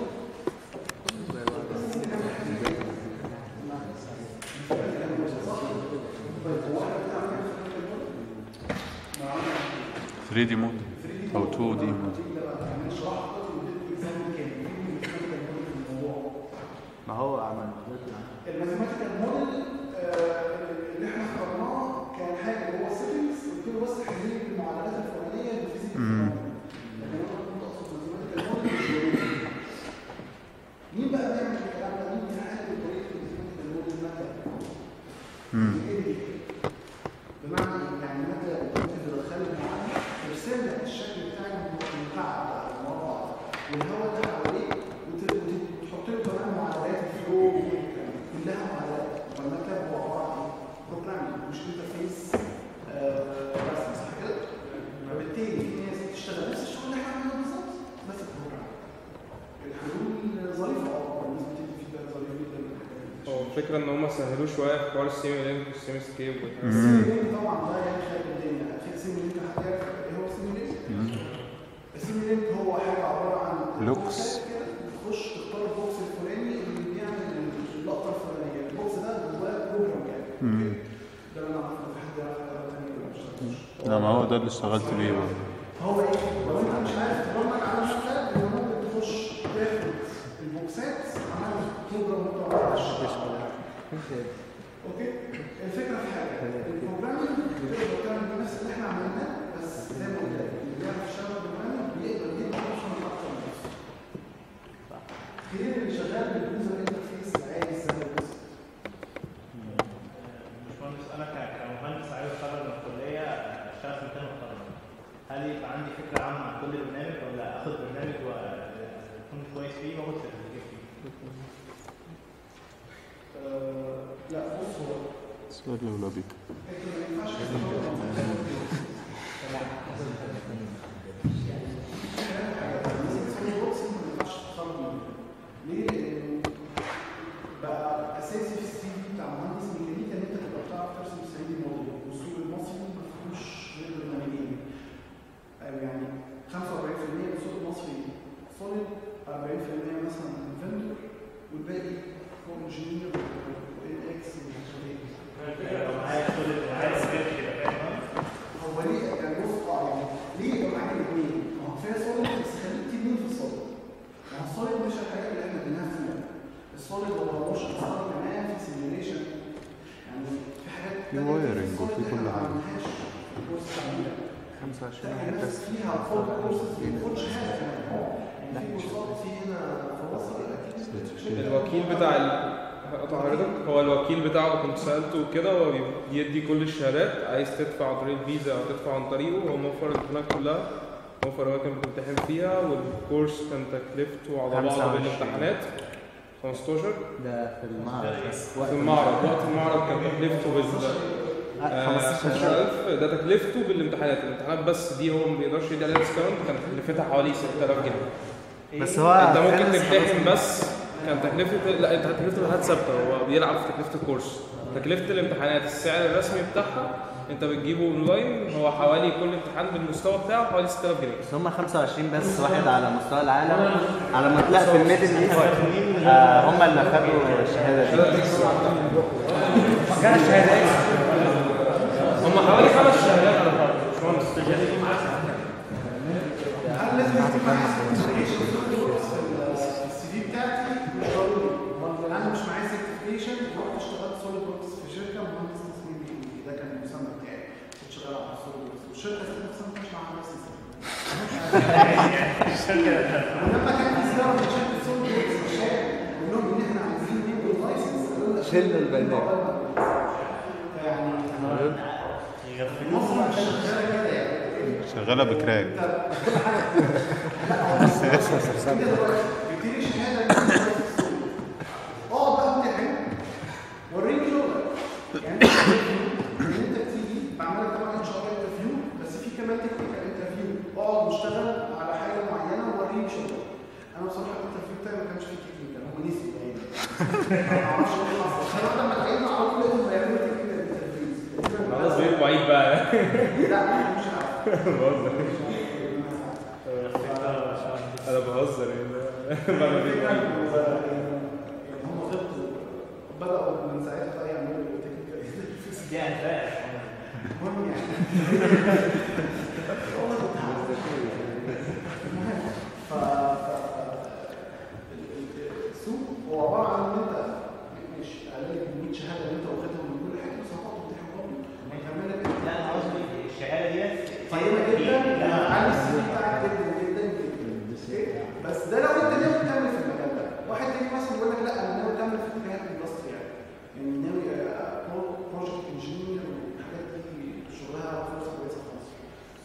طيب هو احنا بنعمل ايه في النود؟ 3 دي مود او 2 دي مود ما هو عمل الماثيماتيكال موديل اللي احنا اخترناه كان حاجه اللي هو سيتنجز قلت له بس حلين المعادلات الفلانيه بالفيزيك مم. لكن انا كنت اقصد ماثيماتيكال موديل مش جيومتري. مين بقى بيعمل الكلام ده؟ مين بيحل بطريقه الماثيماتيكال موديل ماده؟ مم. بمعنى إيه؟ يعني ماده انت بتدخل المعادله ترسم لك الشكل بتاع المكعب ده المربع ده والهواء ده حواليه وت- وت- وتحط له كمان معادلات الفلو كلها معادلات والمكتب هو عباره عن ايه؟ بروجرامينج مش انترفيس آه، رسم صح كده؟ فبالتالي في ناس بتشتغل نفس الشغل اللي احنا عملناه بالظبط بس بروجرام الحلول ظريفه اه الناس بتدي فيدباك ظريف جدا هو الفكرة إن هما سهلوه شوية في حوار السيمي لينك والسيمي سكيب والحاجات دي. السيميلينك طبعا ده يعني خارج الدنيا في سيميلينك حد يعرف ايه هو السيميلينك؟ السيميلينك هو حاجه عباره عن لوكس. بوكسات كده بتخش تختار البوكس الفلاني اللي بيعمل اللقطه الفلانيه البوكس ده جواه بروجرام يعني مم. ده اللي انا اعرفه في حد يعرف حاجه ثانيه ولا مش عارف. لا ما هو ده اللي اشتغلت بيه برضه. هو ايه؟ لو انت مش عارف تبرمج على مكتب يبقى ممكن تخش تاخد البوكسات عمل بروجرام متوقع اوكي الفكره في حاجه البروجرامينج تقدر تعمل نفس اللي احنا عملناه بس زي ما قلت لك اللي بيعرف يشتغل بروجرامينج بيقدر يدي اوبشن اكتر من نفسه غير اللي شغال باليوزر انترفيس عادي زي الويب باشمهندس انا ك- كمهندس عايز اتخرج من الكليه اشتغل في مكان محترم هل يبقى عندي فكره عامه عن كل برنامج ولا اخد برنامج واكون كويس فيه واخد سيرتيفيكيت فيه؟ آه، لا بص هو سؤال لو بيك انت ما ينفعش ليه؟ لأنه بقى اساسي في السي في بتاع مهندس ميكانيكا ان انت تبقى بتعرف ترسم 3 دي موديل والسوق المصري ما فيهوش غير برنامجين أو يعني 45% من السوق المصري سوليد 40% مثلا انفنتور والباقي هو انجينير وال اكس لو معايا solid ومعايا script كده فاهم؟ هو ليه يعني بص اه يعني ليه يبقى معاك الاثنين؟ ما هو كفايه سوليد بس خليك تميل في السوليد. ما هو السوليد مش الحاجات اللي احنا بنها فيها. السوليد هو مش اصلا كمان في سيميوليشن يعني في حاجات في وايرنج وفي كل حاجة. 25 واحد واحد بس بس فيها فوق كورسز ما بياخدش حاجه يعني في كورسات في هنا في مصر اكيد الوكيل بتاع ال... هقطع حضرتك هو الوكيل بتاعه كنت سالته كده هو بيدي كل الشهادات عايز تدفع عن طريق الفيزا او تدفع عن طريقه هو موفر الامتحانات كلها موفر الاماكن اللي بتمتحن فيها والكورس كان تكلفته على بعضه 25. بالامتحانات 15 ده في المعرض بس في المعرض وقت المعرض كان تكلفته بال آه، 15,000. 15000 ده تكلفته بالامتحانات الامتحانات بس دي هو ما بيقدرش يدي عليها ديسكاونت كانت تكلفتها حوالي 6000 جنيه بس هو انت ممكن خلص تمتحن خلاص. بس كان تكلفه لا انت تكلفه الامتحانات ثابته هو بيلعب في تكلفه الكورس تكلفه الامتحانات السعر الرسمي بتاعها انت بتجيبه اونلاين هو حوالي كل امتحان بالمستوى بتاعه حوالي 6000 جنيه بس هم 25 بس واحد على مستوى العالم على ما طلع في الميدل ايست آه هم اللي خدوا الشهاده دي هم حوالي خمس شهادات على بعض مش مهندس هل لازم يكون معايا سيرتيفيكيشن في السي في بتاعتي مش ضروري انا مش معايا سيرتيفيكيشن رحت اشتغلت سوليد وركس في شركه مهندس تصميم بيئي ده كان المسمى بتاعي كنت شغال على سوليد وركس والشركه ذات نفسها ما كانش معاها نفس ولما كان في زياره من شركه سوليد وركس في الشارع قال لهم ان احنا عايزين نجيب اللايسنس قالوا لنا شلنا البرنامج. يعني مصر عشان شغاله كده يعني شغالة بكراك بتديني شهاده إن أنت كويس في السوق. اقعد بقى امتحن وريني شغلك يعني انت ان انت بتيجي بعمل لك طبعا ان شاء الله انترفيو بس في كمان تكنيكال انترفيو اقعد واشتغل على حاجه معينه ووريني شغلك انا بصراحه الانترفيو بتاعي ما كانش فيه تكنيكال هم نسيوا يعني ما اعرفش ايه اللي حصل انا لما اتعينوا على طول لقيتهم بيعملوا تكنيكال انترفيوز خلاص بقيت بعيد بقى لا مش عارف بهزر انا بهزر يعني بقى بقيت بعيد هم غلطوا بدأوا من ساعتها بقى يعملوا تكنيكال انترفيوز دي انفاق المهم يعني والله كنت عاوز المهم ف ال- ال- السوق هو عباره عن ان انت مش اقل من 100 شهاده اللي انت واخدهم من كل حاجه بس هتقعد تمتحن برضه هيكمل لك لا انا قصدي الشهاده ديت قيمه جدا على السي في بتاعك جدا جدا جدا إيه؟ بس ده لو انت ناوي تكمل في المجال ده واحد تاني مثلا يقول لك لا انا ناوي اكمل في اتجاه الاندستري يعني يعني ناوي بروجكت انجينير والحاجات دي شغلها فرصه كويسه في مصر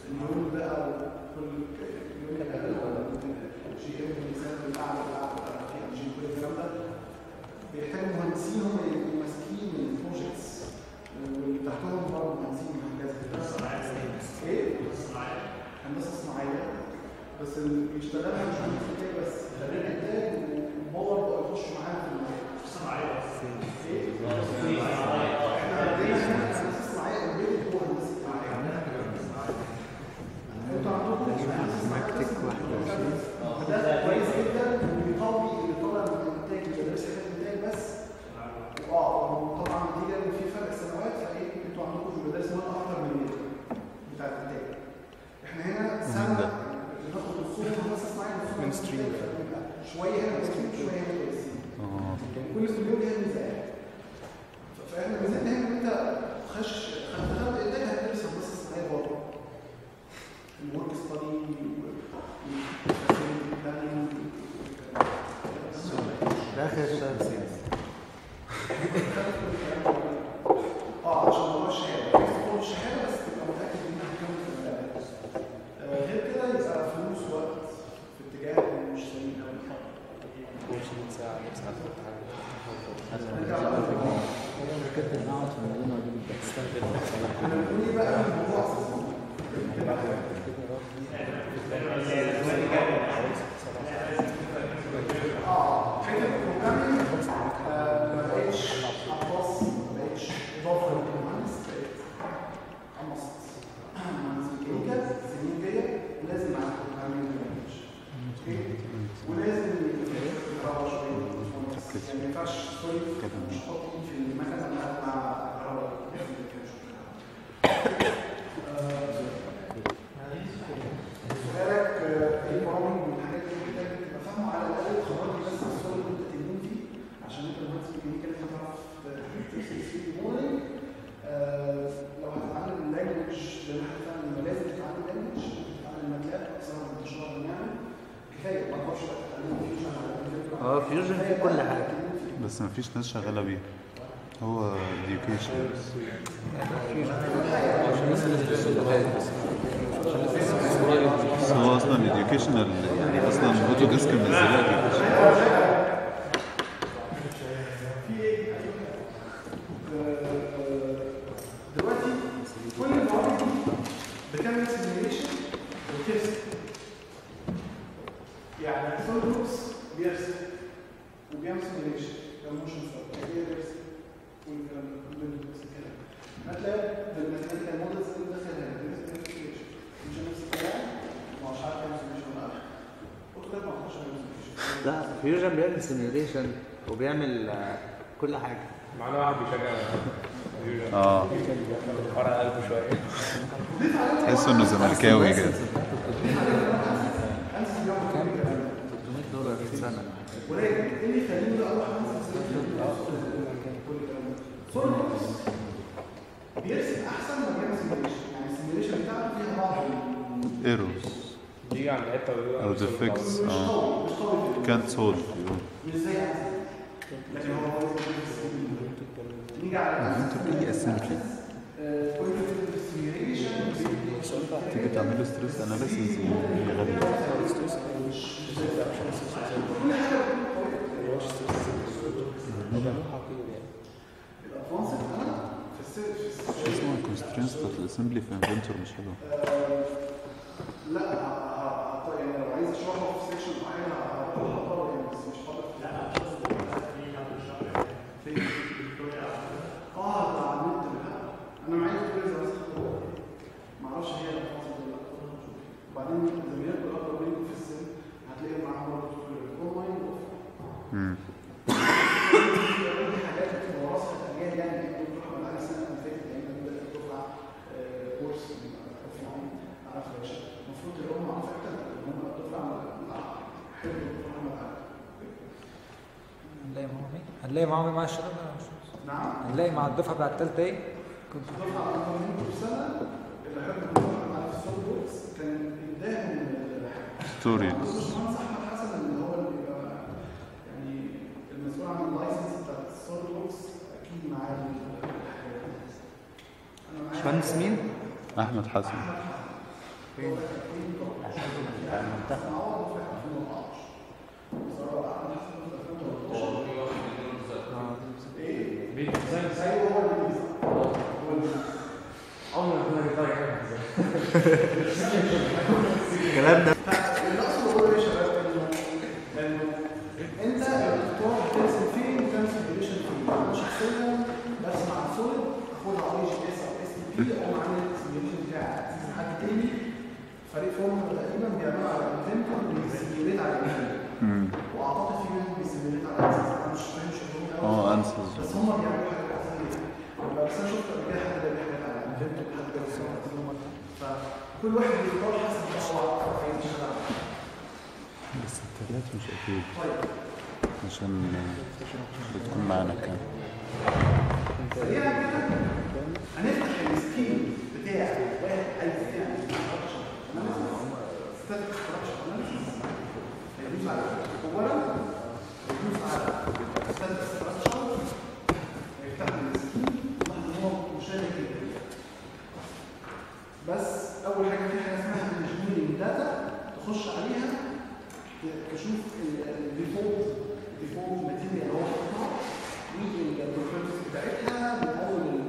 انا بقول ايه بقى الموضوع اه حته البروجرامينج آه، ما بقتش خلاص ما بقتش اضافه للمهندس بقت خلاص مهندس ميكانيكا السنين ديت لازم مع البروجرامينج لانجوج اوكي ولازم يقرا شويه يعني ما ينفعش سوري مش حاطين في المكنه مع مع الكهرباء سؤالك آه، ايه برامج من الحاجات اللي محتاج تبقى فاهمه على الاقل خبرات بس السؤال اللي انت تنين فيه عشان انت مهندس ميكانيكا لازم تعرف ترسم 3 دي موديلنج لو هتتعلم اللانجوج زي ما احنا فاهم لما لازم تتعلم لانجوج تتعلم ماتلاب اكثر من انتشار بنعمل كفايه ما تقدرش بقى تتعلم فيوجن على اه فيوجن فيه كل حاجه بس ما فيش ناس شغالة بيه هو education بس بس هو اصلا educational يعني اصلا اوتو ديسك منزلها education دلوقتي كل البرامج دي بتعمل سيميوليشن وترسم يعني سوليد بوكس بيرسم وبيعمل سيميوليشن ده موشن ستار هي بيرسم والكلام ده كل بوكس كده ماتلاب بالماثيماتيكال مودلز اللي داخلها بيرسم سيميوليشن مش نفس الكلام ما مش عارف يعمل سيميوليشن ولا لا اوتوكاد ما اعرفش يعمل سيميوليشن لا فيوجن بيعمل سيميوليشن وبيعمل آه، كل حاجه معانا واحد بيشجع اه ورا قلبه شويه تحس انه زملكاوي كده دولار في السنه ولكن ايه اللي يخليني بقى اروح انزل سوليد بوكس بيرسم احسن ما بيعمل سيميوليشن يعني السيميوليشن بتاعته فيها بعض ايروز بيجي عند حته ويقول او defects اه can't solve مش زي عزيز لكن هو هو نيجي على انتوا بتيجي اسمبلي كل السيميوليشن تيجي تعملوا ستريس اناليسيز غبي الادفانسد انا في السيرش شو اسمه الكونسترينس بتاعت الاسمبلي في انفنتور مش حلو لا ه- ه- ه- يعني لو عايز اشرحه في سيكشن معين هحطه يعني بس مش حاطط لا اه ده على النت بقى. انا معايا فكره بس ما اعرفش هي الادفانسد ولا لا وبعدين زميلات الاكبر منكم في السن هتلاقي معاهم برضه اونلاين امم دي حاجات بتتوارثها الاجيال يعني يعني كنت بروح معايا السنه اللي فاتت يعني انا بدات الدفعه آه، كورس اوفلاين على فلاش المفروض اللي هم على فكره اللي هم الدفعه حلو الدفعه معاها هنلاقي معاهم ايه؟ هنلاقي معاهم ايه مع الشباب ولا مش؟ نعم هنلاقي مع الدفعه بتاعت التالتة ايه؟ كنت الدفعه اكبر منكم بسنه اللي حب الدفعه معايا في السولد بوكس كان اداهم ستوريز الباشمهندس احمد حسن اللي هو اللي بيبقى يعني المسؤول عن اللايسنس بتاعت السولد بوكس اكيد معاه الحاجات دي. انا معايا باشمهندس مين؟ احمد حسن الكلام ده اللي اقصده اقوله يا شباب انه انه انت الدكتور بترسم فين وتعمل سيميوليشن فين انا شخصيا برسم على سوليد اخدها على جي اس او اس تي بي او عامل السيميوليشن بتاعي اساس حد تاني فريق فورمولا تقريبا بيعملوا على الانفنتور بيسيميوليت على الانفنتور امم واعتقد في منهم بيسيميوليت على الاساس انا مش فاهم شغلهم قوي اه انسز بس هم بيعملوا حاجات اساسيه بس انا شفت قبل كده حد بيعمل حاجات على الانفنتور حد بيعمل فكل واحد بيختار حسب ما هو عايز يشتغل عليه. بس التلات مش اكيد عشان بتكون معانا كام سريعا كده هنفتح السكيم بتاع واحد عايز يعمل ستاتيك ستراكشر اناليسيس هيدوس على اولا هيدوس على ستاتيك ستراكشر هيفتح السكيم لاحظ ان هو مشابه جدا بس اول حاجه في حاجه اسمها انجينيرنج داتا تخش عليها تشوف الديفولت الديفولت ماتيريال اللي هو حاططها والبروبرتيز بتاعتها من اول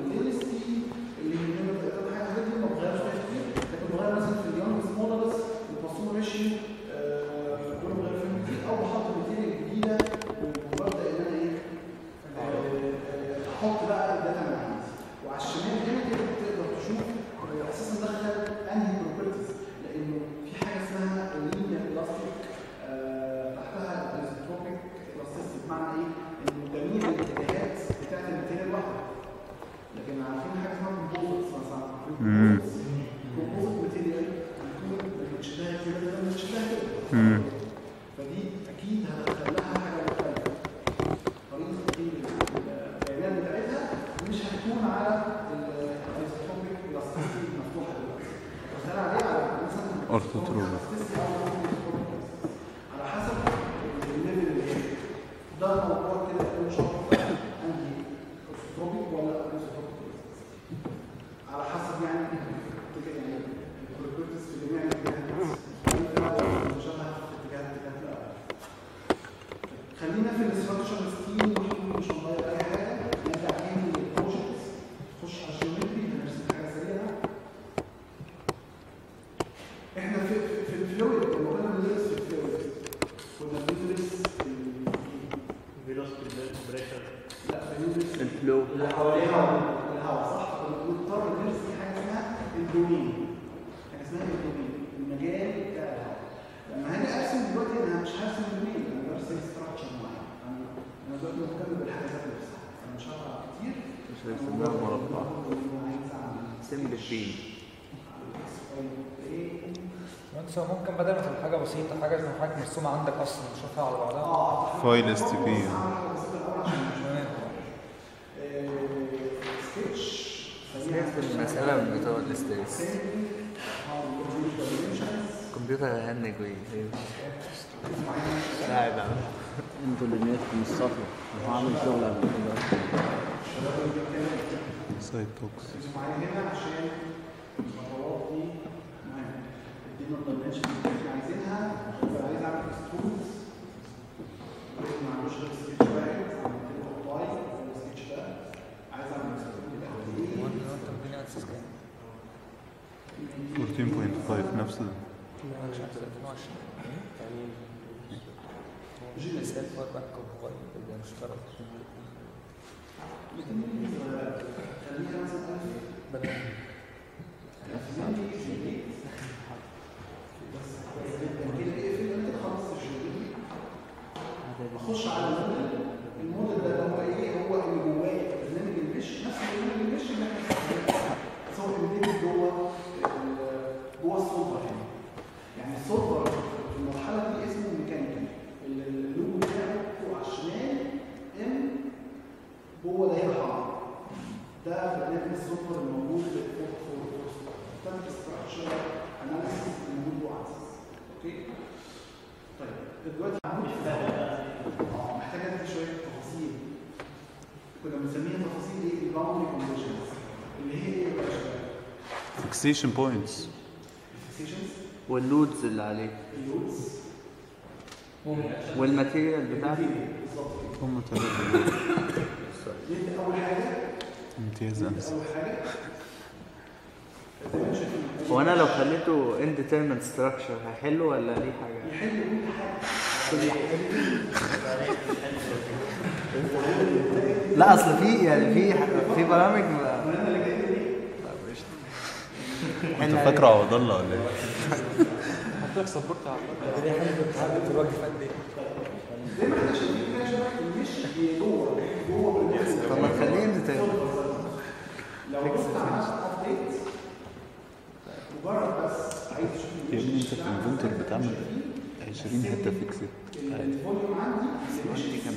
الداتا اناليسيس وعلى الشمال هنا كده تقدر تشوف هو اساسا دخل انهي بروبرتيز لانه في حاجه اسمها اللينير الاستيك تحتها الايزوتروبيك الاستيك بمعنى ايه؟ انه جميع الاتجاهات بتاعت الماتيريال واحده لكن عارفين حاجه اسمها كومبوزيتس مثلا مم. كومبوزيت ماتيريال بتكون بتشتغل كده كده بتشتغل كده مم. فدي اكيد هتدخل لها حاجه مختلفه طريقه تقييم البيانات بتاعتها مش هتكون على الايزوتروبيك الاستيك المفتوحه دلوقتي هتدخل عليه على مثلا أرثوتروبيك. elasticity أو non-elasticity. على حسب الليفل اللي هي ده موضوع كده يكون شرط عندي ايزوتروبيك ولا ايزوتروبيك على حسب يعني كده يعني البروبرتيز في جميع الاتجاهات مشابهه في اتجاهات اتجاهات لا خلينا في الاستراكشر ستيل مش هنغير اي حاجه نرجع تاني للبروجكت نخش على الجيومتري هنرسم حاجه سريعه احنا في في- في الفلويد لما كنا بندرس في الفلويد كنا بندرس ال- فيلوسيتي بريشر لا بندرس الفلو اللي حواليها الهواء صح بنضطر ندرس في حاجه اسمها الدومين حاجه اسمها الدومين المجال بتاع الهواء لما هاجي ارسم دلوقتي انا مش هرسم دومين انا برسم ستراكشر معين انا انا دلوقتي مهتم بالحاجه ذات نفسها انا مش هقرا كتير مش هيسموها مربع سمبل بين بس هو ممكن بدل ما تبقى حاجه بسيطه حاجه زي ما حضرتك مرسومه عندك اصلا نشوفها على بعضها فايل اس تي بي سيف المسألة من بتوع الاستاذ الكمبيوتر هيهنج وي لاعب عم انتوا اللي نيتكم الصفر انا هعمل شغل على كده سايد توكس معايا هنا عشان الخطوات دي مهمه ادينا الدايمنشن اللي احنا عايزينها فعايز اعمل اكسترود ما عندوش غير سكتش واحد عملت له ابلاي السكتش ده عايز اعمل اكسترود يبقى قد ايه 14.5 نفس ال خلينا مثلا اخش على الموديل الموديل ده اللي هو ايه هو اللي جواه برنامج المش نفس برنامج المش اللي احنا بنستخدمه بس هو embedded جوه ال- جوه السولفر هنا يعني السولفر في المرحله دي اسمه ميكانيكال اللوجو بتاعه فوق على الشمال ام جوه دايره حمراء ده برنامج السولفر الموجود في فوق فوق فوق ستاتيك ستراكشر اناليسيس الموجود جوه عزيز اوكي طيب دلوقتي اه محتاجه ادي شويه تفاصيل كنا بنسميها تفاصيل ايه الباوندري كونديشنز اللي هي ايه بقى يا شباب؟ فيكسيشن بوينتس الفيكسيشنز واللودز اللي عليه اللودز والماتيريال بتاعته بالظبط هم ثلاثة نبدا اول حاجه امتياز أنس اول حاجه زي ما شايفين هو انا لو خليته indeterminate structure هيحله ولا ليه حاجة؟ يحل كل حاجه كل حاجة لا اصل في يعني في في برامج ما- انت فاكره عوض الله ولا ايه؟ هتروح سبورت على دي حاجه بتتعلم في الوقت قد ايه زي ما احنا شايفين كده يا شباب المش جوه جوه بالنسبه طب ما تخليه انترتينمنت لو انت عملت ابديت مجرد بس عايز تشوف يا ابني انت في الانفنتور بتعمل 20 حته فيكسد عادي الفوليوم عندي مش كان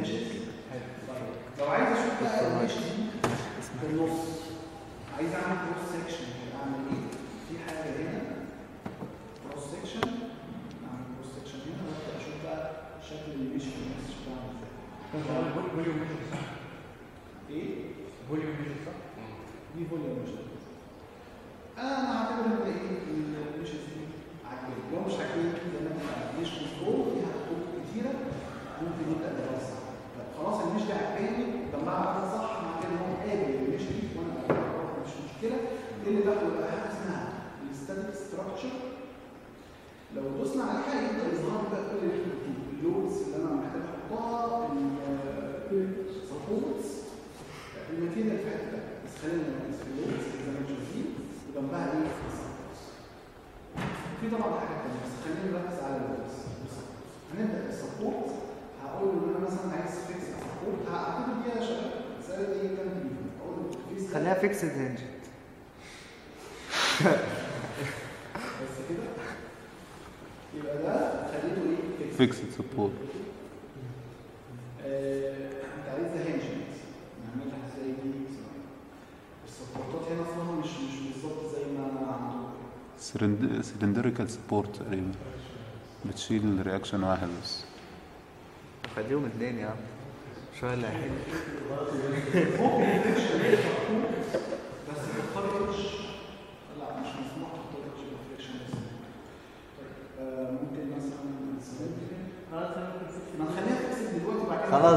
لو عايز اشوف بقى المش دي في النص عايز اعمل كروس سكشن اعمل ايه؟ في حاجه هنا كروس سكشن اعمل كروس سكشن هنا وابدا اشوف بقى شكل المش في النص شكله عامل ازاي فوليوم ميجر صح ايه؟ فوليوم ميجر صح دي فوليوم مش انا هعتبر ان ايه المش دي عاجبني لو مش عاجبني لان انا مش كنترول فيها خطوط كتيره ممكن نبدا نوسع طب خلاص المش دي عاجباني جمعها بقى صح مع كده هو قابل المش دي وانا بقى مش مشكله ايه اللي باخده بقى حاجه اسمها الستاتيك ستراكشر لو دوسنا عليها يبدا يظهر لي بقى كل الخطوط اللودز اللي انا محتاج احطها السبورتس الماتيريال في حته تانية. بس خلينا نركز في اللينكس زي ما انتم شايفين وجنبها ايه في طبعا حاجات تانية بس خلينا نركز على اللينكس هنبدا بالسبورت هقول له ان انا مثلا عايز فيكس سبورت هعتبر دي يا شباب مساله ايه كام دي اقول له في سلايد- خليها فيكسد هنجد بس كده يبقى ده خليته ايه فيكسد سبورت آه، انت عايز هنجنت نعملها ازاي دي السبورتات هنا اصلا مش مش بالظبط زي ما عندكم سلندريكال سبورت تقريبا بتشيل رياكشن واحد بس خليهم اتنين يا عم شوية اللي هيحل ممكن الفريكشن يبقى بس تختار اتش لا مش مسموح تختار اتش بالفريكشن بس طيب آه، ممكن مثلا سلندريكال ما نخليها فيكسد دلوقتي وبعد كده خلاص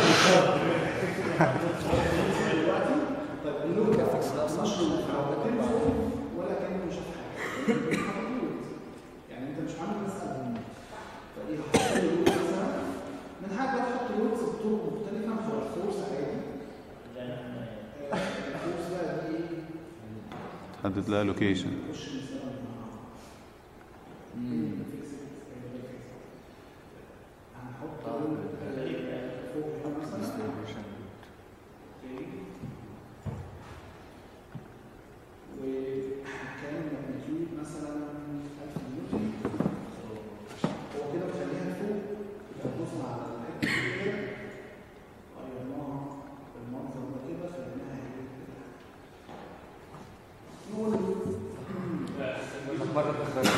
دلوقتي طيب اللون ده مش مرتين فوق ولا كانه مش حاجه يعني انت مش عامل مساله فايه هحط له لود مثلا من حاجه تحط لودز بطرق مختلفه في الفورس عادي آه، الفورس بقى دي ايه؟ تحدد لها لوكيشن خش مثلا هنحط لود فوق هنا مثلا وكان ماجنتيود مثلا 1000 نيوتن هو كده مخليها فوق يبقى دوسنا على الحته دي كده غيرناها بالمنظر ده كده خليناها ايه نقول مرة تخرج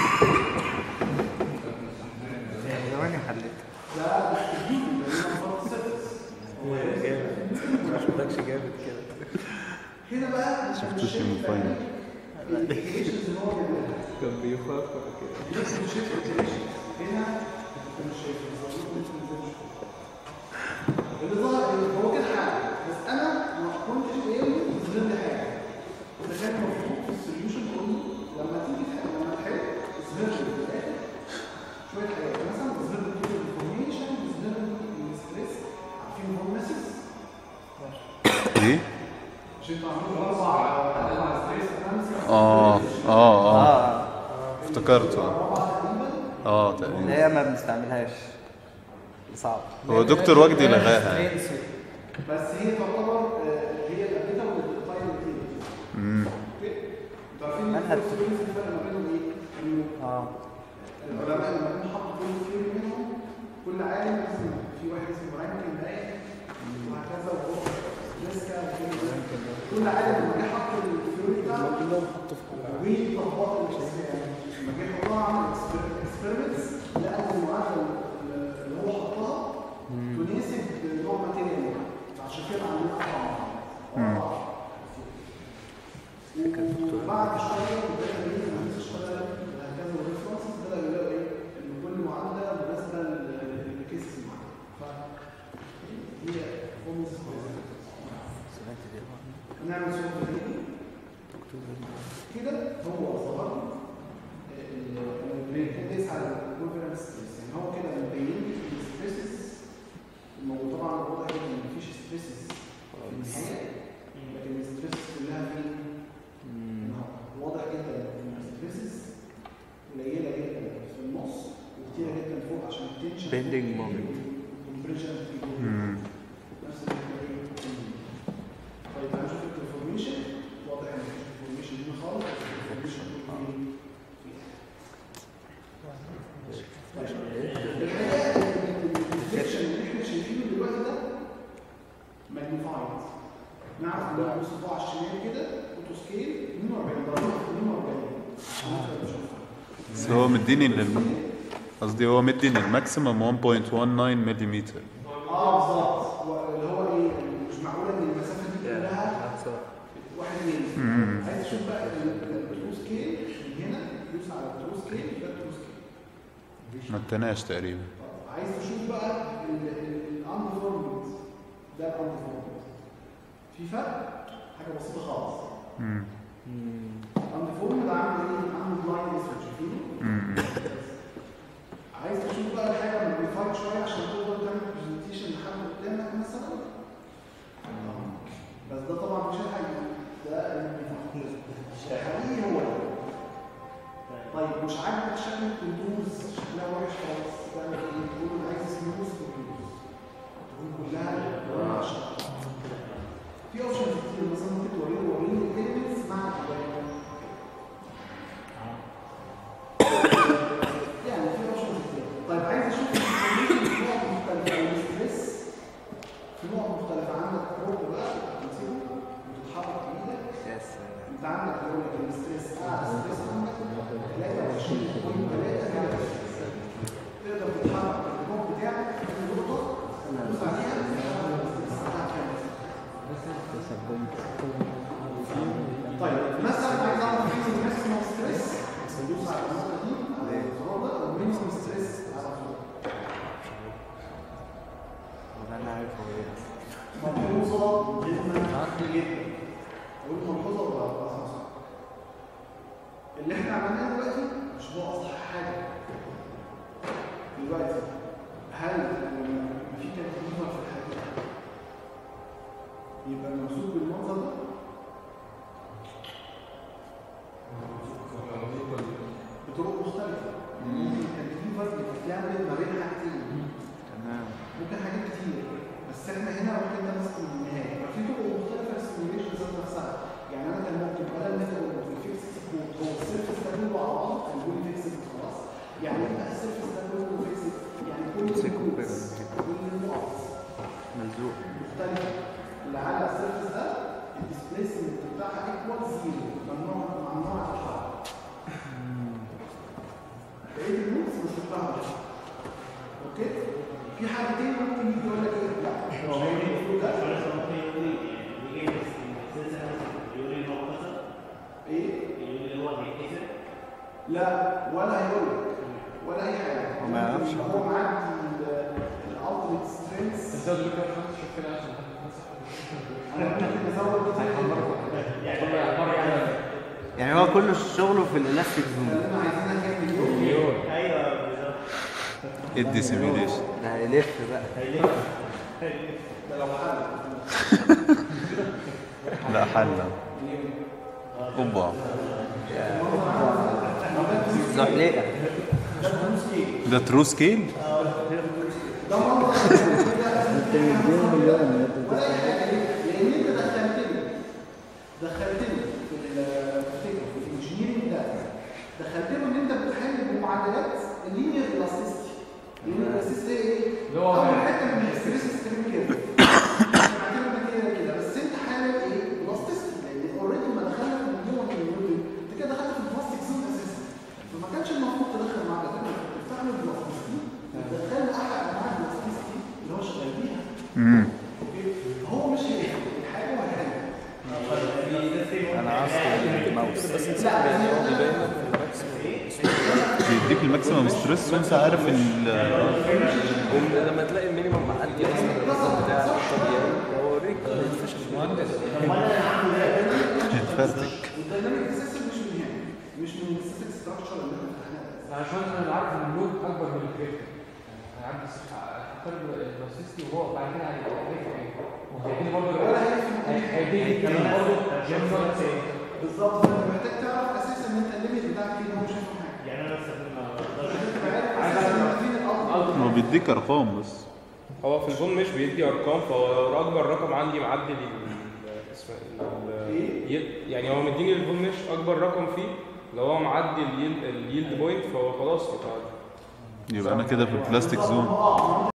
ثواني حليت ده ده جديد اللي هو فرق سيرفس جامد ما شفتكش جامد كده هنا بقى شفتوش من الفاينل الابلكيشنز اللي هو بيعملها كان بيفكر كده لسه مش شايف الابلكيشن هنا انت مش شايف اللي ظهر إيه؟ هو كده حاجه بس انا ما كنتش قايل له يظهر لي حاجه ده كان المفروض في السوليوشن كله لما تيجي تحل لما تحل يظهر لي في الاخر شويه حاجات مثلا يظهر لي كل الانفورميشن يظهر لي الستريس عارفين الهورمسيس ايه؟ مش انتوا عاملين اربع اربع ستريس اناليسيس اه اه اه اه افتكرته اه اللي تقريبا هي ما بنستعملهاش صعب هو دكتور وجدي لغاها يعني. بس هي تعتبر آه، هي الابيتا والتايم كتير امم انتوا عارفين ان منهج. الفلوس الفرق ما بينهم ايه؟ انه اه العلماء لما كانوا حطوا كل ثيوري منهم كل عالم مثلا في واحد اسمه رانكن باين وهكذا وهو لسه كل عالم لما جه حط الثيوري بتاعه كلهم حطوا في وطبقوا لما جه حطها عمل اكسبيرمنتس لقى ان المعادله اللي هو حطها تناسب نوع ماتيريال معين فعشان كده عاملين قطعه وبعد شويه بدأنا نلاقي الناس اشتغل وهكذا والريفرنسز بدأوا يلاقوا ايه؟ ان كل معادله مناسبه للكيسز معينه ف هي فورمز نعمل صوره تاني كده هو ظهر البريكندس على الكونفرنس يعني هو كده مبين الستريسز طبعا واضح جدا ان مفيش ستريسز في الحياه لكن الستريسز كلها في واضح جدا ان الستريسز قليله جدا في النص وكتيره جدا فوق عشان التنشن Bending moment. compression في جوه. امم نفس الحكايه طيب هنشوف الانفورميشن واضح ان مفيش انفورميشن هنا خالص الانفورميشن كله في الحقيقه الريفليكشن اللي احنا شايفينه دلوقتي ده ماجنيفايد نعرف ان هو صباع على الشمال كده اوتو سكيل 42 درجه 42 عشان نقدر نشوفها بس هو مديني لل قصدي هو مديني الماكسيمم 1.19 ملم اه بالظبط هو اللي هو ايه مش معقوله ان المسافه دي كلها واحد ميل مم. عايز تشوف بقى الترو سكيل من هنا دوس على الترو سكيل ده الترو سكيل ما اداناش تقريبا عايز تشوف بقى الاندفورمد ده الاندفورمد في فرق حاجه بسيطه خالص امم الاندفورمد عامل ايه عامل بلايند اسود شايفينه امم عايز تشوف بقى الحاجه موديفايد شويه عشان تقدر تعمل برزنتيشن لحد قدامك مثلا بس ده حقيقي هو ده طيب مش عاجبك شكل الكنترولز شكلها وحش خالص تعمل ايه؟ تقول انا عايز سموث كنترولز تقول كلها لونها اشقر في اوبشنز كتير مثلا ممكن توريه وريني الاليمنتس مع الالوان يعني في اوبشنز كتير طيب عايز اشوف الانفورميشن في نقط مختلفه او الستريس في نقط مختلفه عندك بروب بقى بتسيبه وتتحرك بايدك انت عندك يقول لك الستريس اعلى ستريس عندك 23 تقدر تتحرك بالريموت بتاعك في النقطه تدوس عليها تتحرك الستريس بتاعك كامل طيب مثلا عايز اعرف فين الماكسيمم ستريس بدوس على النقطه دي على الزرار ده والمينيمم ستريس على الزرار وده انا عارف هو ايه ملحوظه جدا جدا اقول ملحوظه ولا خلاص اللي احنا عملناه دلوقتي مش هو اصح حاجه دلوقتي هل لما في كانتيفر في الحديد يبقى الممسوك بالمنظر ده بطرق مختلفه ممكن الكانتيفر يبقى بتعمل ما بين حاجتين تمام ممكن حاجات كتير بس احنا هنا واخدين ده ماسك من النهايه ففي طرق مختلفه للسيميوليشن ذات نفسها يعني انا كان ممكن بدل ما اقول في الفيكس كود هو السيرفس ده كله على بعض كان يقول فيكس خلاص يعني يبقى السيرفس ده كله فيكس يعني كل الكودز كل النقط ملزوق مختلفه اللي على السيرفس ده الديسبيسمنت بتاعها ايكوال زيرو ممنوع ممنوع الحركه بقيه النودز مش بتاعها اوكي في حاجتين ممكن يجي يقول لك ايه لا هو المفروض ده ايه لا ولا هيقول لك ولا اي حاجه هو ما يعرفش. هو معدي الالتيميت سترينث ازود لك كده خمس شكل عشان انا ممكن ازود يعني هو كل شغله في الالاستيك زون احنا عايزينها كام مليون ايوه بالظبط ادي سيميوليشن ده هيلف بقى هيلف ده لو حل لا حل اوبا زحليقه ده ترو سكيل ده منظر انت مديهم مليون ولا اي حاجه ليه؟ لان انت دخلتني دخلتني في ال- في في الانجينيرنج ده دخلتني ان انت بتحل بمعادلات اللينير الاستيستي اللينير الاستيستي ايه؟ اللي هو اول مال. حته من الاكسبريس ستريم كده معتمد كده كده بس انت حالل ايه؟ الاستيستي لان اوريدي ما دخلنا في النيوتن نيوتن انت كده دخلت في البلاستيك زون اساسا فما كانش المفروض تدخل معادلات انت كنت بتعمل بلاستيستي تدخل احد انواع البلاستيستي اللي هو شغال بيها امم هو مش هيفهم الحاجه وهيحل انا عاوز الماوس بس بيديك الماكسيمم ستريس وانت عارف ال لما تلاقي المينيمم معدي اصلا الرقم بتاع الطبيعي بوريك يتفشخ مهندس هتفرتك والدايناميك سيستم مش من هنا مش من الستاتيك ستراكشر اللي احنا فتحناها عشان انا عارف ان اللود اكبر من الكريتيكال انا عارف بس اختار البروسيستي وهو بعد كده هيبقى ايه وهيديني برضه ولا هيفهم اي حاجه هيديني الكلام برضه بالظبط فانت محتاج تعرف اساسا ان انت الليميت بتاعك فين هو مش هيفهم حاجه يعني انا مثلا لازم تبقى عارف اساسا ان فين الأرض. هو بيديك ارقام بس هو في البون مش بيدي ارقام فهو اكبر رقم عندي معدي ال اسمه ال- ي- يعني هو مديني البون مش اكبر رقم فيه لو هو معدي اليلد اليلد بوينت فهو خلاص يبقى يبقى انا كده في البلاستيك زون